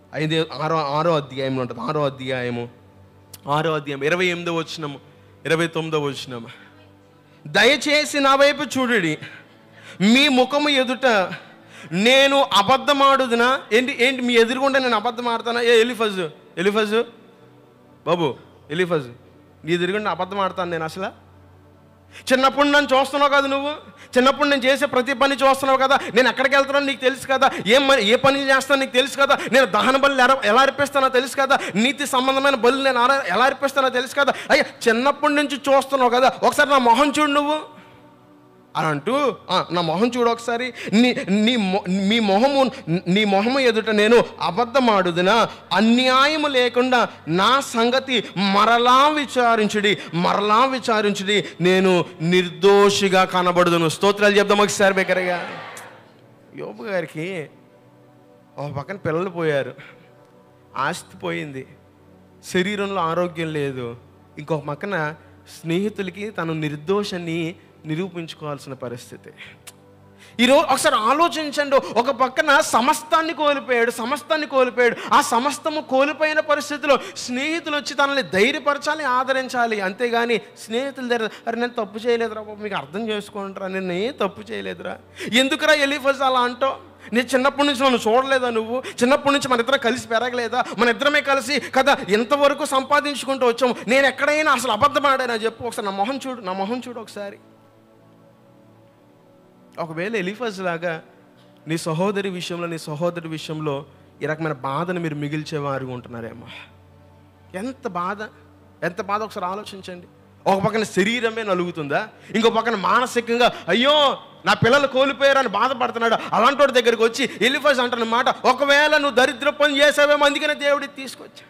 S1: ఐదు ఆరో ఆరో అధ్యాయంలో ఉంటుంది ఆరో అధ్యాయము ఆరో అధ్యాయం ఇరవై ఎనిమిదో వచ్చినము ఇరవై తొమ్మిదో వచ్చినము దయచేసి నా వైపు చూడుడి మీ ముఖము ఎదుట నేను అబద్ధమాడుదునా ఏంటి ఏంటి మీ ఎదురుగుండా నేను అబద్ధం ఆడతానా ఏ ఎలిఫజ్ ఎలిఫజ్ బాబు ఎలిఫజ్ నీ ఎదురుగుండా అబద్ధం ఆడతాను నేను అసలు చిన్నప్పుడు నన్ను చూస్తున్నావు కదా నువ్వు చిన్నప్పుడు నేను చేసే ప్రతి పని చూస్తున్నావు కదా నేను ఎక్కడికి వెళ్తున్నాను నీకు తెలుసు కదా ఏం మరి ఏ పని చేస్తానో నీకు తెలుసు కదా నేను దహన బలు ఎలా ఎలా అర్పిస్తానో తెలుసు కదా నీతి సంబంధమైన బలు నేను ఎలా- ఎలా అర్పిస్తానో తెలుసు కదా అయ్యా చిన్నప్పటి నుంచి చూస్తున్నావు కదా ఒకసారి నా మొహం చూడు నువ్వు అని అంటూ "ఆ, నా మొహం చూడు ఒకసారి నీ నీ మొ- మీ మొహము నీ మొహము ఎదుట నేను అబద్ధమాడుదునా అన్యాయము లేకుండా నా సంగతి మరలా విచారించుడి మరలా విచారించుడి నేను నిర్దోషిగా కనబడుదును స్తోత్రాలు చెప్దాం ఒకసారి బెకరగా యోబు గారికి ఒక పక్కన పిల్లలు పోయారు ఆస్తి పోయింది శరీరంలో ఆరోగ్యం లేదు ఇంకొక పక్కన స్నేహితులకి తను నిర్దోషని నిరూపించుకోవాల్సిన పరిస్థితి ఈరోజు ఒకసారి ఆలోచించండి ఒక పక్కన సమస్తాన్ని కోల్పోయాడు సమస్తాన్ని కోల్పోయాడు ఆ సమస్తము కోల్పోయిన పరిస్థితిలో స్నేహితులు వచ్చి తనని ధైర్యపరచాలి ఆదరించాలి అంతేగాని స్నేహితుల దగ్గర అరే నేను తప్పు చేయలేదురా బాబు మీకు అర్థం చేసుకుంటారా నేను ఏ తప్పు చేయలేదురా ఎందుకురా ఎలిఫజ్ అలా అంటావు నేను చిన్నప్పటి నుంచి నన్ను చూడలేదా నువ్వు చిన్నప్పటి నుంచి మన ఇద్దరం కలిసి పెరగలేదా మన ఇద్దరమే కలిసి కదా ఎంతవరకు సంపాదించుకుంటూ వచ్చాము నేను ఎక్కడైనా అసలు అబద్ధం ఆడానా చెప్పు ఒకసారి నా మొహం చూడు నా మొహం చూడు ఒకసారి ఒకవేళ ఎలిఫజ్ లాగా నీ సహోదరి విషయంలో నీ సహోదరి విషయంలో ఈ రకమైన బాధను మీరు మిగిల్చేవారు ఉంటున్నారేమో ఎంత బాధ ఎంత బాధ ఒకసారి ఆలోచించండి ఒక పక్కన శరీరమే నలుగుతుందా ఇంకో పక్కన మానసికంగా అయ్యో నా పిల్లలు కోల్పోయారని బాధపడుతున్నాడు అలాంటి వాడి దగ్గరికి వచ్చి ఎలిఫజ్ అంటున్న మాట ఒకవేళ నువ్వు దరిద్ర పని చేసావేమో అందుకనే దేవుడికి తీసుకొచ్చా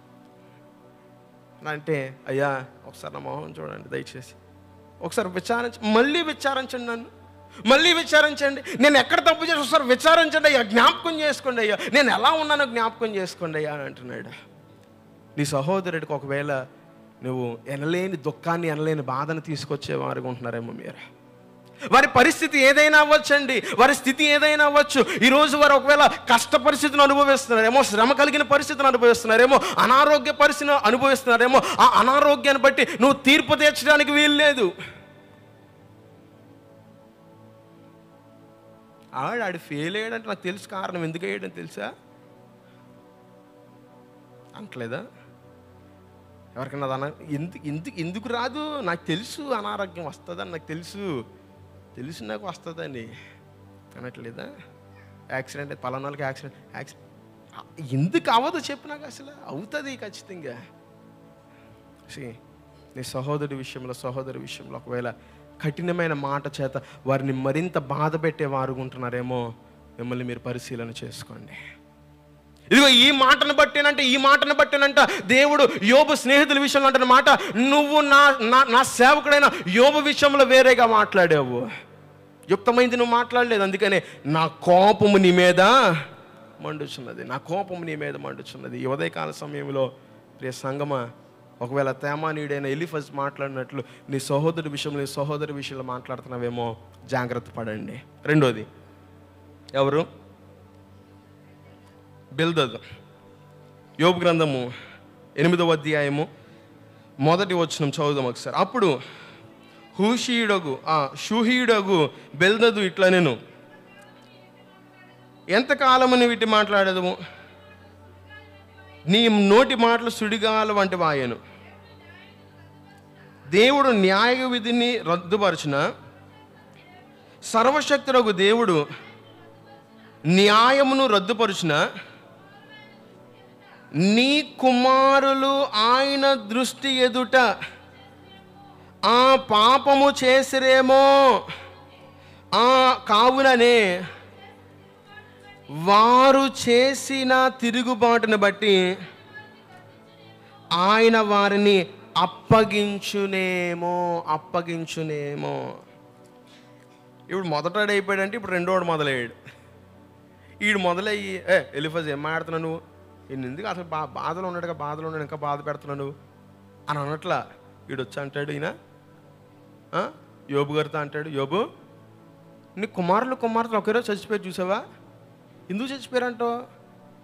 S1: అంటే అయ్యా ఒకసారి నా మొహం చూడండి దయచేసి ఒకసారి విచారించ మళ్ళీ విచారించండి నన్ను మళ్ళీ విచారించండి నేను ఎక్కడ తప్పు చేసి ఒకసారి విచారించండి అయ్యా జ్ఞాపకం చేసుకోండి అయ్యా నేను ఎలా ఉన్నానో జ్ఞాపకం చేసుకోండి అయ్యా అని అంటున్నాడు నీ సహోదరుడికి ఒకవేళ నువ్వు ఎనలేని దుఃఖాన్ని ఎనలేని బాధను తీసుకొచ్చేవారు ఉంటున్నారేమో మీరు వారి పరిస్థితి ఏదైనా అవ్వచ్చండి వారి స్థితి ఏదైనా అవ్వచ్చు ఈరోజు వారు ఒకవేళ కష్ట పరిస్థితిని అనుభవిస్తున్నారేమో శ్రమ కలిగిన పరిస్థితిని అనుభవిస్తున్నారేమో అనారోగ్య పరిస్థితిని అనుభవిస్తున్నారేమో ఆ అనారోగ్యాన్ని బట్టి నువ్వు తీర్పు తీర్చడానికి వీలు లేదు ఆడు ఆడు ఫెయిల్ అయ్యాడంటే నాకు తెలుసు కారణం ఎందుకు అయ్యాడని తెలుసా అంటలేదా ఎవరికన్నా అది అన ఎందుకు ఎందుకు ఎందుకు రాదు నాకు తెలుసు అనారోగ్యం వస్తుందని నాకు తెలుసు తెలుసు నాకు వస్తుందని అనట్లేదా యాక్సిడెంట్ పలానా వాళ్ళకి యాక్సిడెంట్ యాక్సిడెంట్ ఎందుకు అవ్వదు చెప్పు నాకు అసలు అవుతుంది ఖచ్చితంగా See, నీ సహోదరుడి విషయంలో సహోదరి విషయంలో ఒకవేళ కఠినమైన మాట చేత వారిని మరింత బాధ పెట్టేవారు ఉంటున్నారేమో మిమ్మల్ని మీరు పరిశీలన చేసుకోండి ఇదిగో ఈ మాటను బట్టేనంటే ఈ మాటను బట్టేనంట దేవుడు యోబు స్నేహితుల విషయంలో అంటున్న మాట నువ్వు నా నా నా సేవకుడైన యోబు విషయంలో వేరేగా మాట్లాడావు యుక్తమైంది నువ్వు మాట్లాడలేదు అందుకనే నా కోపము నీ మీద మండుచున్నది నా కోపము నీ మీద మండుచున్నది ఈ ఉదయకాల సమయంలో ప్రియ సంగమ ఒకవేళ తేమానీయుడైన ఎలిఫస్ మాట్లాడినట్లు నీ సహోదరుడి విషయంలో నీ సహోదరి విషయంలో మాట్లాడుతున్నావేమో జాగ్రత్త పడండి రెండోది ఎవరు బిల్దదు యోబు గ్రంథము ఎనిమిదవ అధ్యాయము మొదటి వచనం చదువుదాం ఒకసారి అప్పుడు హూషీయుడగు ఆ షూహీయుడగు బెల్దదు ఇట్లా నేను ఎంతకాలమని వీటి మాట్లాడదు నీ నోటి మాటలు సుడిగాల వంటి వాయను దేవుడు న్యాయ విధిని రద్దుపరచిన సర్వశక్తుడగు దేవుడు న్యాయమును రద్దుపరుచిన నీ కుమారులు ఆయన దృష్టి ఎదుట ఆ పాపము చేసిరేమో ఆ కావుననే వారు చేసిన తిరుగుబాటును బట్టి ఆయన వారిని అప్పగించునేమో అప్పగించునేమో ఇప్పుడు మొదటాడు అయిపోయాడంటే ఇప్పుడు రెండోడు మొదలయ్యాడు ఈడు మొదలయ్యి ఏ ఎలిఫజ్ ఏం మాడుతున్నావు నువ్వు ఈయన ఎందుకు అసలు బా బాధలో ఉన్నాడుగా బాధలో ఉన్నాడు ఇంకా బాధ పెడుతున్నావు నువ్వు అని అనట్లా ఈడు వచ్చి అంటాడు ఈయన ఆ? యోబు గారితో అంటాడు యోబు నీ కుమారులు కుమార్తెలు ఒకే రోజు చచ్చిపోయి చూసావా ఎందుకు చచ్చిపోయారంటో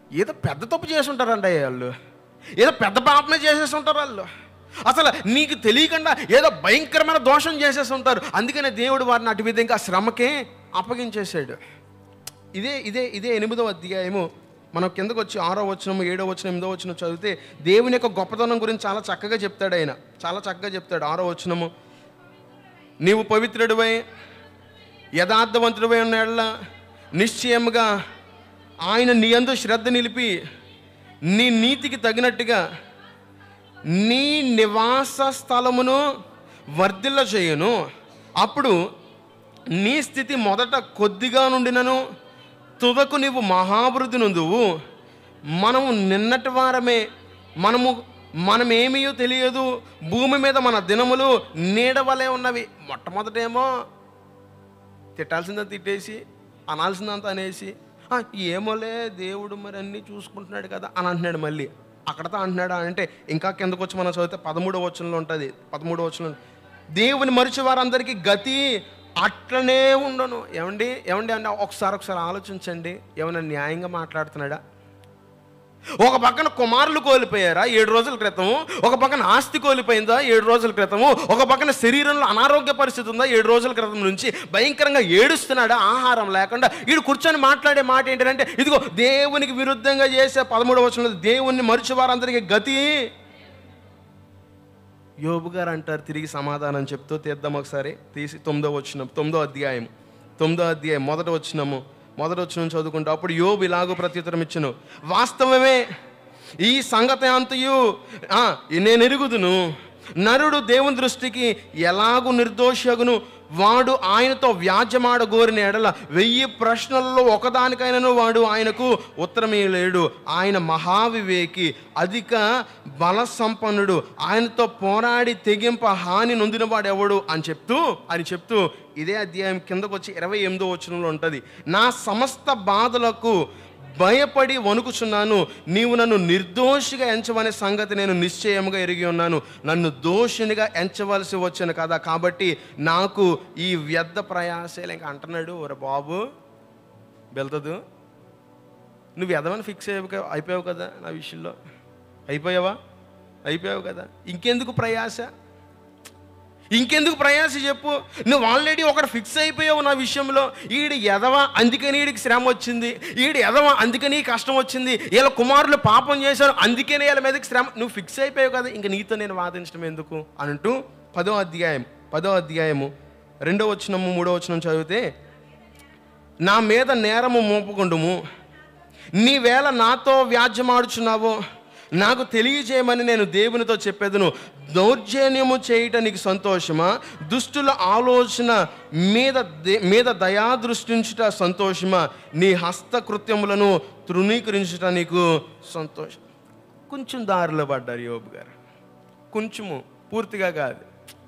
S1: ఏదో పెద్ద తప్పు చేసి ఉంటారండి వాళ్ళు ఏదో పెద్ద పాపమే చేసేసి ఉంటారు వాళ్ళు అసలు నీకు తెలియకుండా ఏదో భయంకరమైన దోషం చేసేసి ఉంటారు అందుకనే దేవుడు వారిని అటు విధంగా శ్రమకే అప్పగించేశాడు ఇదే ఇదే ఇదే ఎనిమిదవ అధ్యాయము మనం కిందకు వచ్చి ఆరో వచనము ఏడో వచనం ఎనిమిదో వచనం చదివితే దేవుని యొక్క గొప్పతనం గురించి చాలా చక్కగా చెప్తాడు ఆయన చాలా చక్కగా చెప్తాడు ఆరో వచనము నీవు పవిత్రుడివై యథార్థవంతుడివై ఉన్న ఎడల నిశ్చయముగా ఆయన నీ అందు శ్రద్ధ నిలిపి నీ నీతికి తగినట్టుగా నీ నివాస స్థలమును వర్ధిల్ల చేయును అప్పుడు నీ స్థితి మొదట కొద్దిగా నుండినను తుదకు నీవు మహాభివృద్ధి నుందువు మనము నిన్నటి వారమే మనము మనమేమీయో తెలియదు భూమి మీద మన దినములు నీడవలే ఉన్నవి మొట్టమొదటేమో తిట్టాల్సిందంతా తిట్టేసి అనాల్సిందంతా అనేసి "ఆ, ఏమోలే దేవుడు మరి అన్నీ చూసుకుంటున్నాడు కదా అని అంటున్నాడు మళ్ళీ అక్కడతో అంటున్నాడు అంటే ఇంకా కిందకు వచ్చి మనం చదివితే పదమూడవ వచనంలో ఉంటుంది పదమూడవ వచనం దేవుని మరిచి వారందరికీ గతి అట్లనే ఉండను ఏమండి ఏమండి అంటే ఒకసారి ఒకసారి ఆలోచించండి ఏమైనా న్యాయంగా మాట్లాడుతున్నాడా ఒక పక్కన కుమారులు కోల్పోయారా ఏడు రోజుల క్రితం ఒక పక్కన ఆస్తి కోల్పోయిందా ఏడు రోజుల క్రితము ఒక పక్కన శరీరంలో అనారోగ్య పరిస్థితి ఉందా ఏడు రోజుల క్రితం నుంచి భయంకరంగా ఏడుస్తున్నాడా ఆహారం లేకుండా వీడు కూర్చొని మాట్లాడే మాట ఏంటంటే ఇదిగో దేవునికి విరుద్ధంగా చేసే పదమూడవ వచనంలో దేవుణ్ణి మరిచి వారందరికీ గతి యోబు గారు అంటారు తిరిగి సమాధానం చెప్తూ తీద్దాం ఒకసారి తీసి తొమ్మిదో వచ్చిన తొమ్మిదో అధ్యాయం తొమ్మిదో అధ్యాయం మొదట వచ్చినము మొదట వచ్చిన చదువుకుంటూ అప్పుడు యోబు ఇలాగో ప్రత్యుత్తరం ఇచ్చును వాస్తవమే ఈ సంగతి అంతయు ఆ, నేను ఎరుగుదును నరుడు దేవుని దృష్టికి ఎలాగూ నిర్దోషగును వాడు ఆయనతో వ్యాజ్యమాడ గోరిన ఎడల వెయ్యి ప్రశ్నల్లో ఒకదానికైనను వాడు ఆయనకు ఉత్తరమేయలేడు ఆయన మహావివేకి అధిక బల సంపన్నుడు ఆయనతో పోరాడి తెగింప హాని నొందినవాడు ఎవడు అని చెప్తూ అని చెప్తూ ఇదే అధ్యాయం కిందకు వచ్చి ఇరవై ఎనిమిదో వచనంలో ఉంటుంది నా సమస్త బాధలకు భయపడి వణుకుచున్నాను నీవు నన్ను నిర్దోషిగా ఎంచవనే సంగతి నేను నిశ్చయముగా ఎరిగి ఉన్నాను నన్ను దోషినిగా ఎంచవలసి వచ్చాను కదా కాబట్టి నాకు ఈ వ్యర్థ ప్రయాసాలు ఇంకా అంటున్నాడు ఒరే బాబు వెళ్తదు నువ్వు ఎదవని ఫిక్స్ అయ్యావు అయిపోయావు కదా నా విషయంలో అయిపోయావా అయిపోయావు కదా ఇంకెందుకు ప్రయాస ఇంకెందుకు ప్రయాస చెప్పు నువ్వు ఆల్రెడీ ఒకటి ఫిక్స్ అయిపోయావు నా విషయంలో ఈడు ఎదవ అందుకని ఈడికి శ్రమ వచ్చింది ఈడు ఎదవ అందుకని ఈ కష్టం వచ్చింది వీళ్ళ కుమారులు పాపం చేశారు అందుకని వీళ్ళ మీదకి శ్రమ నువ్వు ఫిక్స్ అయిపోయావు కదా ఇంక నీతో నేను వాదించడం ఎందుకు అంటూ పదో అధ్యాయం పదో అధ్యాయము రెండో వచనము మూడో వచనం చదివితే నా మీద నేరము మోపుకుండుము నీవేళ నాతో వ్యాజ్యమాడుచున్నావో నాకు తెలియజేయమని నేను దేవునితో చెప్పేదను దౌర్జన్యము చేయుట నీకు సంతోషమా దుష్టుల ఆలోచన మీద దే- మీద దయా దృష్టించుట సంతోషమా నీ హస్తకృత్యములను తృణీకరించుట నీకు సంతోషం కొంచెం దారిలో పడ్డారు యోబు గారు కొంచెము పూర్తిగా కాదు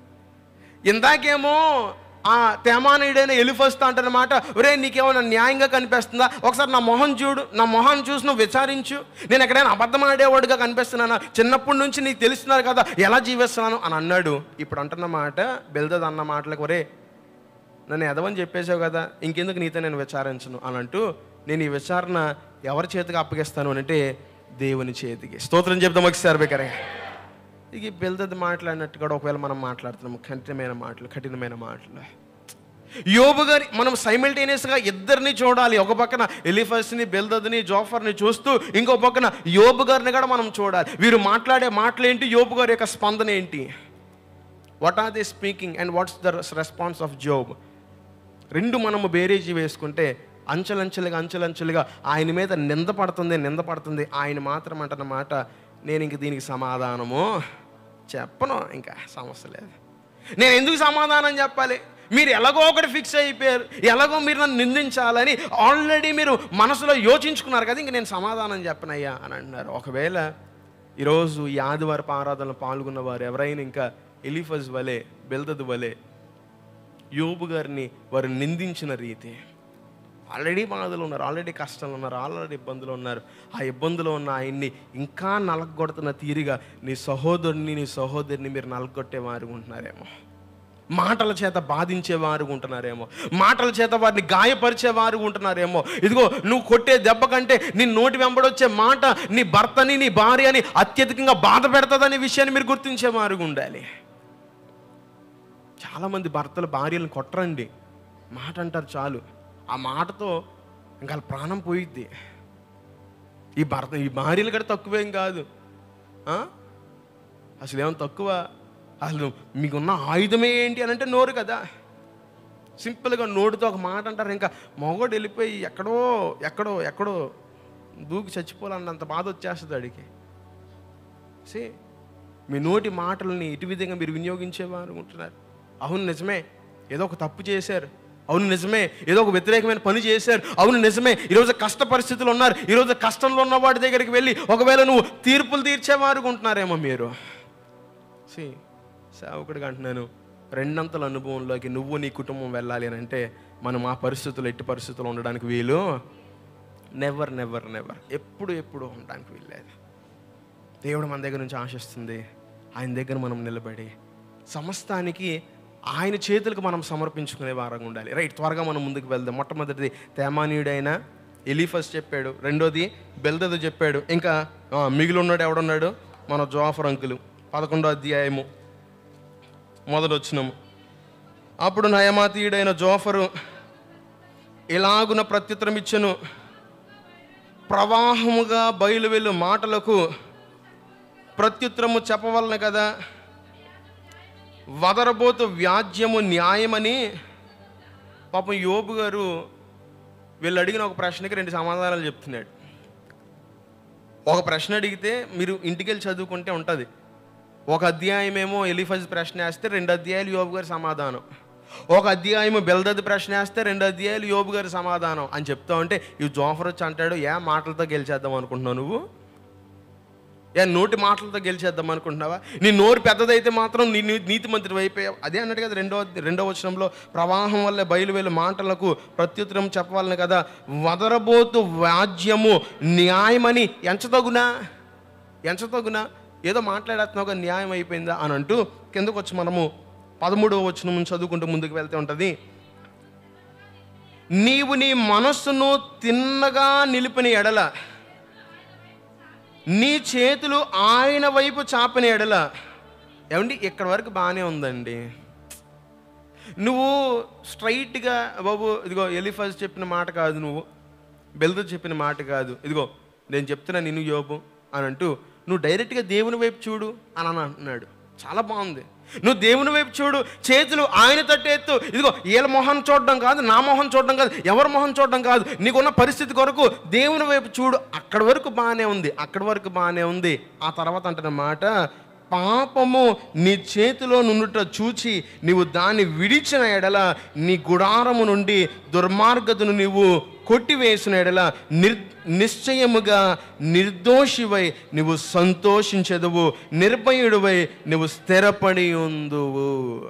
S1: ఇందాకేమో ఆ తేమానీయుడైన ఎలిఫస్తా అంటారనమాట ఒరే నీకేమైనా న్యాయంగా కనిపిస్తుందా ఒకసారి నా మొహం చూడు నా మొహం చూసి నువ్వు విచారించు నేను ఎక్కడైనా అబద్ధం ఆడేవాడుగా కనిపిస్తున్నానా చిన్నప్పటి నుంచి నీకు తెలుస్తున్నారు కదా ఎలా జీవిస్తున్నాను అని అన్నాడు ఇప్పుడు అంటున్న మాట బెల్దద్ అన్న మాటలకు ఒరే నన్ను ఎదవని చెప్పేసావు కదా ఇంకెందుకు నీతో నేను విచారించను అని అంటూ నేను ఈ విచారణ ఎవరి చేతికి అప్పగిస్తాను అని అంటే దేవుని చేతికి స్తోత్రం చెప్తాం ఒకసారి బేకరే ఇక ఈ బెల్దది మాట్లాడినట్టు కూడా ఒకవేళ మనం మాట్లాడుతున్నాం కఠినమైన మాటలు కఠినమైన మాటలు యోబు గారి మనం సైమిల్టేనియస్గా ఇద్దరిని చూడాలి ఒక పక్కన ఎలిఫస్ని బెల్దద్ని జోఫర్ని చూస్తూ ఇంకో పక్కన యోబు గారిని కూడా మనం చూడాలి వీరు మాట్లాడే మాటలు ఏంటి యోబు గారి యొక్క స్పందన ఏంటి what are the speaking and what's the response of Job రెండు మనము బేరేజీ వేసుకుంటే అంచెలంచెలుగా అంచెలంచెలుగా ఆయన మీద నింద పడుతుంది నింద పడుతుంది ఆయన మాత్రం అంటున్న మాట నేను ఇంక దీనికి సమాధానము చెప్పను ఇంకా సమస్య లేదు నేను ఎందుకు సమాధానం చెప్పాలి మీరు ఎలాగో ఒకటి ఫిక్స్ అయిపోయారు ఎలాగో మీరు నన్ను నిందించాలని ఆల్రెడీ మీరు మనసులో యోచించుకున్నారు కదా ఇంక నేను సమాధానం చెప్పనయ్యా అని అంటున్నారు ఒకవేళ ఈరోజు ఈ ఆదివారపు ఆరాధనలో పాల్గొన్న వారు ఎవరైనా ఇంకా ఎలిఫజ్ వలె బెల్దద్ వలె యోబు గారిని వారు నిందించిన రీతి ఆల్రెడీ బాధలు ఉన్నారు ఆల్రెడీ కష్టాలు ఉన్నారు ఆల్రెడీ ఇబ్బందులు ఉన్నారు ఆ ఇబ్బందులో ఉన్న ఆయన్ని ఇంకా నలగొడుతున్న తీరుగా నీ సహోదరుని నీ సహోదరిని మీరు నలగొట్టే వారు ఉంటున్నారేమో మాటల చేత బాధించేవారు ఉంటున్నారేమో మాటల చేత వారిని గాయపరిచేవారు ఉంటున్నారేమో ఇదిగో నువ్వు కొట్టే దెబ్బ కంటే నీ నోటి వెంబడొచ్చే మాట నీ భర్తని నీ భార్యని అత్యధికంగా బాధ పెడతదనే విషయాన్ని మీరు గుర్తించేవారు ఉండాలి చాలామంది భర్తలు భార్యలను కొట్టరండి మాట అంటారు చాలు ఆ మాటతో ఇంకా వాళ్ళ ప్రాణం పోయిద్ది ఈ భర్త ఈ భార్యలు కూడా తక్కువేం కాదు ఆ? అసలు ఏమో తక్కువ అసలు మీకున్న ఆయుధమే ఏంటి అని అంటే నోరు కదా సింపుల్గా నోటితో ఒక మాట అంటారు ఇంకా మగోడు వెళ్ళిపోయి ఎక్కడో ఎక్కడో ఎక్కడో దూకి చచ్చిపోవాలన్నంత బాధ వచ్చేస్తుంది అడిగి సే మీ నోటి మాటలని ఇటు విధంగా మీరు వినియోగించేవారు ఉంటున్నారు అవును నిజమే ఏదో ఒక తప్పు చేశారు అవును నిజమే ఏదో ఒక వ్యతిరేకమైన పని చేశారు అవును నిజమే ఈరోజు కష్ట పరిస్థితులు ఉన్నారు ఈరోజు కష్టంలో ఉన్న వాడి దగ్గరికి వెళ్ళి ఒకవేళ నువ్వు తీర్పులు తీర్చేవారు ఉంటున్నారేమో మీరు సి సేవకుడిగా అంటున్నాను రెండంతల అనుభవంలోకి నువ్వు నీ కుటుంబం వెళ్ళాలి అని అంటే మనం ఆ పరిస్థితులు ఎట్టి పరిస్థితులు ఉండడానికి వీలు నెవర్ నెవర్ నెవర్ ఎప్పుడు ఎప్పుడు ఉండడానికి వీల్లేదు దేవుడు మన దగ్గర నుంచి ఆశిస్తుంది ఆయన దగ్గర మనం నిలబడి సమస్తానికి ఆయన చేతులకు మనం సమర్పించుకునే వారంగా ఉండాలి రైట్ త్వరగా మనం ముందుకు వెళ్దాం మొట్టమొదటిది తేమానీయుడైన ఎలీఫస్ చెప్పాడు రెండోది బెల్దదు చెప్పాడు ఇంకా ఆ, మిగిలి ఉన్నాడు ఎవడున్నాడు మన జోఫర్ అంకులు పదకొండో అధ్యాయము మొదటి వచ్చినము అప్పుడు నయమాతీయుడైన జోఫరు ఇలాగున ప్రత్యుత్తరం ఇచ్చను ప్రవాహముగా బయలు వెళ్ళు మాటలకు ప్రత్యుత్తరము చెప్పవలన కదా వదరబోతు వ్యాజ్యము న్యాయమని పాపం యోబు గారు వీళ్ళు అడిగిన ఒక ప్రశ్నకి రెండు సమాధానాలు చెప్తున్నాడు ఒక ప్రశ్న అడిగితే మీరు ఇంటికి వెళ్ళి చదువుకుంటే ఉంటుంది ఒక అధ్యాయం ఏమో ఎలిఫజ్ ప్రశ్న వేస్తే రెండు అధ్యాయాలు యోబు గారి సమాధానం ఒక అధ్యాయము బెల్దది ప్రశ్న వేస్తే రెండు అధ్యాయాలు యోబు గారి సమాధానం అని చెప్తా ఉంటే ఈ జోఫర్ వచ్చి అంటాడు ఏ మాటలతో గెలిచేద్దాం అనుకుంటున్నావు నువ్వు ఏ నోటి మాటలతో గెలిచేద్దాం అనుకుంటున్నావా నీ నోరు పెద్దదైతే మాత్రం నీ నీ- నీతి మంత్రి అయిపోయావు అదే అన్నట్టు కదా రెండో రెండో వచనంలో ప్రవాహం వల్ల బయలువెళ్ళు మాటలకు ప్రత్యుత్తరం చెప్పవాలని కదా వదరబోతు వాద్యము న్యాయమని ఎంచతగునా ఎంచతగునా ఏదో మాట్లాడేస్తున్నావు కదా న్యాయం అయిపోయిందా అని అంటూ కిందకు వచ్చి మనము పదమూడవ వచనం చదువుకుంటూ ముందుకు వెళ్తే ఉంటుంది నీవు నీ మనస్సును తిన్నగా నిలిపిన ఎడల నీ చేతులు ఆయన వైపు చాపిన ఎడల ఏమండి ఇక్కడి వరకు బాగానే ఉందండి నువ్వు స్ట్రైట్గా బాబు ఇదిగో ఎలిఫస్ చెప్పిన మాట కాదు నువ్వు బెల్దు చెప్పిన మాట కాదు ఇదిగో నేను చెప్తున్నా నిన్ను యోబు అని అంటూ నువ్వు డైరెక్ట్గా దేవుని వైపు చూడు అని అని అంటున్నాడు చాలా బాగుంది నువ్వు దేవుని వైపు చూడు చేతులు ఆయన తట్టెత్తు ఇదిగో వీళ్ళ మొహం చూడడం కాదు నా మొహం చూడడం కాదు ఎవరి మొహం చూడడం కాదు నీకున్న పరిస్థితి కొరకు దేవుని వైపు చూడు అక్కడి వరకు బాగానే ఉంది అక్కడి వరకు బాగానే ఉంది ఆ తర్వాత అంటున్న మాట పాపము నీ చేతిలో నుండుట చూచి నీవు దాన్ని విడిచిన ఎడల నీ గుడారము నుండి దుర్మార్గతను నీవు కొట్టివేసిన ఎడల నిర్ నిశ్చయముగా నిర్దోషివై నువ్వు సంతోషించదువు నిర్భయుడివై నువ్వు స్థిరపడి ఉందువు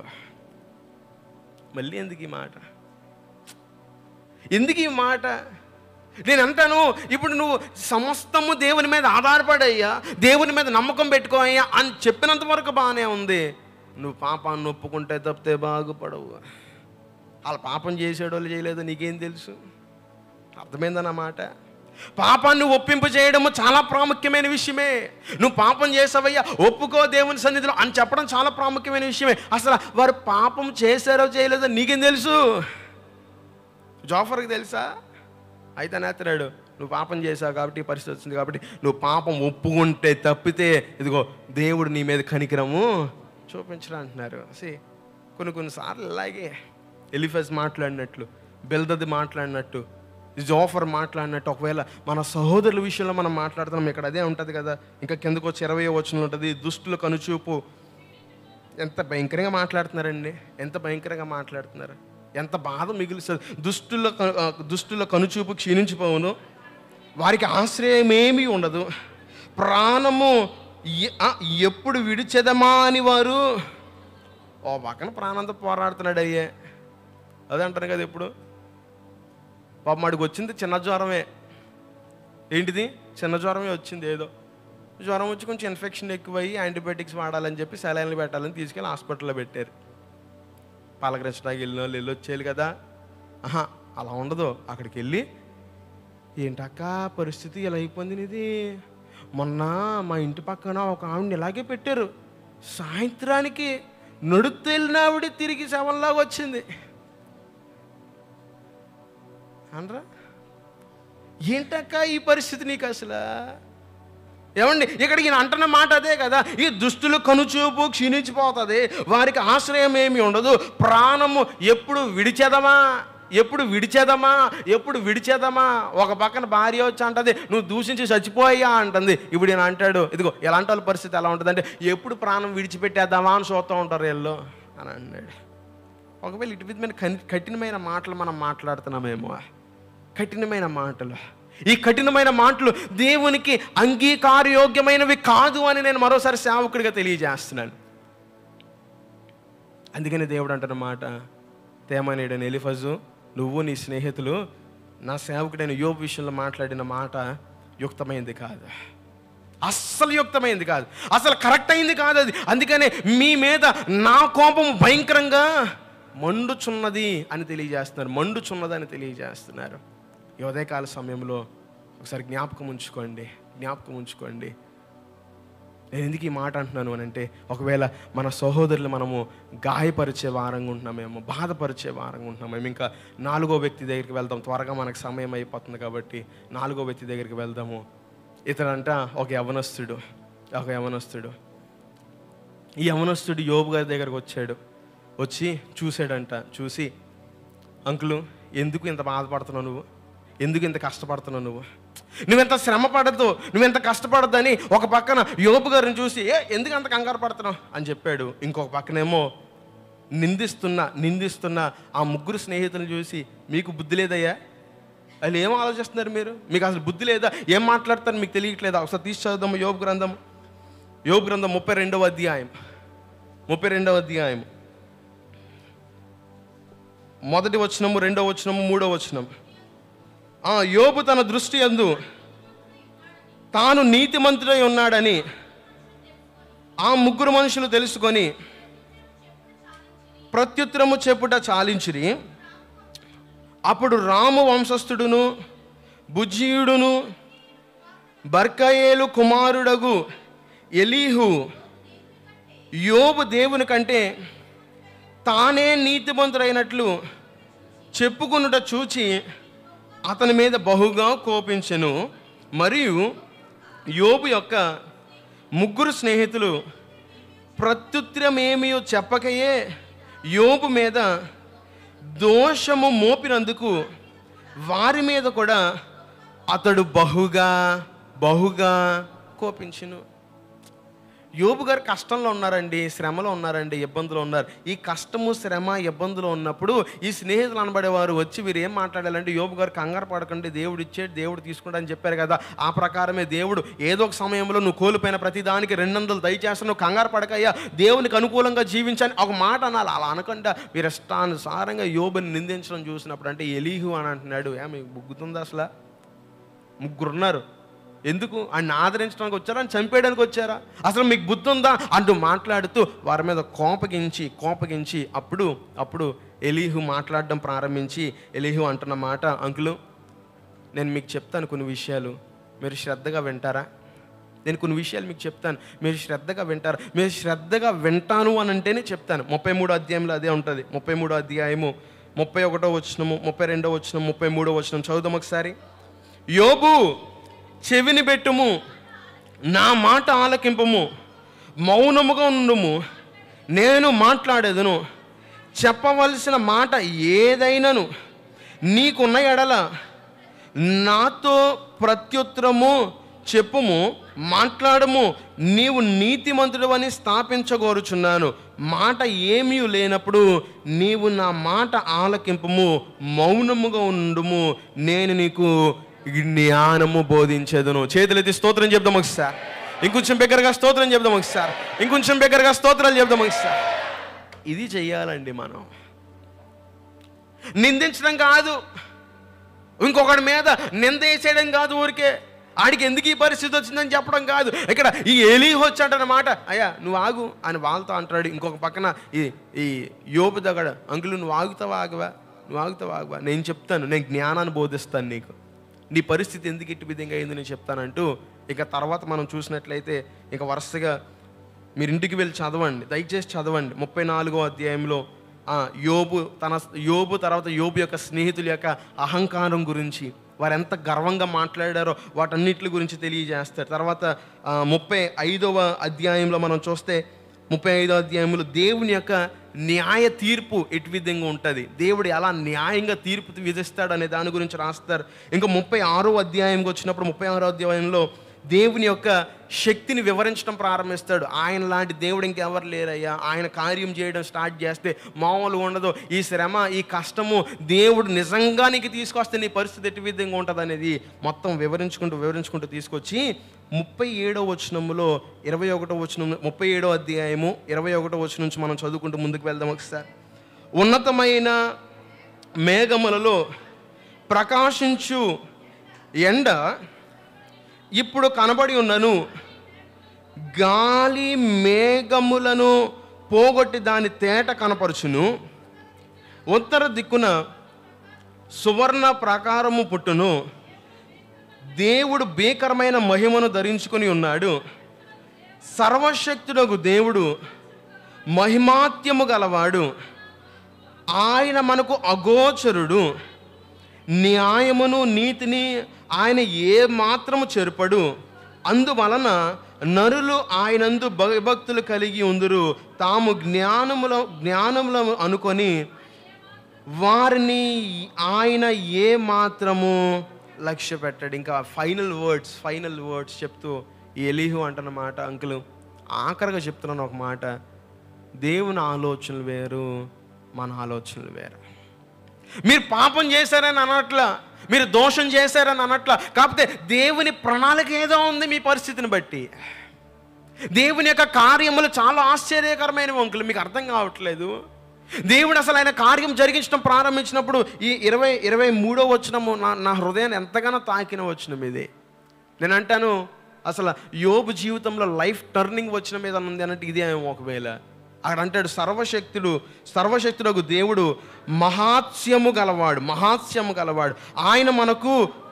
S1: మళ్ళీ ఎందుకు ఈ మాట ఎందుకు ఈ మాట నేను అంటాను ఇప్పుడు నువ్వు సమస్తము దేవుని మీద ఆధారపడయ్యా దేవుని మీద నమ్మకం పెట్టుకోయ్యా అని చెప్పినంత వరకు బాగానే ఉంది నువ్వు పాపాన్ని ఒప్పుకుంటే తప్పితే బాగుపడవు వాళ్ళ పాపం చేసేటోళ్ళు చేయలేదో నీకేం తెలుసు అర్థమైందన్న మాట పాపాన్ని ఒప్పింపు చేయడము చాలా ప్రాముఖ్యమైన విషయమే నువ్వు పాపం చేసావయ్యా ఒప్పుకో దేవుని సన్నిధిలో అని చెప్పడం చాలా ప్రాముఖ్యమైన విషయమే అసలు వారు పాపం చేశారో చేయలేదో నీకేం తెలుసు జోఫర్కి తెలుసా అయితే నేతరాడు నువ్వు పాపం చేసావు కాబట్టి ఈ పరిస్థితి వచ్చింది కాబట్టి నువ్వు పాపం ఒప్పుకుంటే తప్పితే ఇదిగో దేవుడు నీ మీద కనికరము చూపించడం అంటున్నారు సి కొన్ని కొన్నిసార్లు ఇలాగే ఎలిఫెస్ మాట్లాడినట్లు బెల్దది మాట్లాడినట్టు జోఫర్ మాట్లాడినట్టు ఒకవేళ మన సహోదరుల విషయంలో మనం మాట్లాడుతున్నాం ఇక్కడ అదే ఉంటుంది కదా ఇంకా కిందకు వచ్చి ఇరవై వచ్చిన ఉంటుంది దుష్టుల కనుచూపు ఎంత భయంకరంగా మాట్లాడుతున్నారండి ఎంత భయంకరంగా మాట్లాడుతున్నారు ఎంత బాధ మిగులుస్తుంది దుష్టుల క- ఆ, దుష్టుల కనుచూపు క్షీణించిపోవును వారికి ఆశ్రయం ఏమీ ఉండదు ప్రాణము ఎ- ఆ, ఎప్పుడు విడిచెదమా అని వారు ఓ పక్కన ప్రాణంతో పోరాడుతున్నాడు అయ్యే అదే అంటాను కదా ఎప్పుడు పాపం వాడికి వచ్చింది చిన్న జ్వరమే ఏంటిది చిన్న జ్వరమే వచ్చింది ఏదో జ్వరం వచ్చి కొంచెం ఇన్ఫెక్షన్ ఎక్కువయ్యి యాంటీబయాటిక్స్ వాడాలని చెప్పి సెలైన్లు పెట్టాలని తీసుకెళ్ళి హాస్పిటల్లో పెట్టారు పలకరించడానికి వెళ్ళిన వాళ్ళు వెళ్ళి వచ్చేయాలి కదా ఆహా అలా ఉండదు అక్కడికి వెళ్ళి ఏంటక్క పరిస్థితి ఇలా అయిపోయింది నీది మొన్న మా ఇంటి పక్కన ఒక ఆవిడని ఇలాగే పెట్టారు సాయంత్రానికి నడుస్తూ వెళ్ళిన ఆవిడ తిరిగి శవంలాగా వచ్చింది అనరా ఏంటక్క ఈ పరిస్థితి నీకు అసలు ఏమండి ఇక్కడికి ఈయన అంటున్న మాట అదే కదా ఈ దుస్తులు కనుచూపు క్షీణించిపోతుంది వారికి ఆశ్రయం ఏమి ఉండదు ప్రాణము ఎప్పుడు విడిచేదమా ఎప్పుడు విడిచేదమా ఎప్పుడు విడిచేదమా ఒక పక్కన భార్య వచ్చి అంటది నువ్వు దూషించి చచ్చిపోయా అంటుంది ఇప్పుడు ఈయన అంటాడు ఇదిగో ఎలాంటి వాళ్ళ పరిస్థితి ఎలా ఉంటుంది అంటే ఎప్పుడు ప్రాణం విడిచిపెట్టేద్దామా అని చూస్తూ ఉంటారు వీళ్ళు అని అన్నాడు ఒకవేళ ఇటు మీద కన్- కఠినమైన మాటలు మనం మాట్లాడుతున్నామేమో కఠినమైన మాటలు ఈ కఠినమైన మాటలు దేవునికి అంగీకారయోగ్యమైనవి కాదు అని నేను మరోసారి సేవకుడిగా తెలియజేస్తున్నాను అందుకని దేవుడు అంటున్న మాట తేమనేడని ఎలిఫజు నువ్వు నీ స్నేహితులు నా సేవకుడైన యోబు విషయంలో మాట్లాడిన మాట యుక్తమైంది కాదు అస్సలు యుక్తమైంది కాదు అసలు కరెక్ట్ అయింది కాదు అది అందుకనే మీ మీద నా కోపం భయంకరంగా మండుచున్నది అని తెలియజేస్తున్నారు మండుచున్నది అని తెలియజేస్తున్నారు ఈ ఉదయకాల సమయంలో ఒకసారి జ్ఞాపకం ఉంచుకోండి జ్ఞాపకం ఉంచుకోండి నేను ఎందుకు ఈ మాట అంటున్నాను అని అంటే ఒకవేళ మన సహోదరులు మనము గాయపరిచే వారంగా ఉంటున్నామేమో బాధపరిచే వారంగా ఉంటున్నామేమో ఇంకా నాలుగో వ్యక్తి దగ్గరికి వెళ్దాం త్వరగా మనకు సమయం అయిపోతుంది కాబట్టి నాలుగో వ్యక్తి దగ్గరికి వెళ్దాము ఇతడంట ఒక యవనస్తుడు ఒక యవనస్తుడు ఈ యవనస్తుడు యోబు గారి దగ్గరకు వచ్చాడు వచ్చి చూశాడంట చూసి అంకులు ఎందుకు ఇంత బాధపడుతున్నావు నువ్వు ఎందుకు ఇంత కష్టపడుతున్నావు నువ్వు నువ్వెంత శ్రమ పడద్దు నువ్వెంత కష్టపడద్దు అని ఒక పక్కన యోబు గారిని చూసి ఏ ఎందుకు అంత కంగారు పడుతున్నావు అని చెప్పాడు ఇంకొక పక్కనేమో నిందిస్తున్న నిందిస్తున్న ఆ ముగ్గురు స్నేహితులను చూసి మీకు బుద్ధి లేదయ్యా వాళ్ళు ఏం ఆలోచిస్తున్నారు మీరు మీకు అసలు బుద్ధి లేదా ఏం మాట్లాడతారు మీకు తెలియట్లేదా ఒకసారి తీసి చదువుదాము యోబు గ్రంథం యోబు గ్రంథం ముప్పై రెండవ అధ్యాయం ముప్పై రెండవ అధ్యాయం మొదటి వచనము రెండవ వచనము మూడవ వచనం ఆ యోబు తన దృష్టి అందు తాను నీతిమంతుడై ఉన్నాడని ఆ ముగ్గురు మనుషులు తెలుసుకొని ప్రత్యుత్తరము చెప్పుట చాలించిరి అప్పుడు రాము వంశస్థుడును బుజ్జీయుడును బర్కయేలు కుమారుడగు ఎలీహు యోబు దేవుని కంటే తానే నీతిమంతుడైనట్లు చెప్పుకునుట చూచి అతని మీద బహుగా కోపించెను మరియు యోబు యొక్క ముగ్గురు స్నేహితులు ప్రత్యుత్తరమేమీ చెప్పకయే యోబు మీద దోషము మోపినందుకు వారి మీద కూడా అతడు బహుగా బహుగా కోపించును యోబు గారు కష్టంలో ఉన్నారండి శ్రమలో ఉన్నారండి ఇబ్బందులు ఉన్నారు ఈ కష్టము శ్రమ ఇబ్బందులు ఉన్నప్పుడు ఈ స్నేహితులు అనబడేవారు వచ్చి వీరు ఏం మాట్లాడాలంటే యోబు గారు కంగారు పడకండి దేవుడు ఇచ్చేది దేవుడు తీసుకుంటా అని చెప్పారు కదా ఆ ప్రకారమే దేవుడు ఏదో ఒక సమయంలో నువ్వు కోల్పోయిన ప్రతి దానికి రెండు వందలు దయచేస్తా నువ్వు కంగారు పడకయ్యా దేవునికి అనుకూలంగా జీవించని ఒక మాట అనాలి అలా అనకుండా వీరు ఇష్టానుసారంగా యోబుని నిందించడం చూసినప్పుడు అంటే ఎలీహు అని అంటున్నాడు ఏ మీకు బుగ్గుతుందా అసలు ముగ్గురు ఉన్నారు ఎందుకు ఆయన ఆదరించడానికి వచ్చారా అని చంపేయడానికి వచ్చారా అసలు మీకు బుద్ధి ఉందా అంటూ మాట్లాడుతూ వారి మీద కోపగించి కోపగించి అప్పుడు అప్పుడు ఎలీహు మాట్లాడడం ప్రారంభించి ఎలీహు అంటున్న మాట అంకులు నేను మీకు చెప్తాను కొన్ని విషయాలు మీరు శ్రద్ధగా వింటారా నేను కొన్ని విషయాలు మీకు చెప్తాను మీరు శ్రద్ధగా వింటారు మీరు శ్రద్ధగా వింటాను అని అంటేనే చెప్తాను ముప్పై మూడో అధ్యాయంలో అదే ఉంటుంది ముప్పై మూడో అధ్యాయము ముప్పై ఒకటో వచ్చినము ముప్పై రెండో వచ్చిన ముప్పై మూడో వచ్చిన చదువుదాం ఒకసారి యోబు చెవిని పెట్టుము నా మాట ఆలకింపము మౌనముగా ఉండుము నేను మాట్లాడేదను చెప్పవలసిన మాట ఏదైనను నీకున్న ఎడల నాతో ప్రత్యుత్తరము చెప్పుము మాట్లాడము నీవు నీతిమంతుడు అని స్థాపించగోరుచున్నాను మాట ఏమీ లేనప్పుడు నీవు నా మాట ఆలకింపము మౌనముగా ఉండుము నేను నీకు జ్ఞానము బోధించేదను చేతులెత్తి స్తోత్రం చెప్దాం ఒకసారి ఇంకొంచెం బిగ్గరగా స్తోత్రం చెప్దాం ఒకసారి ఇంకొంచెం బిగ్గరగా స్తోత్రాలు చెప్దాం ఒకసారి ఇది చెయ్యాలండి మనం నిందించడం కాదు ఇంకొకటి మీద నింద వేసేయడం కాదు ఊరికే ఆడికి ఎందుకు ఈ పరిస్థితి వచ్చిందని చెప్పడం కాదు ఇక్కడ ఈ ఎలీ వచ్చాడనమాట అయ్యా నువ్వు ఆగు అని వాళ్ళతో అంటాడు ఇంకొక పక్కన ఈ ఈ యోపు దగ్గర అంకులు నువ్వు ఆగుతావా ఆగవా నువ్వు ఆగుతావా ఆగవా నేను చెప్తాను నేను జ్ఞానాన్ని బోధిస్తాను నీకు నీ పరిస్థితి ఎందుకు ఇటు విధంగా అయింది నేను చెప్తానంటూ ఇక తర్వాత మనం చూసినట్లయితే ఇక వరుసగా మీరు ఇంటికి వెళ్ళి చదవండి దయచేసి చదవండి ముప్పై నాలుగో అధ్యాయంలో ఆ, యోబు తన యోబు తర్వాత యోబు యొక్క స్నేహితుల యొక్క అహంకారం గురించి వారు ఎంత గర్వంగా మాట్లాడారో వాటన్నిటి గురించి తెలియజేస్తారు తర్వాత ఆ, ముప్పై ఐదవ అధ్యాయంలో మనం చూస్తే ముప్పై ఐదో అధ్యాయంలో దేవుని యొక్క న్యాయ తీర్పు ఎటు విధంగా ఉంటుంది దేవుడు ఎలా న్యాయంగా తీర్పు విధిస్తాడు అనే దాని గురించి రాస్తారు ఇంకా ముప్పై ఆరో అధ్యాయంకి వచ్చినప్పుడు ముప్పై ఆరో అధ్యాయంలో దేవుని యొక్క శక్తిని వివరించడం ప్రారంభిస్తాడు ఆయన లాంటి దేవుడు ఇంకెవరు లేరయ్యా ఆయన కార్యం చేయడం స్టార్ట్ చేస్తే మామూలుగా ఉండదు ఈ శ్రమ ఈ కష్టము దేవుడు నిజంగా నీకు తీసుకొస్తే నీ పరిస్థితి ఎటు విధంగా ఉంటుంది అనేది మొత్తం వివరించుకుంటూ వివరించుకుంటూ తీసుకొచ్చి ముప్పై ఏడో వచనములో ఇరవై ఒకటో వచనం ముప్పై ఏడో అధ్యాయము ఇరవై ఒకటో వచనం నుంచి మనం చదువుకుంటూ ముందుకు వెళ్దాం ఒకసారి ఉన్నతమైన మేఘములలో ప్రకాశించు ఎండ ఇప్పుడు కనబడి ఉన్నను గాలి మేఘములను పోగొట్టి దాని తేట కనపరుచును ఉత్తర దిక్కున సువర్ణ ప్రకారము పుట్టును దేవుడు భీకరమైన మహిమను ధరించుకొని ఉన్నాడు సర్వశక్తుడకు దేవుడు మహిమాత్యము గలవాడు ఆయన మనకు అగోచరుడు న్యాయమును నీతిని ఆయన ఏ మాత్రము చెరుపడు అందువలన నరులు ఆయనందు భయభక్తులు కలిగి ఉందురు తాము జ్ఞానముల జ్ఞానముల అనుకొని వారిని ఆయన ఏ మాత్రము లక్ష్య పెట్టాడు ఇంకా ఫైనల్ వర్డ్స్ ఫైనల్ వర్డ్స్ చెప్తూ ఈ ఎలీహు అంటున్న మాట అంకులు ఆఖరిగా చెప్తున్నాను ఒక మాట దేవుని ఆలోచనలు వేరు మన ఆలోచనలు వేరు మీరు పాపం చేశారని అనట్లా మీరు దోషం చేశారని అనట్లా కాకపోతే దేవుని ప్రణాళిక ఏదో ఉంది మీ పరిస్థితిని బట్టి దేవుని యొక్క కార్యములు చాలా ఆశ్చర్యకరమైన వంకులు మీకు అర్థం కావట్లేదు దేవుడు అసలు ఆయన కార్యం జరిగించడం ప్రారంభించినప్పుడు ఈ ఇరవై ఇరవై మూడో వచ్చినము నా నా హృదయాన్ని ఎంతగానో తాకిన వచ్చినం ఇది నేను అంటాను అసలు యోబు జీవితంలో లైఫ్ టర్నింగ్ వచ్చిన మీద ఉంది అన్నట్టు ఇదే ఒకవేళ అక్కడ అంటాడు సర్వశక్తుడు సర్వశక్తుడకు దేవుడు మహాత్స్యము గలవాడు మహాత్స్యము గలవాడు ఆయన మనకు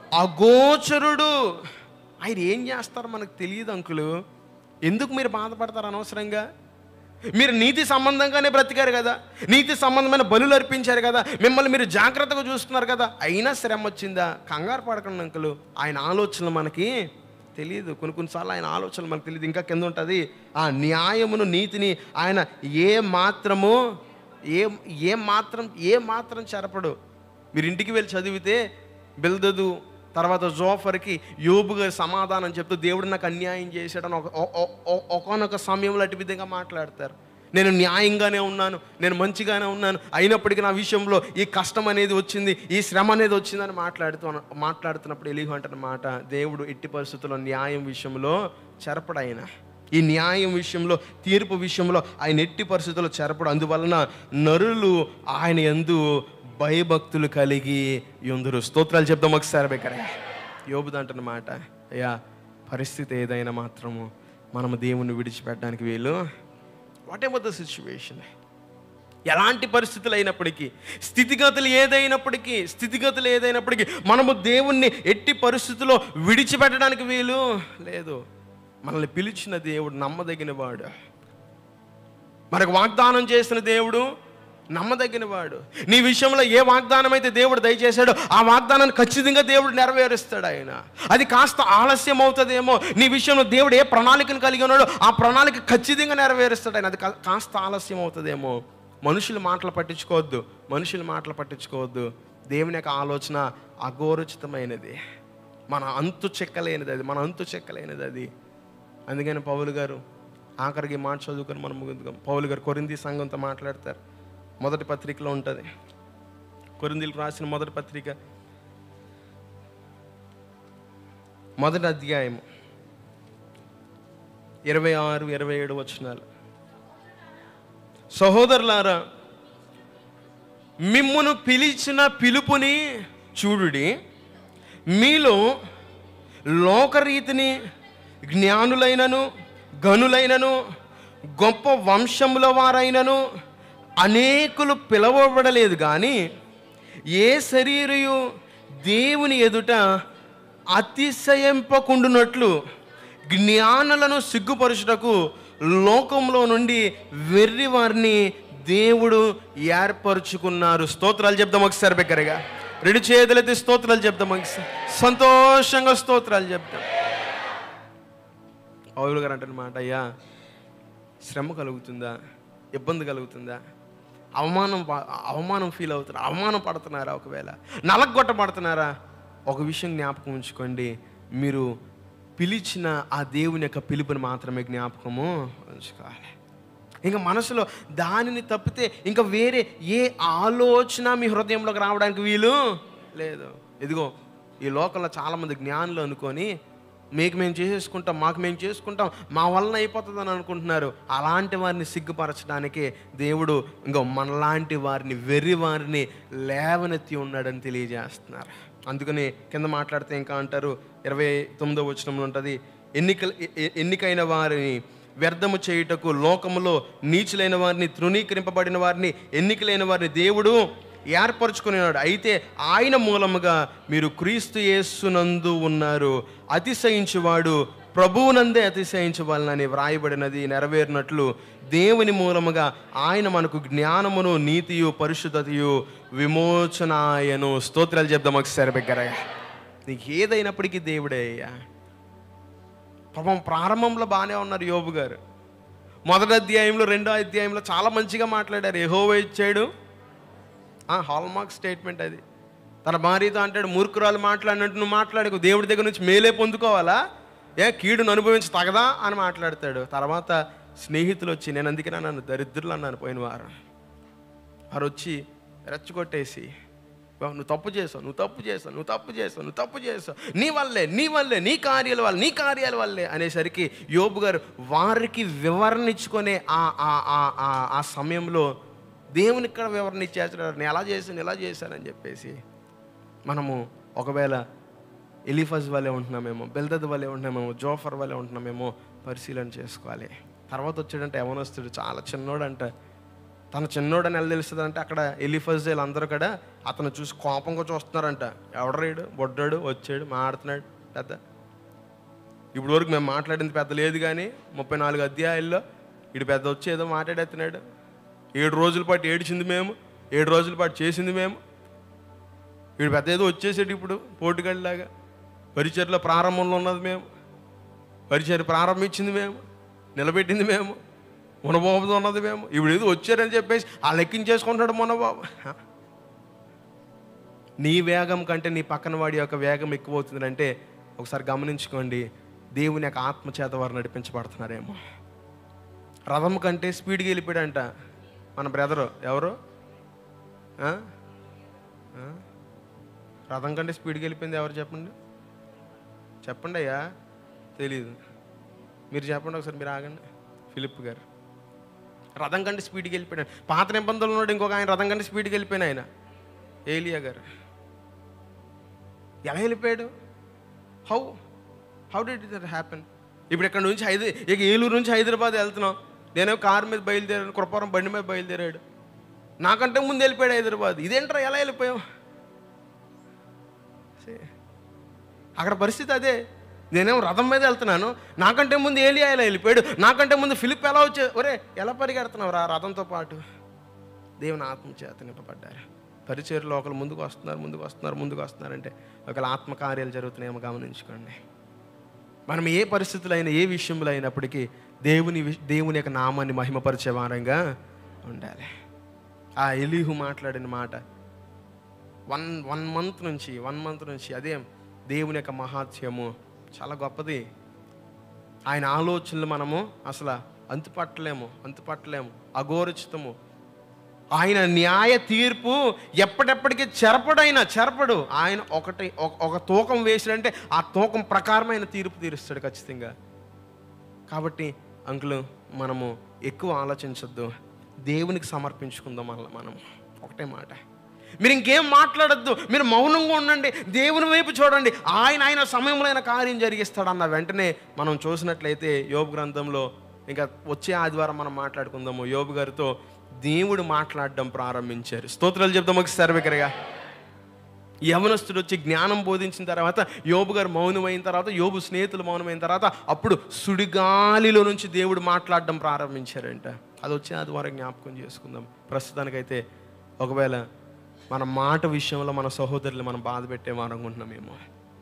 S1: అగోచరుడు ఆయన ఏం చేస్తారో మనకు తెలియదు అంకులు ఎందుకు మీరు బాధపడతారు అనవసరంగా మీరు నీతి సంబంధంగానే బ్రతికారు కదా నీతి సంబంధమైన బలులు అర్పించారు కదా మిమ్మల్ని మీరు జాగ్రత్తగా చూస్తున్నారు కదా అయినా శ్రమ వచ్చిందా కంగారు పడకండి అంకులు ఆయన ఆలోచనలు మనకి తెలియదు కొన్ని కొన్నిసార్లు ఆయన ఆలోచనలు మనకు తెలియదు ఇంకా కింద ఉంటుంది ఆ న్యాయమును నీతిని ఆయన ఏ మాత్రము ఏ ఏ మాత్రం ఏ మాత్రం చెరపడు మీరు ఇంటికి వెళ్ళి చదివితే బిల్దదు తర్వాత జోఫర్కి యోబు గారి సమాధానం చెప్తూ దేవుడు నాకు అన్యాయం చేశాడని ఒక ఒ- ఒ- ఒ- ఒకనొక సమయంలో అటు విధంగా మాట్లాడతారు నేను న్యాయంగానే ఉన్నాను నేను మంచిగానే ఉన్నాను అయినప్పటికీ నా విషయంలో ఈ కష్టం అనేది వచ్చింది ఈ శ్రమ అనేది వచ్చిందని మాట్లాడుతూ మాట్లాడుతున్నప్పుడు ఎలిహు అంటున్న మాట దేవుడు ఎట్టి పరిస్థితుల్లో న్యాయం విషయంలో చెరపడు ఆయన ఈ న్యాయం విషయంలో తీర్పు విషయంలో ఆయన ఎట్టి పరిస్థితుల్లో చెరపడు అందువలన నరులు ఆయన ఎందు భయభక్తులు కలిగి ఎందురు స్తోత్రాలు చెప్దాం ఒకసారి బెక్కర యోబుది అంటున్న మాట అయ్యా పరిస్థితి ఏదైనా మాత్రము మనము దేవుణ్ణి విడిచిపెట్టడానికి వీలు వాట్ ఎవర్ ద సిచ్యువేషన్ ఎలాంటి పరిస్థితులు అయినప్పటికీ స్థితిగతులు ఏదైనప్పటికీ స్థితిగతులు ఏదైనప్పటికీ మనము దేవుణ్ణి ఎట్టి పరిస్థితుల్లో విడిచిపెట్టడానికి వీలు లేదు మనల్ని పిలిచిన దేవుడు నమ్మదగిన వాడు మనకు వాగ్దానం చేసిన దేవుడు నమ్మదగిన వాడు నీ విషయంలో ఏ వాగ్దానం అయితే దేవుడు దయచేశాడో ఆ వాగ్దానాన్ని ఖచ్చితంగా దేవుడు నెరవేరుస్తాడు ఆయన అది కాస్త ఆలస్యం అవుతుందేమో నీ విషయంలో దేవుడు ఏ ప్రణాళికను కలిగి ఉన్నాడో ఆ ప్రణాళిక ఖచ్చితంగా నెరవేరుస్తాడు ఆయన అది కా- కాస్త ఆలస్యం అవుతుందేమో మనుషుల మాటలు పట్టించుకోవద్దు మనుషుల మాటలు పట్టించుకోవద్దు దేవుని యొక్క ఆలోచన అగోరుచితమైనది మన అంతు చెక్కలేనిది అది మన అంతు చెక్కలేనిది అది అందుకని పౌలు గారు ఆఖరికి ఈ మాట చదువుకొని మనం ముగించుదాం పౌలు గారు కొరింది సంఘంతో మాట్లాడతారు మొదటి పత్రికలో ఉంటుంది కొరిందీలకు రాసిన మొదటి పత్రిక మొదటి అధ్యాయం ఇరవై ఆరు ఇరవై ఏడు వచనాలు సహోదరులారా మిమ్మును పిలిచిన పిలుపుని చూడుడి మీలో లోకరీతిని జ్ఞానులైనను గనులైనను గొప్ప వంశముల వారైనను అనేకులు పిలవబడలేదు కానీ ఏ శరీరయు దేవుని ఎదుట అతిశయింపకుండునట్లు జ్ఞానులను సిగ్గుపరుచుటకు లోకంలో నుండి వెర్రి వారిని దేవుడు ఏర్పరచుకున్నారు స్తోత్రాలు చెప్దాం ఒకసారి బిగ్గరగా రెండు చేతులైతే స్తోత్రాలు చెప్దాం ఒకసారి సంతోషంగా స్తోత్రాలు చెప్తాం పౌలు గారు అంటున్నమాట అయ్యా శ్రమ కలుగుతుందా ఇబ్బంది కలుగుతుందా అవమానం ప- అవమానం ఫీల్ అవుతారా అవమానం పడుతున్నారా ఒకవేళ నలగొట్టబడుతున్నారా ఒక విషయం జ్ఞాపకం ఉంచుకోండి మీరు పిలిచిన ఆ దేవుని యొక్క పిలుపుని మాత్రమే జ్ఞాపకము ఉంచుకోవాలి ఇంకా మనసులో దానిని తప్పితే ఇంకా వేరే ఏ ఆలోచన మీ హృదయంలోకి రావడానికి వీలు లేదు ఇదిగో ఈ లోకంలో చాలామంది జ్ఞానులు అనుకొని మీకు మేము చేసేసుకుంటాం మాకు మేము చేసుకుంటాం మా వలన అయిపోతుందని అనుకుంటున్నారు అలాంటి వారిని సిగ్గుపరచడానికి దేవుడు ఇంకో మనలాంటి వారిని వెర్రి వారిని లేవనెత్తి ఉన్నాడని తెలియజేస్తున్నారు అందుకని కింద మాట్లాడితే ఇంకా అంటారు ఇరవై తొమ్మిదో వచనంలో ఉంటుంది ఎన్నిక ఎ- ఎన్నికైన వారిని వ్యర్థము చేయుటకు లోకములో నీచులైన వారిని తృణీకరింపబడిన వారిని ఎన్నికలైన వారిని దేవుడు ఏర్పరచుకున్నాడు అయితే ఆయన మూలముగా మీరు క్రీస్తు యేసునందు ఉన్నారు అతిశయించువాడు ప్రభువునందే అతిశయించవాలని వ్రాయబడినది నెరవేరినట్లు దేవుని మూలముగా ఆయన మనకు జ్ఞానమును నీతియు పరిశుద్ధతయు విమోచనాయను స్తోత్రాలు చెప్దాం ఒకసారి బిగ్గరగా నీకు ఏదైనప్పటికీ దేవుడే అయ్యా పాపం ప్రారంభంలో బాగానే ఉన్నారు యోబు గారు మొదటి అధ్యాయంలో రెండో అధ్యాయంలో చాలా మంచిగా మాట్లాడారు ఎహోవా ఇచ్చాడు హాల్ మార్క్ స్టేట్మెంట్ అది తన భార్యతో అంటాడు మూర్ఖురాలు మాట్లాడినట్టు నువ్వు మాట్లాడకు దేవుడి దగ్గర నుంచి మేలే పొందుకోవాలా ఏ కీడును అనుభవించి తగదా అని మాట్లాడతాడు తర్వాత స్నేహితులు వచ్చి నేను అందుకే నన్ను దరిద్రులు అన్నాను పోయిన వారం వారు వచ్చి రెచ్చగొట్టేసి "బా, నువ్వు తప్పు చేసావు నువ్వు తప్పు చేసావు నువ్వు తప్పు చేసావు నువ్వు తప్పు చేసావు నీ వల్లే నీ వల్లే నీ కార్యాల వల్ల నీ కార్యాల వల్లే అనేసరికి యోబు గారు వారికి వివరణ ఇచ్చుకునే ఆ ఆ- ఆ- ఆ- ఆ సమయంలో దేవునికి ఇక్కడ వివరణ ఇచ్చేస్తాడు నేను ఎలా చేశాను ఎలా చేశానని చెప్పేసి మనము ఒకవేళ ఎలిఫజ్ వల్లే ఉంటున్నామేమో బెల్దద్ వల్లే ఉంటున్నామేమో జోఫర్ వల్లే ఉంటున్నామేమో పరిశీలన చేసుకోవాలి తర్వాత వచ్చాడంటే ఎవనొస్తాడు చాలా చిన్నోడంట తన చిన్నోడని ఎలా తెలుస్తుంది అంటే అక్కడ ఎలిఫజ్ అందరూ కూడా అతను చూసి కోపంగా చూస్తున్నారంట ఎవడరాడు బొడ్డాడు వచ్చాడు మాట్లాడుతున్నాడు పెద్ద ఇప్పుడు వరకు మేము మాట్లాడింది పెద్ద లేదు కానీ ముప్పై నాలుగు అధ్యాయాల్లో ఇటు పెద్ద వచ్చి ఏదో మాట్లాడేస్తున్నాడు ఏడు రోజుల పాటు ఏడిచింది మేము ఏడు రోజుల పాటు చేసింది మేము వీడు పెద్ద ఏదో వచ్చేసాడు ఇప్పుడు పోటుగడిలాగా పరిచయలో ప్రారంభంలో ఉన్నది మేము పరిచయ ప్రారంభించింది మేము నిలబెట్టింది మేము మునబాబుతో ఉన్నది మేము ఇప్పుడు ఏదో వచ్చారని చెప్పేసి ఆ లెక్కించేసుకుంటాడు మునబాబు హ? నీ వేగం కంటే నీ పక్కన వాడి యొక్క వేగం ఎక్కువ అవుతుందంటే ఒకసారి గమనించుకోండి దేవుని యొక్క ఆత్మ చేత వారు నడిపించబడుతున్నారేమో రథం కంటే స్పీడ్గా వెళ్ళిపోయాడంట మన బ్రదరు ఎవరు ఆ? ఆ? రథం కంటే స్పీడ్కి వెళ్ళిపోయింది ఎవరు చెప్పండి చెప్పండి అయ్యా తెలీదు మీరు చెప్పండి ఒకసారి మీరు ఆగండి ఫిలిప్ గారు రథం కంటే స్పీడ్కి వెళ్ళిపోయాడు పాత నిబంధనలు ఉన్నాడు ఇంకొక ఆయన రథం కంటే స్పీడ్కి వెళ్ళిపోయిన ఆయన ఏలియా గారు ఎలా వెళ్ళిపోయాడు how how did that happen ఇప్పుడు ఇక్కడ నుంచి హైదరా ఇక ఏలూరు నుంచి హైదరాబాద్ వెళ్తున్నాం నేనేమో కారు మీద బయలుదేరాను కృపారం బండి మీద బయలుదేరాడు నాకంటే ముందు వెళ్ళిపోయాడు హైదరాబాద్ ఇదేంట్రా ఎలా వెళ్ళిపోయాం See? అక్కడ పరిస్థితి అదే నేనేమో రథం మీద వెళ్తున్నాను నాకంటే ముందు ఏలియా ఎలా వెళ్ళిపోయాడు నాకంటే ముందు ఫిలిప్ ఎలా వచ్చే ఒరే ఎలా పరిగెడుతున్నావు రా రథంతో పాటు దేవుని ఆత్మ చేత నింపబడ్డారు పరిచయలో ఒకరు ముందుకు వస్తున్నారు ముందుకు వస్తున్నారు ముందుకు వస్తున్నారంటే ఒకవేళ ఆత్మకార్యాలు జరుగుతున్నాయేమో గమనించుకోండి మనం ఏ పరిస్థితులు అయినా ఏ విషయంలో అయినప్పటికీ దేవుని విష- దేవుని యొక్క నామాన్ని మహిమపరిచే వారంగా ఉండాలి ఆ ఎలీహు మాట్లాడిన మాట వన్ వన్ మంత్ నుంచి వన్ మంత్ నుంచి అదే దేవుని యొక్క మహాత్యము చాలా గొప్పది ఆయన ఆలోచనలు మనము అసలు అంతుపట్టలేము అంతుపట్టలేము అఘోరచితము ఆయన న్యాయ తీర్పు ఎప్పటిప్పటికీ చెరపడైనా చెరపడు ఆయన ఒకటి ఒక- ఒక తూకం వేసిడంటే ఆ తూకం ప్రకారమైన తీర్పు తీరుస్తాడు ఖచ్చితంగా కాబట్టి అంకులు మనము ఎక్కువ ఆలోచించొద్దు దేవునికి సమర్పించుకుందాం మళ్ళీ మనం ఒకటే మాట మీరు ఇంకేం మాట్లాడద్దు మీరు మౌనంగా ఉండండి దేవుని వైపు చూడండి ఆయన ఆయన సమయంలో ఆయన కార్యం జరిగిస్తాడన్న వెంటనే మనం చూసినట్లయితే యోబు గ్రంథంలో ఇంకా వచ్చే ఆదివారం మనం మాట్లాడుకుందాము యోబు గారితో దేవుడు మాట్లాడడం ప్రారంభించారు స్తోత్రాలు చెప్తాం ఒకసారి వికరగా యవనస్తుడు వచ్చి జ్ఞానం బోధించిన తర్వాత యోబు గారు మౌనమైన తర్వాత యోబు స్నేహితులు మౌనమైన తర్వాత అప్పుడు సుడిగాలిలో నుంచి దేవుడు మాట్లాడడం ప్రారంభించారంట అది వచ్చే ఆదివారం జ్ఞాపకం చేసుకుందాం ప్రస్తుతానికైతే ఒకవేళ మన మాట విషయంలో మన సహోదరులు మనం బాధ పెట్టే అనుకుంటున్నామేమో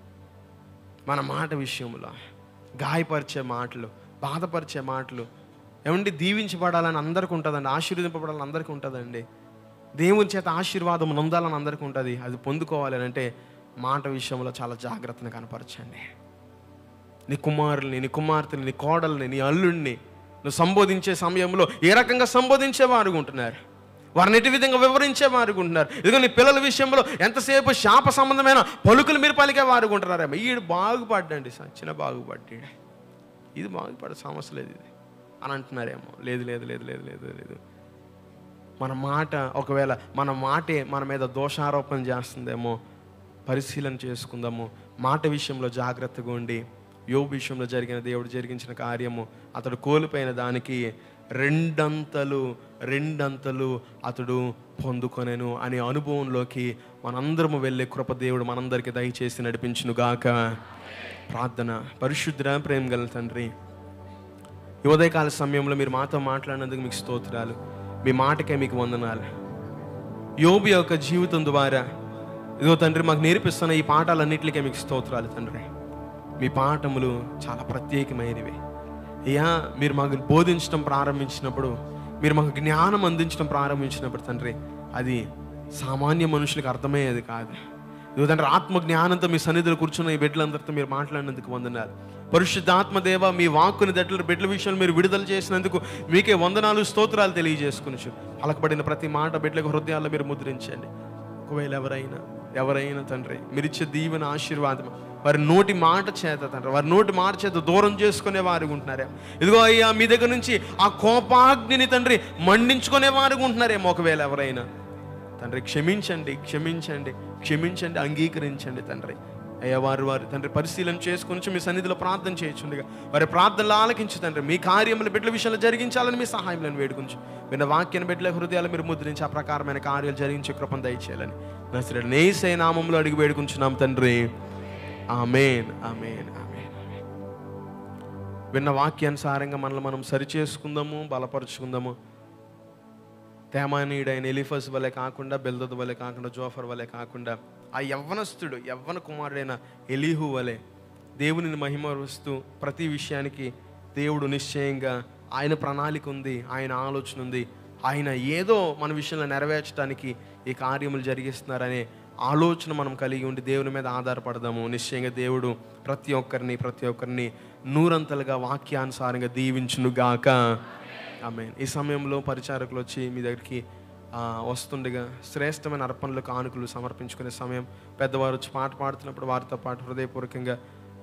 S1: మన మాట విషయంలో గాయపరిచే మాటలు బాధపరిచే మాటలు ఏమండి దీవించబడాలని అందరికీ ఉంటుందండి ఆశీర్వదింపబడాలని అందరికీ ఉంటుందండి దేవుని చేత ఆశీర్వాదం నొందాలని అందరికీ ఉంటుంది అది పొందుకోవాలి అని అంటే మాట విషయంలో చాలా జాగ్రత్తను కనపరచండి నీ కుమారుల్ని నీ కుమార్తెని నీ కోడల్ని నీ అల్లుడిని నువ్వు సంబోధించే సమయంలో ఏ రకంగా సంబోధించేవారు ఉంటున్నారు వారిని ఎటు విధంగా వివరించే వారు ఉంటున్నారు ఇదిగో నీ పిల్లల విషయంలో ఎంతసేపు శాప సంబంధమైన పలుకులు మీరు పలికే వారు ఉంటున్నారేమో ఈడు బాగుపడ్డండి చిన్న బాగుపడ్డాడు ఇది బాగుపడ సమస్య లేదు ఇది అని అంటున్నారేమో లేదు లేదు లేదు లేదు లేదు లేదు మన మాట ఒకవేళ మన మాటే మన మీద దోషారోపణ చేస్తుందేమో పరిశీలన చేసుకుందాము మాట విషయంలో జాగ్రత్తగా ఉండి యోగు విషయంలో జరిగిన దేవుడు జరిగించిన కార్యము అతడు కోల్పోయిన దానికి రెండంతలు రెండంతలు అతడు పొందుకొనెను అనే అనుభవంలోకి మనందరము వెళ్ళే కృప దేవుడు మనందరికీ దయచేసి నడిపించును గాక ప్రార్థన పరిశుద్ధ ప్రేమ గల తండ్రి ఈ ఉదయకాల సమయంలో మీరు మాతో మాట్లాడినందుకు మీకు స్తోత్రాలు మీ మాటకే మీకు వందనాలు యోబు యొక్క జీవితం ద్వారా ఇదిగో తండ్రి మాకు నేర్పిస్తున్న ఈ పాఠాలన్నింటికే మీకు స్తోత్రాలు తండ్రి మీ పాఠములు చాలా ప్రత్యేకమైనవి అయ్యా మీరు మాకు బోధించడం ప్రారంభించినప్పుడు మీరు మాకు జ్ఞానం అందించడం ప్రారంభించినప్పుడు తండ్రి అది సామాన్య మనుషులకు అర్థమయ్యేది కాదు ఇదిగో తండ్రి ఆత్మ జ్ఞానంతో మీ సన్నిధిలో కూర్చున్న ఈ బిడ్డలందరితో మీరు మాట్లాడినందుకు వందనాలు పరిశుద్ధాత్మ దేవ మీ వాక్కుని దట్ల బిడ్డల విషయంలో మీరు విడుదల చేసినందుకు మీకే వందనాలు స్తోత్రాలు తెలియజేసుకుని పలకబడిన ప్రతి మాట బిడ్డలకు హృదయాల్లో మీరు ముద్రించండి ఒకవేళ ఎవరైనా ఎవరైనా తండ్రి మీరు ఇచ్చే దీవెన ఆశీర్వాదం వారి నోటి మాట చేత తండ్రి వారి నోటి మాట చేత దూరం చేసుకునే వారు ఉంటున్నారేమో ఇదిగో అయ్యా మీ దగ్గర నుంచి ఆ కోపాగ్నిని తండ్రి మండించుకునే వారు ఉంటున్నారేమో ఒకవేళ ఎవరైనా తండ్రి క్షమించండి క్షమించండి క్షమించండి అంగీకరించండి తండ్రి అయ్యా వారు వారు తండ్రి పరిశీలన చేసుకుని మీ సన్నిధిలో ప్రార్థన చేయొచ్చుండగా వారి ప్రార్థనలు ఆలకించు తండ్రి మీ కార్యములు బిడ్డల విషయంలో జరిగించాలని మీ సహాయంలో వేడుకుంచు విన్న వాక్యాన్ని బిడ్డల హృదయాలు మీరు ముద్రించి ఆ ప్రకారమైన కార్యాలు జరిగించే కృపను దయచేయాలని నసరే నేసే నామంలో అడిగి వేడుకుంటున్నాం తండ్రి ఆమెన్ ఆమెన్ ఆమెన్ విన్న వాక్యానుసారంగా మనల్ని మనం సరిచేసుకుందాము బలపరుచుకుందాము తేమానీయుడైన ఎలిఫస్ వలె కాకుండా బెల్దద్ వలె కాకుండా జోఫర్ వలె కాకుండా ఆ యవ్వనస్తుడు యవ్వన కుమారుడైన ఎలీహు వలె దేవునిని మహిమరుస్తూ ప్రతి విషయానికి దేవుడు నిశ్చయంగా ఆయన ప్రణాళిక ఉంది ఆయన ఆలోచన ఉంది ఆయన ఏదో మన విషయంలో నెరవేర్చడానికి ఈ కార్యములు జరిగిస్తున్నారనే ఆలోచన మనం కలిగి ఉండి దేవుని మీద ఆధారపడదాము నిశ్చయంగా దేవుడు ప్రతి ఒక్కరిని ప్రతి ఒక్కరిని నూరంతలుగా వాక్యానుసారంగా దీవించునుగాక ఆమె ఈ సమయంలో పరిచారకులు వచ్చి మీ దగ్గరికి ఆ, వస్తుండగా శ్రేష్టమైన అర్పణలు కానుకలు సమర్పించుకునే సమయం పెద్దవారు వచ్చి పాట పాడుతున్నప్పుడు వారితో పాటు హృదయపూర్వకంగా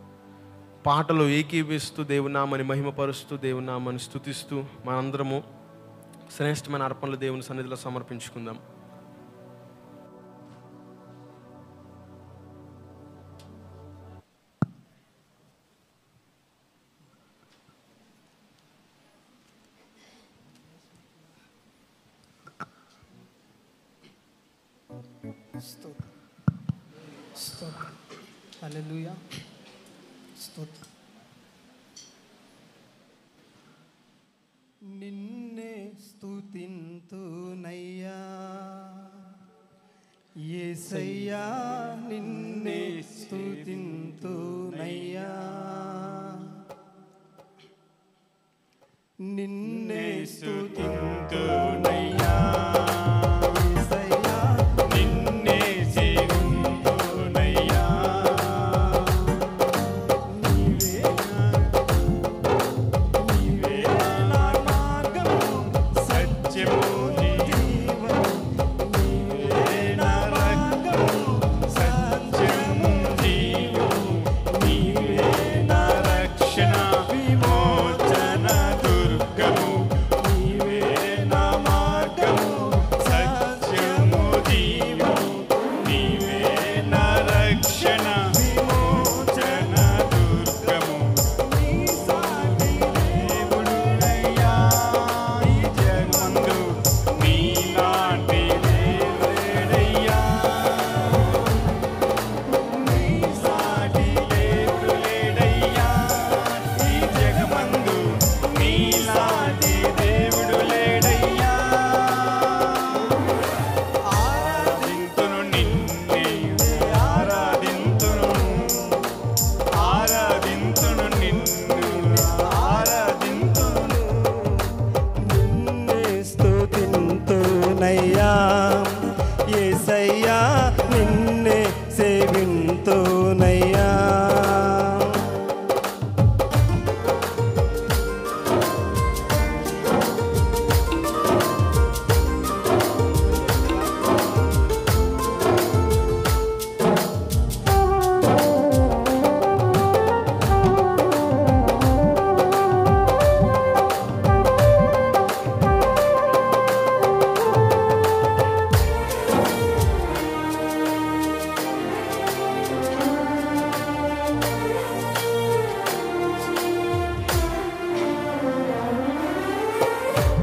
S1: పాటలు ఏకీవిస్తూ దేవునామని మహిమపరుస్తూ దేవునామని స్తుతిస్తూ మనందరము శ్రేష్టమైన అర్పణలు దేవుని సన్నిధిలో సమర్పించుకుందాం
S5: స్తోత్రం స్తోత్రం హల్లెలూయా స్తోత్రం నిన్నే స్తుతింతునయ్యా యేసయ్యా నిన్నే స్తుతింతునయ్యా నిన్నే స్తుతింతునయ్యా యేసయ్యా నిన్నే సేవింతునయ్యా నీవే నీవే నా మార్గము సత్యము జీవము నీవే నా మార్గము సత్యము జీవము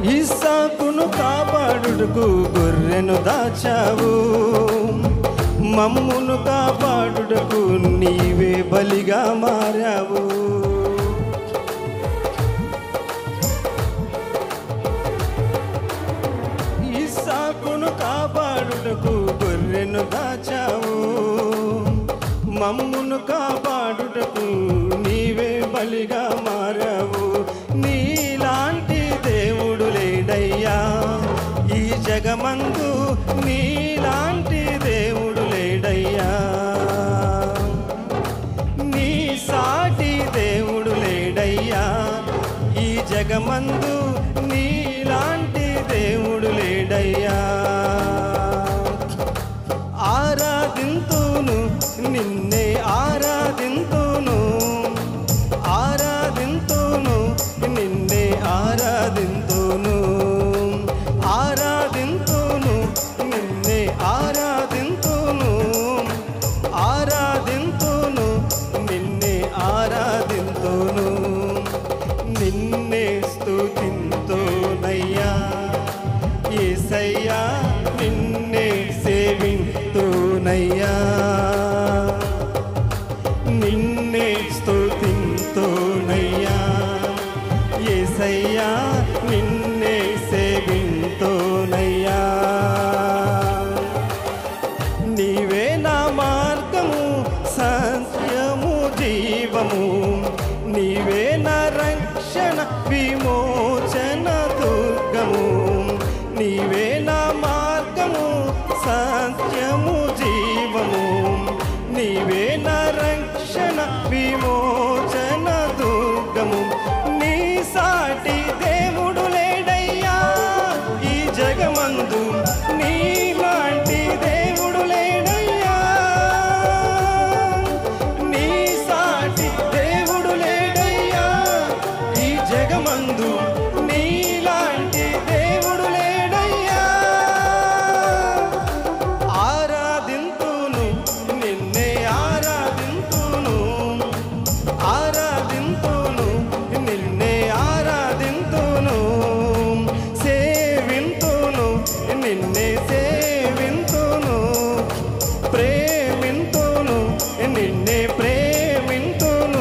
S5: ఇస్సాకును కాపాడుటకు గొర్రెను దాచావు మమ్మును కాపాడుటకు నీవే బలిగా మారావు ఇస్సాకును కాపాడుటకు గొర్రెను దాచావు మమ్మును కాపాడుటకు నీవే బలిగా మారావు నీలాంటి దేవుడు లేడయ్యా ఈ జగమందు నీలాంటి దేవుడు లేడయ్యా నీ సాటి దేవుడు లేడయ్యా ఈ జగమందు నీలాంటి దేవుడు లేడయ్యా ఆరాధింతును నిన్నే ఆరాధింతును ఆరాధింతును నిన్నే ఆరాధింతును ఆరాధింతును నిన్నే ఆరాధింతును ఆరాధింతును నిన్నే ఆరాధింతును నిన్నే స్తుతింతునయ్యా ఏసయ్యా నిన్నే సేవింతునయ్యా నిన్నే స్తుతింతునయ్యా ఏసయ్యా నిన్నే సేవింతునయ్యా నీవే నా మార్గము సత్యము జీవము నీవే నా రక్షణ విమోచన దుర్గము నీవే నా మార్గము సత్యము జీవము నీవే నా రక్షణ విమోచన దుర్గము నీ సాటి దేవుడు లేడయ్యా ఈ జగమందు నీ లాంటి దేవుడు లేడయ్యా నీ సాటి దేవుడు లేడయ్యా ఈ జగమందు నీ లాంటి దేవుడు లేడయ్యా ఆరాధింతును నిన్నే ఆరాధింతును ఆరాధింతును నిన్నే ఆరాధింతును సేవింతును నిన్నే సేవింతును ప్రేమింతును నిన్నే ప్రేమింతును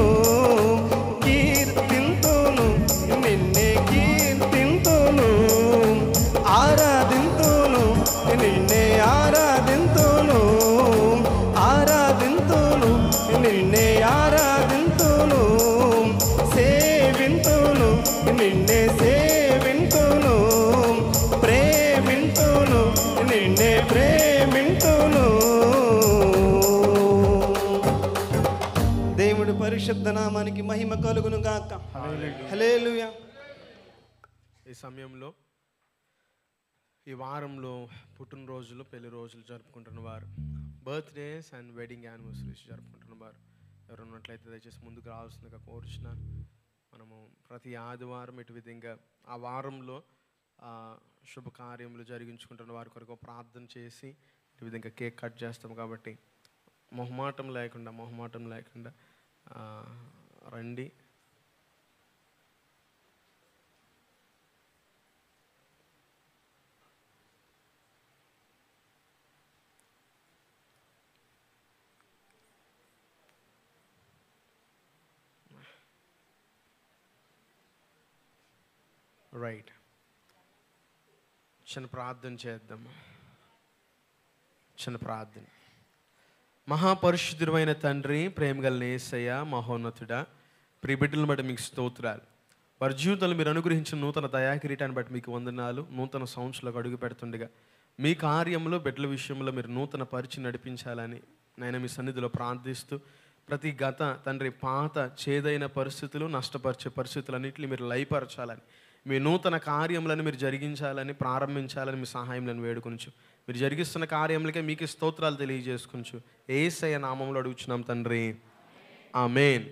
S5: కీర్తింతును నిన్నే కీర్తింతును ఆరాధింతును నిన్నే ఆరాధింతును ఆరాధింతును నిన్నే ఆరాధింతును సేవింతును నిన్నే సేవింతును ప్రేమింతును నిన్నే ప్రేమింతును దేవుడి పరిశుద్ధ నామానికి మహిమ కలుగును గాక హల్లెలూయా
S1: ఈ సమయంలో ఈ వారంలో పుట్టినరోజులు పెళ్లి రోజులు జరుపుకుంటున్న వారు బర్త్డేస్ అండ్ వెడ్డింగ్ యానివర్సరీస్ జరుపుకుంటున్న వారు ఎవరు ఉన్నట్లయితే దయచేసి ముందుకు రావాల్సిందిగా కోరుచున్నాను మనము ప్రతి ఆదివారం ఇటు విధంగా ఆ వారంలో ఆ, శుభకార్యములు జరిగించుకుంటున్న వారి కొరకు ప్రార్థన చేసి ఇటు విధంగా కేక్ కట్ చేస్తాం కాబట్టి మొహమాటం లేకుండా మొహమాటం లేకుండా ఆ, రండి రైట్ చిన్న ప్రార్థన చేద్దాం చిన్న ప్రార్థన మహాపరిశుద్ధుడైన తండ్రి ప్రేమగల నేసయ్య మహోన్నతుడా ప్రియబిడ్డలను బట్టి మీకు స్తోత్రాలు వారి జీవితంలో మీరు అనుగ్రహించిన నూతన దయాకిరీటాన్ని బట్టి మీకు వందనాలు నూతన సంవత్సరాలకు అడుగు పెడుతుండగా మీ కార్యంలో బిడ్డల విషయంలో మీరు నూతన పరిచి నడిపించాలని నేను మీ సన్నిధిలో ప్రార్థిస్తూ ప్రతి గత తండ్రి పాత చేదైన పరిస్థితులు నష్టపరిచే పరిస్థితులన్నింటినీ మీరు లయపరచాలని మీ నూతన కార్యములను మీరు జరిగించాలని ప్రారంభించాలని మీ సహాయం నేను వేడుకొనచ్చు మీరు జరిగిస్తున్న కార్యములకే మీకు స్తోత్రాలు తెలియజేసుకొనచ్చు ఏసయ నామంలో అడుగుచున్నాం తండ్రి ఆమెన్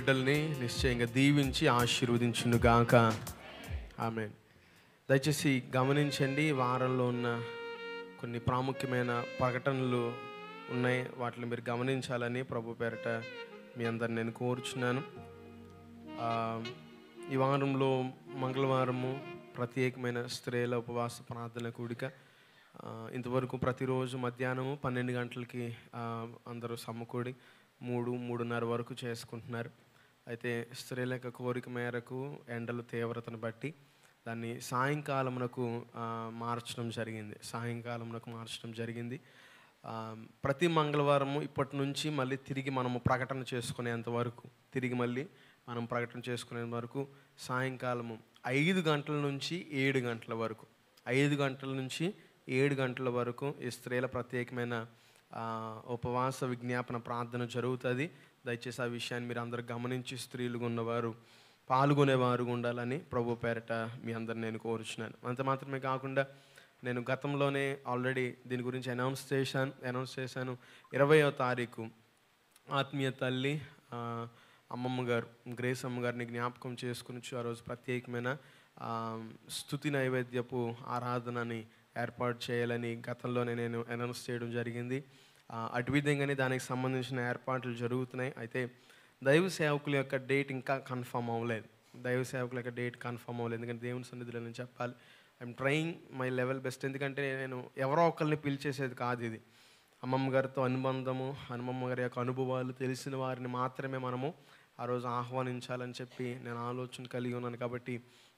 S1: బిడ్డల్ని నిశ్చయంగా దీవించి ఆశీర్వదించునుగాక ఆమె దయచేసి గమనించండి ఈ వారంలో ఉన్న కొన్ని ప్రాముఖ్యమైన ప్రకటనలు ఉన్నాయి వాటిని మీరు గమనించాలని ప్రభు పేరట మీ అందరిని నేను కోరుచున్నాను ఆ, ఈ వారంలో మంగళవారము ప్రత్యేకమైన స్త్రీల ఉపవాస ప్రార్థన కూడిక ఆ, ఇంతవరకు ప్రతిరోజు మధ్యాహ్నము పన్నెండు గంటలకి ఆ, అందరూ సమకూడి మూడు మూడున్నర వరకు చేసుకుంటున్నారు అయితే స్త్రీల యొక్క కోరిక మేరకు ఎండల తీవ్రతను బట్టి దాన్ని సాయంకాలమునకు ఆ, మార్చడం జరిగింది సాయంకాలమునకు మార్చడం జరిగింది ఆ, ప్రతి మంగళవారము ఇప్పటి నుంచి మళ్ళీ తిరిగి మనము ప్రకటన చేసుకునేంత వరకు తిరిగి మళ్ళీ మనం ప్రకటన చేసుకునేంత వరకు సాయంకాలము ఐదు గంటల నుంచి ఏడు గంటల వరకు ఐదు గంటల నుంచి ఏడు గంటల వరకు ఈ స్త్రీల ప్రత్యేకమైన ఆ, ఉపవాస విజ్ఞాపన ప్రార్థన జరుగుతుంది దయచేసి ఆ విషయాన్ని మీరు అందరు గమనించి స్త్రీలుగా ఉన్నవారు పాల్గొనేవారు ఉండాలని ప్రభు పేరట మీ అందరిని నేను కోరుచున్నాను అంత మాత్రమే కాకుండా నేను గతంలోనే ఆల్రెడీ దీని గురించి అనౌన్స్ చేశాను అనౌన్స్ చేశాను ఇరవయో తారీఖు ఆత్మీయ తల్లి ఆ, అమ్మమ్మ గారు గ్రేస్ అమ్మ గారిని జ్ఞాపకం చేసుకుని ఆ రోజు ప్రత్యేకమైన ఆ, స్తుతి నైవేద్యపు ఆరాధనని ఏర్పాటు చేయాలని గతంలోనే నేను అనౌన్స్ చేయడం జరిగింది ఆ, అటు విధంగానే దానికి సంబంధించిన ఏర్పాట్లు జరుగుతున్నాయి అయితే దైవ సేవకుల యొక్క డేట్ ఇంకా కన్ఫర్మ్ అవ్వలేదు దైవ సేవకుల యొక్క డేట్ కన్ఫర్మ్ అవ్వలేదు ఎందుకంటే దేవుని సన్నిధిలో నేను చెప్పాలి I'm trying my level best ఎందుకంటే నేను ఎవరో ఒకరిని పిలిచేసేది కాదు ఇది అమ్మమ్మ గారితో అనుబంధము హనుమమ్మ గారి యొక్క అనుభవాలు తెలిసిన వారిని మాత్రమే మనము ఆ రోజు ఆహ్వానించాలని చెప్పి నేను ఆలోచన కలిగి ఉన్నాను కాబట్టి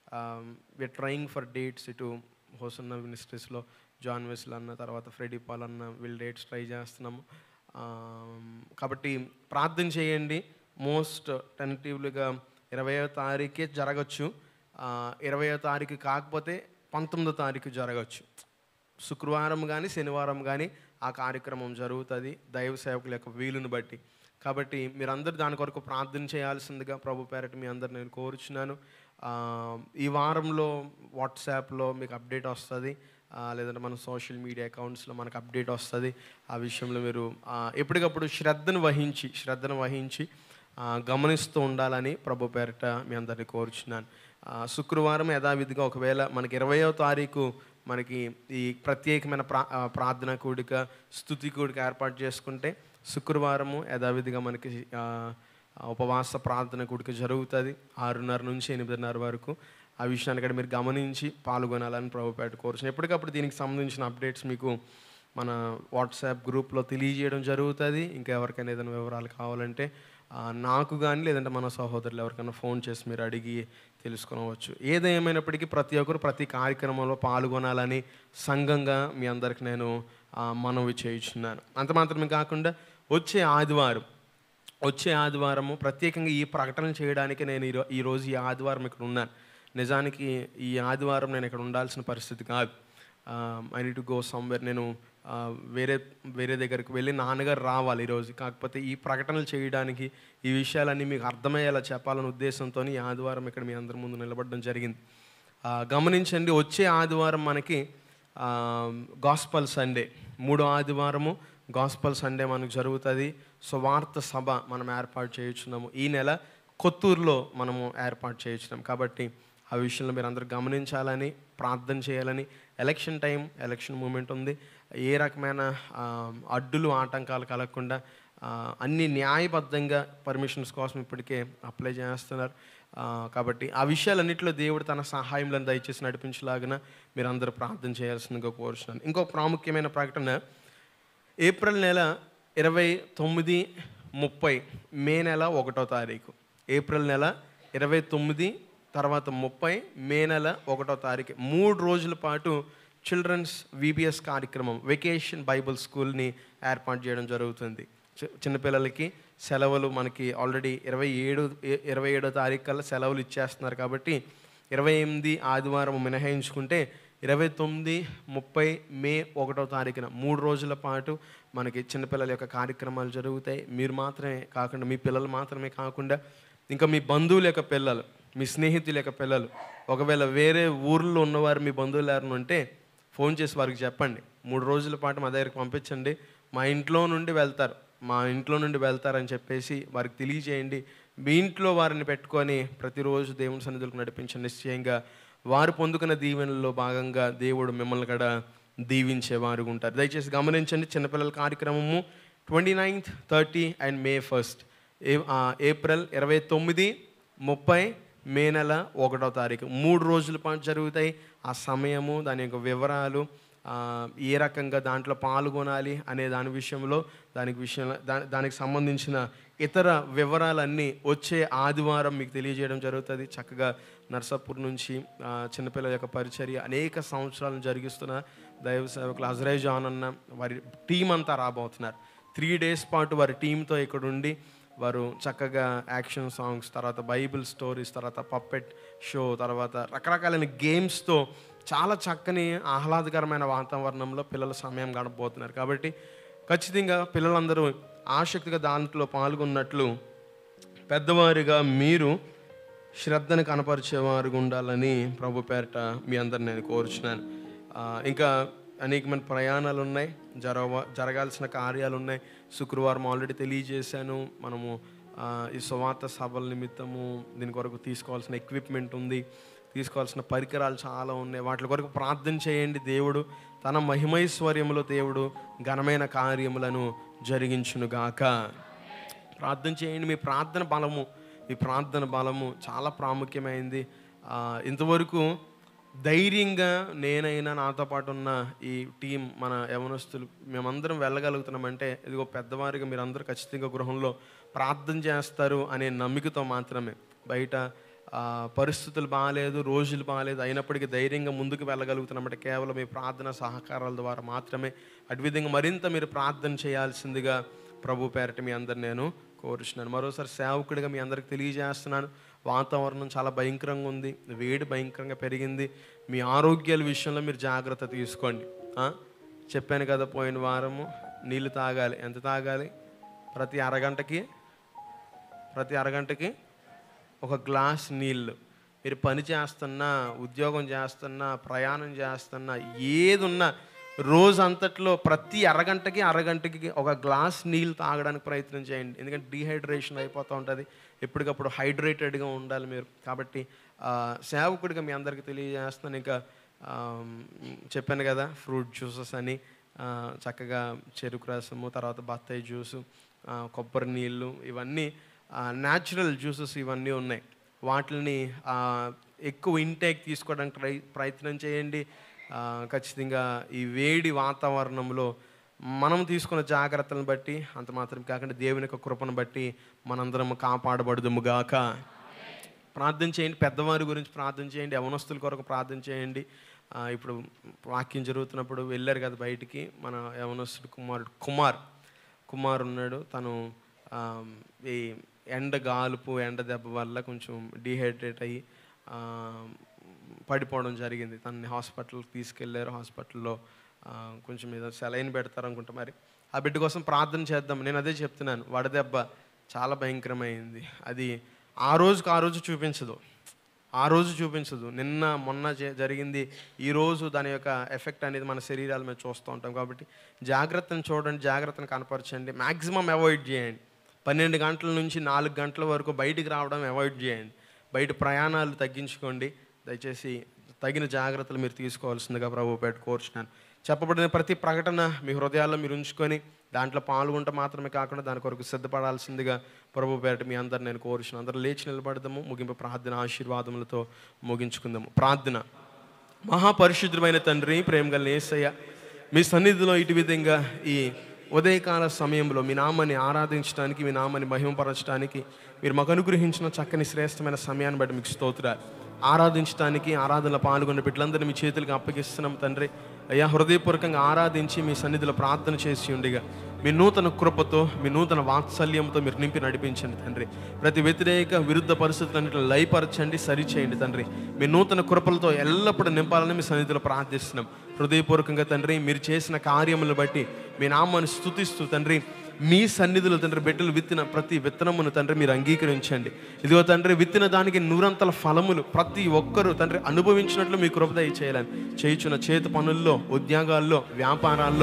S1: వి ట్రయింగ్ ఫర్ డేట్స్ ఇటు హోసన్న మినిస్ట్రీస్లో జాన్ వెస్ల్ అన్న తర్వాత ఫ్రెడీ పాల్ అన్న వీళ్ళు డేట్స్ ట్రై చేస్తున్నాము ఆమ్, కాబట్టి ప్రార్థన చేయండి మోస్ట్ టెంటివ్లీగా ఇరవయో తారీఖే జరగచ్చు ఇరవయో తారీఖు కాకపోతే పంతొమ్మిదో తారీఖు జరగచ్చు శుక్రవారం కానీ శనివారం కానీ ఆ కార్యక్రమం జరుగుతుంది దైవ సేవకుల యొక్క వీలుని బట్టి కాబట్టి మీరందరూ దాని కొరకు ప్రార్థన చేయాల్సిందిగా ప్రభు పేరట మీ అందరు నేను కోరుచున్నాను ఆ, ఈ వారంలో వాట్సాప్లో మీకు అప్డేట్ వస్తుంది ఆ, లేదంటే మన సోషల్ మీడియా అకౌంట్స్లో మనకు అప్డేట్ వస్తుంది ఆ విషయంలో మీరు ఆ, ఎప్పటికప్పుడు శ్రద్ధను వహించి శ్రద్ధను వహించి ఆ, గమనిస్తూ ఉండాలని ప్రభు పేరట మీ అందరినీ కోరుచున్నాను ఆ, శుక్రవారం యథావిధిగా ఒకవేళ మనకి ఇరవయో తారీఖు మనకి ఈ ప్రత్యేకమైన ప్రా ఆ, ప్రార్థన కూడిక స్థుతి కూడిక ఏర్పాటు చేసుకుంటే శుక్రవారము యథావిధిగా మనకి ఆ, ఆ ఉపవాస ప్రార్థన కూడిక జరుగుతుంది ఆరున్నర నుంచి ఎనిమిదిన్నర వరకు ఆ విషయాన్ని కూడా మీరు గమనించి పాల్గొనాలని ప్రభుపేట కోరుచున్నాను ఎప్పటికప్పుడు దీనికి సంబంధించిన అప్డేట్స్ మీకు మన వాట్సాప్ గ్రూప్లో తెలియజేయడం జరుగుతుంది ఇంకా ఎవరికైనా ఏదైనా వివరాలు కావాలంటే ఆ, నాకు కానీ లేదంటే మన సహోదరులు ఎవరికైనా ఫోన్ చేసి మీరు అడిగి తెలుసుకొనవచ్చు ఏదేమైనప్పటికీ ప్రతి ఒక్కరు ప్రతి కార్యక్రమంలో పాల్గొనాలని సంఘంగా మీ అందరికి నేను ఆ, మనవి చేయించున్నాను అంత మాత్రమే కాకుండా వచ్చే ఆదివారం వచ్చే ఆదివారము ప్రత్యేకంగా ఈ ప్రకటన చేయడానికి నేను ఈరో ఈరోజు ఈ ఆదివారం ఇక్కడ ఉన్నాను నిజానికి ఈ ఆదివారం నేను ఇక్కడ ఉండాల్సిన పరిస్థితి కాదు I need to go somewhere నేను ఆ, వేరే వేరే దగ్గరికి వెళ్ళి నాన్నగారు రావాలి ఈరోజు కాకపోతే ఈ ప్రకటనలు చేయడానికి ఈ విషయాలన్నీ మీకు అర్థమయ్యేలా చెప్పాలనే ఉద్దేశంతో ఈ ఆదివారం ఇక్కడ మీ అందరి ముందు నిలబడడం జరిగింది ఆ, గమనించండి వచ్చే ఆదివారం మనకి గాస్పల్ సండే మూడో ఆదివారము గాస్పల్ సండే మనకు జరుగుతుంది సో వార్త సభ మనం ఏర్పాటు చేయించున్నాము ఈ నెల కొత్తూరులో మనము ఏర్పాటు చేయించున్నాం కాబట్టి ఆ విషయంలో మీరు అందరూ గమనించాలని ప్రార్థన చేయాలని ఎలక్షన్ టైం ఎలక్షన్ మూమెంట్ ఉంది ఏ రకమైన ఆ, అడ్డులు ఆటంకాలు కలగకుండా ఆ, అన్ని న్యాయబద్ధంగా పర్మిషన్స్ కోసం ఇప్పటికే అప్లై చేస్తున్నారు ఆ, కాబట్టి ఆ విషయాలన్నింటిలో దేవుడు తన సహాయంలో దయచేసి నడిపించలాగిన మీరు అందరూ ప్రార్థన చేయాల్సిందిగా కోరుచున్నాను ఇంకో ప్రాముఖ్యమైన ప్రకటన ఏప్రిల్ నెల ఇరవై తొమ్మిది ముప్పై మే నెల ఒకటో తారీఖు ఏప్రిల్ నెల ఇరవై తొమ్మిది తర్వాత ముప్పై మే నెల ఒకటో తారీఖు మూడు రోజుల పాటు చిల్డ్రన్స్ విబిఎస్ కార్యక్రమం వెకేషన్ బైబుల్ స్కూల్ని ఏర్పాటు చేయడం జరుగుతుంది చి- చిన్నపిల్లలకి సెలవులు మనకి ఆల్రెడీ ఇరవై ఏడు ఇరవై ఏడో తారీఖు కల్లా సెలవులు ఇచ్చేస్తున్నారు కాబట్టి ఇరవై ఎనిమిది ఆదివారం మినహాయించుకుంటే ఇరవై తొమ్మిది ముప్పై మే ఒకటో తారీఖున మూడు రోజుల పాటు మనకి చిన్నపిల్లల యొక్క కార్యక్రమాలు జరుగుతాయి మీరు మాత్రమే కాకుండా మీ పిల్లలు మాత్రమే కాకుండా ఇంకా మీ బంధువుల యొక్క పిల్లలు మీ స్నేహితుల యొక్క పిల్లలు ఒకవేళ వేరే ఊర్లో ఉన్నవారు మీ బంధువులు ఎవరైనా ఉంటే ఫోన్ చేసి వారికి చెప్పండి మూడు రోజుల పాటు మా దగ్గరికి పంపించండి మా ఇంట్లో నుండి వెళ్తారు మా ఇంట్లో నుండి వెళ్తారని చెప్పేసి వారికి తెలియజేయండి మీ ఇంట్లో వారిని పెట్టుకొని ప్రతిరోజు దేవుని సన్నిధులకు నడిపించండి నిశ్చయంగా వారు పొందుకున్న దీవెనలో భాగంగా దేవుడు మిమ్మల్ని కూడా దీవించేవారు ఉంటారు దయచేసి గమనించండి చిన్నపిల్లల కార్యక్రమము twenty ninth thirty and May first ఏ ఆ, ఏప్రిల్ ఇరవై తొమ్మిది ముప్పై మే నెల ఒకటో తారీఖు మూడు రోజుల పాటు జరుగుతాయి ఆ సమయము దాని యొక్క వివరాలు ఆ, ఏ రకంగా దాంట్లో పాల్గొనాలి అనే దాని విషయంలో దానికి విషయం దా దానికి సంబంధించిన ఇతర వివరాలన్నీ వచ్చే ఆదివారం మీకు తెలియజేయడం జరుగుతుంది చక్కగా నర్సాపూర్ నుంచి ఆ, చిన్నపిల్లల యొక్క పరిచర్య అనేక సంవత్సరాలను జరిగిస్తున్న దైవ సేవకులు అజరై జాన్ అన్న వారి టీం అంతా రాబోతున్నారు త్రీ డేస్ పాటు వారి టీంతో ఇక్కడ ఉండి వారు చక్కగా యాక్షన్ సాంగ్స్ తర్వాత బైబిల్ స్టోరీస్ తర్వాత పప్పెట్ షో తర్వాత రకరకాలైన గేమ్స్తో చాలా చక్కని ఆహ్లాదకరమైన వాతావరణంలో పిల్లల సమయం గడపబోతున్నారు కాబట్టి ఖచ్చితంగా పిల్లలందరూ ఆసక్తిగా దాంట్లో పాల్గొన్నట్లు పెద్దవారిగా మీరు శ్రద్ధను కనపరిచేవారుగా ఉండాలని ప్రభు పేరట మీ అందరిని నేను కోరుచున్నాను ఆ, ఇంకా అనేకమైన ప్రయాణాలు ఉన్నాయి జరగ జరగాల్సిన కార్యాలు ఉన్నాయి శుక్రవారం ఆల్రెడీ తెలియజేశాను మనము ఆ, ఈ సువార్త సభల నిమిత్తము దీని కొరకు తీసుకోవాల్సిన ఎక్విప్మెంట్ ఉంది తీసుకోవాల్సిన పరికరాలు చాలా ఉన్నాయి వాటి కొరకు ప్రార్థన చేయండి దేవుడు తన మహిమైశ్వర్యములో దేవుడు ఘనమైన కార్యములను జరిగించునుగాక ప్రార్థన చేయండి మీ ప్రార్థన బలము మీ ప్రార్థన బలము చాలా ప్రాముఖ్యమైంది ఆ, ఇంతవరకు ధైర్యంగా నేనైనా నాతో పాటు ఉన్న ఈ టీం మన యవనస్తులు మేమందరం వెళ్ళగలుగుతున్నామంటే ఇదిగో పెద్దవారిగా మీరందరూ ఖచ్చితంగా గృహంలో ప్రార్థన చేస్తారు అనే నమ్మికతో మాత్రమే బయట ఆ, పరిస్థితులు బాగాలేదు రోజులు బాగాలేదు అయినప్పటికీ ధైర్యంగా ముందుకు వెళ్ళగలుగుతున్నామంటే కేవలం మీ ప్రార్థన సహకారాల ద్వారా మాత్రమే అటు విధంగా మరింత మీరు ప్రార్థన చేయాల్సిందిగా ప్రభు పేరట మీ అందరు నేను కోరుచున్నాను మరోసారి సేవకుడిగా మీ అందరికి తెలియజేస్తున్నాను వాతావరణం చాలా భయంకరంగా ఉంది వేడి భయంకరంగా పెరిగింది మీ ఆరోగ్యాల విషయంలో మీరు జాగ్రత్త తీసుకోండి ఆ? చెప్పాను కదా పోయిన వారము నీళ్ళు తాగాలి ఎంత తాగాలి ప్రతి అరగంటకి ప్రతి అరగంటకి ఒక గ్లాస్ నీళ్ళు మీరు పని చేస్తున్నా ఉద్యోగం చేస్తున్నా ప్రయాణం చేస్తున్నా ఏది ఉన్నా రోజు అంతట్లో ప్రతి అరగంటకి అరగంటకి ఒక గ్లాస్ నీళ్ళు తాగడానికి ప్రయత్నం చేయండి ఎందుకంటే డీహైడ్రేషన్ అయిపోతూ ఉంటుంది ఎప్పటికప్పుడు హైడ్రేటెడ్గా ఉండాలి మీరు కాబట్టి ఆ, సేవకుడిగా మీ అందరికీ తెలియజేస్తున్నాను ఇంకా ఆ, చెప్పాను కదా ఫ్రూట్ జ్యూసెస్ అని ఆ, చక్కగా చెరుకు రసము తర్వాత బత్తాయి జ్యూసు ఆ, కొబ్బరి నీళ్ళు ఇవన్నీ న్యాచురల్ జ్యూసెస్ ఇవన్నీ ఉన్నాయి వాటిని ఆ, ఎక్కువ ఇంటేక్ తీసుకోవడానికి ట్రై ప్రయత్నం చేయండి ఆ, ఖచ్చితంగా ఈ వేడి వాతావరణంలో మనం తీసుకున్న జాగ్రత్తలను బట్టి అంత మాత్రం కాకుండా దేవుని యొక్క కృపను బట్టి మనందరం కాపాడబడుదుముగాక ప్రార్థన చేయండి పెద్దవారి గురించి ప్రార్థన చేయండి యవనస్తుల కొరకు ప్రార్థన చేయండి ఆ, ఇప్పుడు వాక్యం జరుగుతున్నప్పుడు వెళ్ళారు కదా బయటికి మన యవనస్తుడు కుమారుడు కుమార్ కుమార్ ఉన్నాడు తను ఆ, ఈ ఎండ గాలుపు ఎండ దెబ్బ వల్ల కొంచెం డీహైడ్రేట్ అయ్యి ఆ, పడిపోవడం జరిగింది తనని హాస్పిటల్కి తీసుకెళ్ళారు హాస్పిటల్లో ఆ, కొంచెం ఏదో సెలైన్ పెడతారు అనుకుంటా మరి ఆ బిడ్డ కోసం ప్రార్థన చేద్దాం నేను అదే చెప్తున్నాను వడదెబ్బ చాలా భయంకరమైంది అది ఆ రోజుకు ఆ రోజు చూపించదు ఆ రోజు చూపించదు నిన్న మొన్న జ- జరిగింది ఈ రోజు దాని యొక్క ఎఫెక్ట్ అనేది మన శరీరాల మీద చూస్తూ ఉంటాం కాబట్టి జాగ్రత్తను చూడండి జాగ్రత్తను కనపరచండి మ్యాక్సిమం అవాయిడ్ చేయండి పన్నెండు గంటల నుంచి నాలుగు గంటల వరకు బయటికి రావడం అవాయిడ్ చేయండి బయట ప్రయాణాలు తగ్గించుకోండి దయచేసి తగిన జాగ్రత్తలు మీరు తీసుకోవాల్సిందిగా ప్రభు పేట కోరుచున్నాను చెప్పబడిన ప్రతి ప్రకటన మీ హృదయాల్లో మీరు ఉంచుకొని దాంట్లో పాల్గొంటే మాత్రమే కాకుండా దాని కొరకు సిద్ధపడాల్సిందిగా ప్రభు పేరట మీ అందరు నేను కోరుచున్నాను అందరూ లేచి నిలబడదాము ముగింపు ప్రార్థన ఆశీర్వాదములతో ముగించుకుందాము ప్రార్థన మహాపరిశుద్ధమైన తండ్రి ప్రేమ గల యేసయ్య మీ సన్నిధిలో ఇటు విధంగా ఈ ఉదయకాల సమయంలో మీ నామాన్ని ఆరాధించడానికి మీ నామాన్ని మహిమపరచడానికి మీరు మాకు అనుగ్రహించిన చక్కని శ్రేష్టమైన సమయాన్ని బట్టి మీకు స్తోత్రాలు ఆరాధించడానికి ఆరాధనలో పాల్గొన్న బిడ్డలందరినీ మీ చేతులకు అప్పగిస్తున్నాం తండ్రి అయ్యా హృదయపూర్వకంగా ఆరాధించి మీ సన్నిధిలో ప్రార్థన చేసి ఉండిగా మీ నూతన కృపతో మీ నూతన వాత్సల్యంతో మీరు నింపి నడిపించండి తండ్రి ప్రతి వ్యతిరేక విరుద్ధ పరిస్థితులన్నింటిని లయపరచండి సరిచేయండి తండ్రి మీ నూతన కృపలతో ఎల్లప్పుడూ నింపాలని మీ సన్నిధిలో ప్రార్థిస్తున్నాం హృదయపూర్వకంగా తండ్రి మీరు చేసిన కార్యములను బట్టి మీ నామాన్ని స్తుతిస్తూ తండ్రి మీ సన్నిధిలో తండ్రి బిడ్డలు విత్తిన ప్రతి విత్తనమును తండ్రి మీరు అంగీకరించండి ఇదిగో తండ్రి విత్తిన దానికి నూరంతల ఫలములు ప్రతి ఒక్కరూ తండ్రి అనుభవించినట్లు మీ కృపదయ చేయాలని చేయుచున్న చేతి పనుల్లో ఉద్యోగాల్లో వ్యాపారాల్లో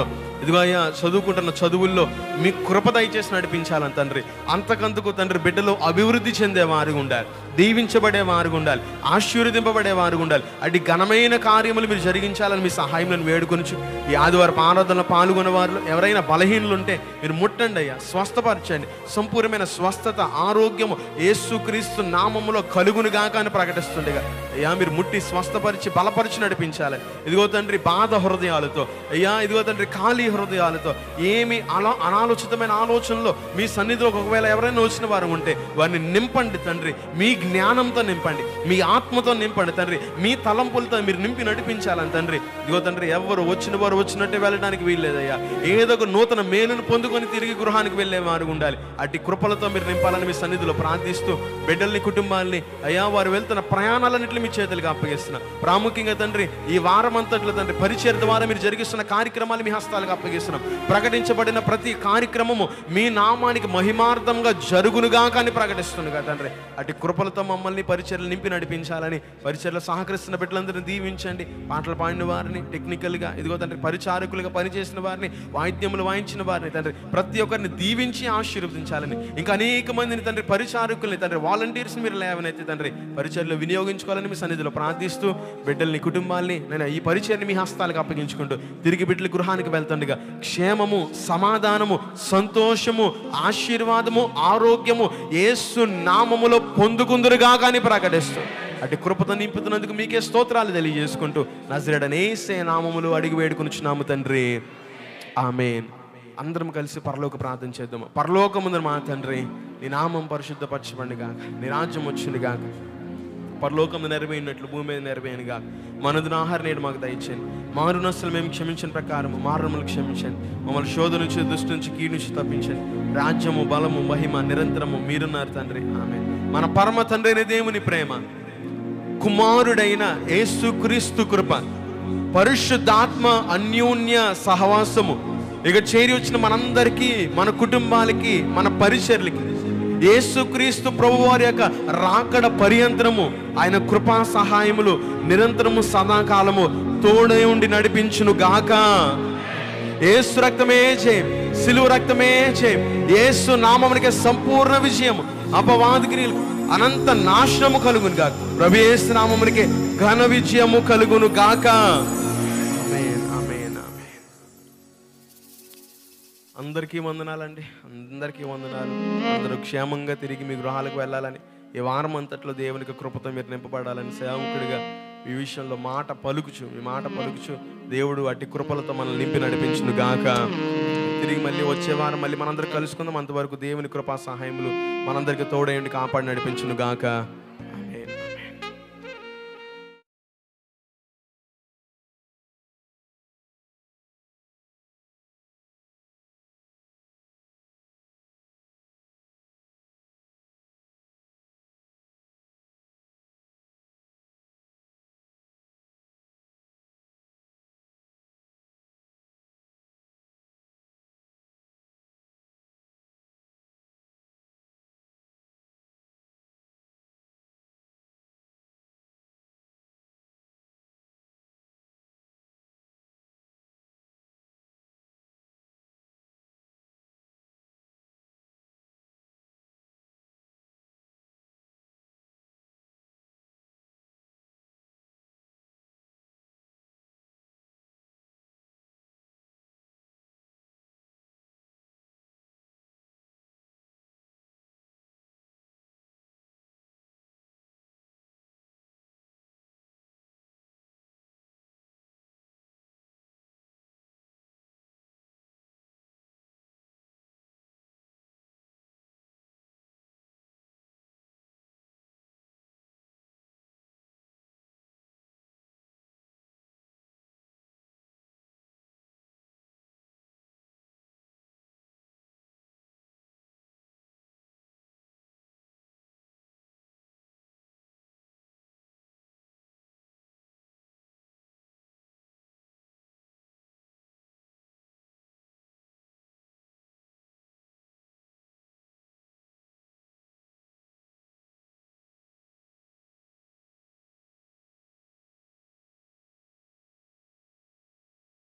S1: ఇదిగో అయ్యా చదువుకుంటున్న చదువుల్లో మీ కృప దయచేసి నడిపించాలని తండ్రి అంతకంతకు తండ్రి బిడ్డలు అభివృద్ధి చెందే వారు ఉండాలి దీవించబడే వారు ఉండాలి ఆశీర్వదింపబడే వారు ఉండాలి అటు ఘనమైన కార్యములు మీరు జరిగించాలని మీ సహాయం వేడుకొనుచు ఈ ఆదివారం ఆరాధనలో పాల్గొన్న వారిలో ఎవరైనా బలహీనలు ఉంటే మీరు ముట్టండి అయ్యా స్వస్థపరచండి సంపూర్ణమైన స్వస్థత ఆరోగ్యము యేసుక్రీస్తు నామములో కలుగును గాక అని ప్రకటిస్తుండగా అయ్యా మీరు ముట్టి స్వస్థపరిచి బలపరిచి నడిపించాలి ఇదిగో తండ్రి బాధ హృదయాలతో అయ్యా ఇదిగో తండ్రి ఖాళీ హృదయాలతో ఏమి అలా అనాలోచితమైన ఆలోచనలో మీ సన్నిధిలోకి ఒకవేళ ఎవరైనా వచ్చిన వారు ఉంటే వారిని నింపండి తండ్రి మీ జ్ఞానంతో నింపండి మీ ఆత్మతో నింపండి తండ్రి మీ తలంపులతో మీరు నింపి నడిపించాలని తండ్రి ఇదిగో తండ్రి ఎవరు వచ్చిన వారు వచ్చినట్టే వెళ్ళడానికి వీల్లేదయ్యా ఏదో ఒక నూతన మేలును పొందుకొని తిరిగి గృహానికి వెళ్ళే వారు ఉండాలి అట్టి కృపలతో మీరు నింపాలని మీ సన్నిధిలో ప్రార్థిస్తూ బిడ్డల్ని కుటుంబాల్ని అయ్యా వారు వెళ్తున్న ప్రయాణాలన్నింటినీ మీ చేతులకు అప్పగిస్తున్నా ప్రాముఖ్యంగా తండ్రి ఈ వారం అంతట్లో తండ్రి పరిచయ ద్వారా మీరు జరిగిస్తున్న కార్యక్రమాలు మీ హస్తాలకు అప్పగిస్తున్నాం ప్రకటించబడిన ప్రతి కార్యక్రమము మీ నామానికి మహిమార్థంగా జరుగునుగా కానీ ప్రకటిస్తుండగా తండ్రి అటు కృపలతో మమ్మల్ని పరిచయలు నింపి నడిపించాలని పరిచయలు సహకరిస్తున్న బిడ్డలందరినీ దీవించండి పాటలు పాడిన వారిని టెక్నికల్గా ఇదిగో తండ్రి పరిచారకులుగా పనిచేసిన వారిని వాయిద్యములు వాయించిన వారిని తండ్రి ప్రతి ఒక్కరిని దీవించి ఆశీర్వదించాలని ఇంకా అనేక మందిని తండ్రి పరిచారకుల్ని తండ్రి వాలంటీర్స్ మీరు లేవనైతే తండ్రి పరిచయలు వినియోగించుకోవాలని మీ సన్నిధిలో ప్రార్థిస్తూ బిడ్డల్ని కుటుంబాల్ని నేను ఈ పరిచయాన్ని మీ హస్తాలకు అప్పగించుకుంటూ తిరిగి బిడ్డల గృహానికి వెళ్తుండగా క్షేమము సమాధానము సంతోషము ఆశీర్వాదము ఆరోగ్యము యేసు నామములో పొందుకుందురుగా కానీ ప్రకటిస్తూ అటు కృపతో నింపుతున్నందుకు మీకే స్తోత్రాలు తెలియజేసుకుంటూ నజరడనేసే నామములు అడిగి వేడుకొనుచున్నాము తండ్రి ఆమెన్ అందరం కలిసి పరలోక ప్రార్థన చేద్దాము పరలోకముందర మా తండ్రి నీ నామం పరిశుద్ధపరచబడి గాక నీ రాజ్యం వచ్చింది గాక పరలోకం నెరవేరినట్లు భూమి మీద నెరవేయను గాక మనదున ఆహారం నేడు మాకు దయచేయండి మారు నష్టలు మేము క్షమించిన ప్రకారం మారుమలు క్షమించండి మమ్మల్ని శోధన నుంచి దుష్టు నుంచి కీడు నుంచి తప్పించండి రాజ్యము బలము మహిమ నిరంతరము మీరున్నారు తండ్రి ఆమె మన పరమ తండ్రి అయిన దేవుని ప్రేమ కుమారుడైన యేసుక్రీస్తు కృప పరిశుద్ధాత్మ అన్యోన్య సహవాసము ఇక చేరి వచ్చిన మనందరికీ మన కుటుంబాలకి మన పరిచర్లకి యేసుక్రీస్తు ప్రభు వారి యొక్క రాకడ పర్యంతరము ఆయన కృపా సహాయములు నిరంతరము సదాకాలము తోడై ఉండి నడిపించును గాక ఏసు రక్తమే చేయం సిలువ రక్తమే చేయం ఏసు నామమునికే సంపూర్ణ విజయం అపవాదికి అనంత నాశనము కలుగును గాక ప్రభు ఏసు నామమునికే ఘన విజయము కలుగును గాక ఆమేన్, ఆమేన్, ఆమేన్. అందరికీ వందనాలండి అందరికీ వందనాలు అందరూ క్షేమంగా తిరిగి మీ గృహాలకు వెళ్ళాలని ఈ వారం అంతట్లో దేవునికి కృపతో మీరు నింపబడాలని సేవకుడిగా ఈ విషయంలో మాట పలుకుచు మీ మాట పలుకుచు దేవుడు అట్టి కృపలతో మనల్ని నింపి నడిపించును గాక తిరిగి మళ్ళీ వచ్చే వారం మళ్ళీ మనందరం కలుసుకుందాం అంతవరకు దేవుని కృపా సహాయములు మనందరికి తోడేయండి కాపాడి నడిపించును గాక